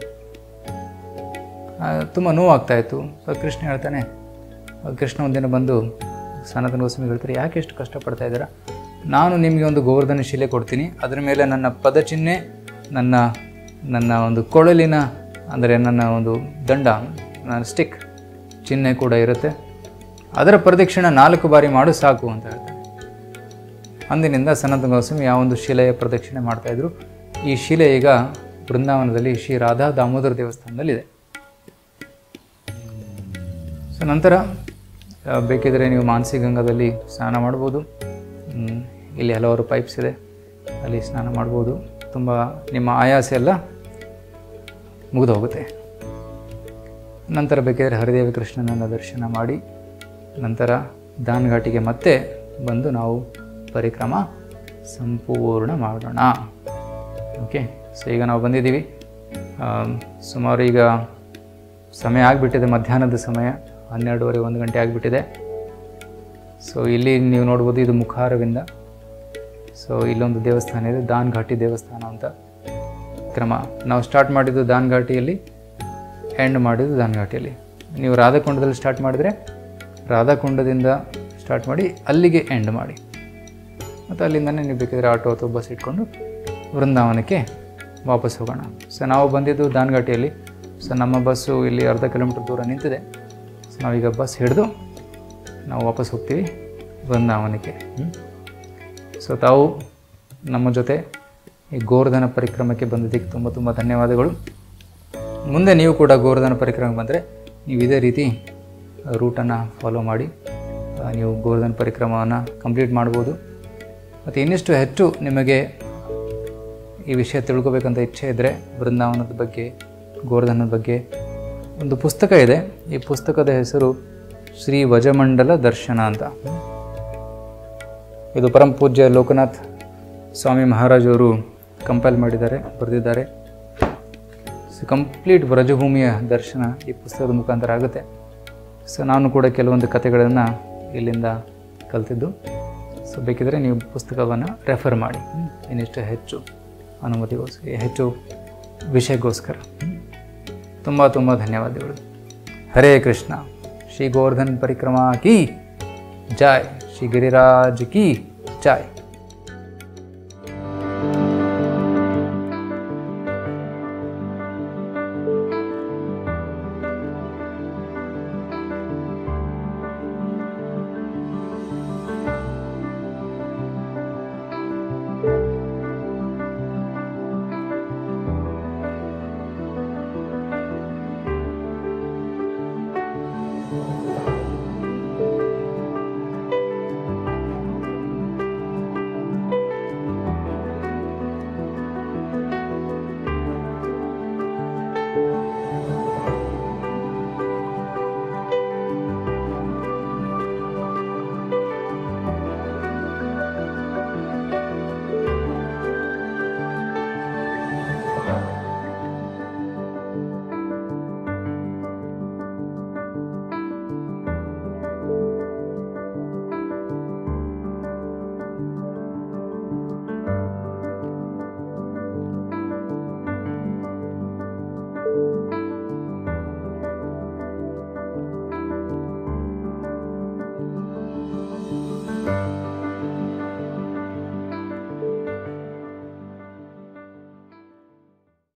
S1: ತುಂಬ ನೋವಾಗ್ತಾ ಇತ್ತು ಸೊ ಕೃಷ್ಣ ಹೇಳ್ತಾನೆ ಆ ಕೃಷ್ಣ ಒಂದಿನ ಬಂದು ಸನಾತನ ಗೋಸ್ವಾಮಿ ಹೇಳ್ತಾರೆ ಯಾಕೆ ಎಷ್ಟು ಕಷ್ಟಪಡ್ತಾ ಇದ್ದೀರಾ ನಾನು ನಿಮಗೆ ಒಂದು ಗೋವರ್ಧನ ಶಿಲೆ ಕೊಡ್ತೀನಿ ಅದರ ಮೇಲೆ ನನ್ನ ಪದಚಿಹ್ನೆ ನನ್ನ ನನ್ನ ಒಂದು ಕೊಳಲಿನ ಅಂದರೆ ನನ್ನ ಒಂದು ದಂಡ ನನ್ನ ಸ್ಟಿಕ್ ಚಿಹ್ನೆ ಕೂಡ ಇರುತ್ತೆ ಅದರ ಪ್ರದಕ್ಷಿಣೆ ನಾಲ್ಕು ಬಾರಿ ಮಾಡು ಸಾಕು ಅಂತ ಹೇಳ್ತಾನೆ ಅಂದಿನಿಂದ ಸನಾತನ ಗೋಸ್ವಾಮಿ ಆ ಒಂದು ಶಿಲೆಯ ಪ್ರದಕ್ಷಿಣೆ ಮಾಡ್ತಾಯಿದ್ರು ಈ ಶಿಲೆ ಈಗ ಬೃಂದಾವನದಲ್ಲಿ ಶ್ರೀ ರಾಧಾ ದಾಮೋದರ ದೇವಸ್ಥಾನದಲ್ಲಿದೆ ಸೊ ನಂತರ ಆ, ಬೇಕಿದ್ರೆ ನೀವು ಮಾನಸಿ ಗಂಗಾದಲ್ಲಿ ಸ್ನಾನ ಮಾಡ್ಬೋದು ಹ್ಮ್, ಇಲ್ಲಿ ಹಲವಾರು ಪೈಪ್ಸ್ ಇದೆ ಅಲ್ಲಿ ಸ್ನಾನ ಮಾಡ್ಬೋದು ತುಂಬ ನಿಮ್ಮ ಆಯಾಸ ಎಲ್ಲ ಮುಗಿದು ಹೋಗುತ್ತೆ ನಂತರ ಬೇಕಿದ್ರೆ ಹರಿದೇವ ಕೃಷ್ಣನನ್ನು ದರ್ಶನ ಮಾಡಿ ನಂತರ ದಾನ್ಘಾಟಿಗೆ ಮತ್ತೆ ಬಂದು ನಾವು ಪರಿಕ್ರಮ ಸಂಪೂರ್ಣ ಮಾಡೋಣ ಓಕೆ ಸೊ ಈಗ ನಾವು ಬಂದಿದ್ದೀವಿ ಆಮ್, ಸುಮಾರು ಈಗ ಸಮಯ ಆಗಿಬಿಟ್ಟಿದೆ ಮಧ್ಯಾಹ್ನದ ಸಮಯ ಹನ್ನೆರಡುವರೆ ಒಂದು ಗಂಟೆ ಆಗಿಬಿಟ್ಟಿದೆ ಸೊ ಇಲ್ಲಿ ನೀವು ನೋಡ್ಬೋದು ಇದು ಮುಖಾರವಿಂದ ಸೊ ಇಲ್ಲೊಂದು ದೇವಸ್ಥಾನ ಇದೆ ದಾನ್ ಘಾಟಿ ದೇವಸ್ಥಾನ ಅಂತ ಕ್ರಮ ನಾವು ಸ್ಟಾರ್ಟ್ ಮಾಡಿದ್ದು ದಾನ್ ಘಾಟಿಯಲ್ಲಿ ಎಂಡ್ ಮಾಡಿದ್ದು ದಾನ್ ಘಾಟಿಯಲ್ಲಿ ನೀವು ರಾಧಾಕೊಂಡದಲ್ಲಿ ಸ್ಟಾರ್ಟ್ ಮಾಡಿದರೆ ರಾಧಾಕೊಂಡದಿಂದ ಸ್ಟಾರ್ಟ್ ಮಾಡಿ ಅಲ್ಲಿಗೆ ಎಂಡ್ ಮಾಡಿ ಮತ್ತು ಅಲ್ಲಿಂದನೇ ನೀವು ಬೇಕಿದ್ರೆ ಆಟೋ ಅಥವಾ ಬಸ್ ಇಟ್ಕೊಂಡು ವೃಂದಾವನಕ್ಕೆ ವಾಪಸ್ ಹೋಗೋಣ ಸೊ ನಾವು ಬಂದಿದ್ದು ದಾನ್ಘಾಟಿಯಲ್ಲಿ ಸೊ ನಮ್ಮ ಬಸ್ಸು ಇಲ್ಲಿ ಅರ್ಧ ಕಿಲೋಮೀಟ್ರ್ ದೂರ ನಿಂತಿದೆ ಸೊ ನಾವೀಗ ಬಸ್ ಹಿಡಿದು ನಾವು ವಾಪಸ್ ಹೋಗ್ತೀವಿ ವೃಂದಾವನಕ್ಕೆ ಸೊ ತಾವು ನಮ್ಮ ಜೊತೆ ಈ ಗೋವರ್ಧನ ಪರಿಕ್ರಮಕ್ಕೆ ಬಂದಿದ್ದಕ್ಕೆ ತುಂಬ ತುಂಬ ಧನ್ಯವಾದಗಳು ಮುಂದೆ ನೀವು ಕೂಡ ಗೋವರ್ಧನ ಪರಿಕ್ರಮಕ್ಕೆ ಬಂದರೆ ನೀವು ಇದೇ ರೀತಿ ರೂಟನ್ನು ಫಾಲೋ ಮಾಡಿ ಆ, ನೀವು ಗೋವರ್ಧನ ಪರಿಕ್ರಮವನ್ನು ಕಂಪ್ಲೀಟ್ ಮಾಡ್ಬೋದು ಮತ್ತು ಇನ್ನಿಷ್ಟು ಹೆಚ್ಚು ನಿಮಗೆ ಈ ವಿಷಯ ತಿಳ್ಕೊಬೇಕಂತ ಇಚ್ಛೆ ಇದ್ದರೆ ಬೃಂದಾವನದ ಬಗ್ಗೆ ಗೋವರ್ಧನದ ಬಗ್ಗೆ ಒಂದು ಪುಸ್ತಕ ಇದೆ ಈ ಪುಸ್ತಕದ ಹೆಸರು ಶ್ರೀ ವಜಮಂಡಲ ದರ್ಶನ ಅಂತ ಇದು ಪರಮ ಪೂಜ್ಯ ಲೋಕನಾಥ್ ಸ್ವಾಮಿ ಮಹಾರಾಜ್ ಅವರು ಕಂಪೈಲ್ ಮಾಡಿದ್ದಾರೆ ಬರೆದಿದ್ದಾರೆ ಸೊ ಕಂಪ್ಲೀಟ್ ವ್ರಜಭೂಮಿಯ ದರ್ಶನ ಈ ಪುಸ್ತಕದ ಮುಖಾಂತರ ಆಗುತ್ತೆ ಸೊ ನಾನು ಕೂಡ ಕೆಲವೊಂದು ಕಥೆಗಳನ್ನು ಇಲ್ಲಿಂದ ಕಲ್ತಿದ್ದು ಸೊ ಬೇಕಿದ್ರೆ ನೀವು ಪುಸ್ತಕವನ್ನು ರೆಫರ್ ಮಾಡಿ ಹ್ಮ್. ಇನ್ನಿಷ್ಟು ಹೆಚ್ಚು ಅನುಮತಿಗೋಸ್ಕರ ಹೆಚ್ಚು ವಿಷಯಕ್ಕೋಸ್ಕರ ತುಂಬ ತುಂಬ ಧನ್ಯವಾದಗಳು ಹರೇ ಕೃಷ್ಣ ಶ್ರೀ ಗೋವರ್ಧನ್ ಪರಿಕ್ರಮಾ ಕಿ ಜಾಯ್ ಶ್ರೀ ಗಿರಿರಾಜ್ ಕಿ ಜಾಯ್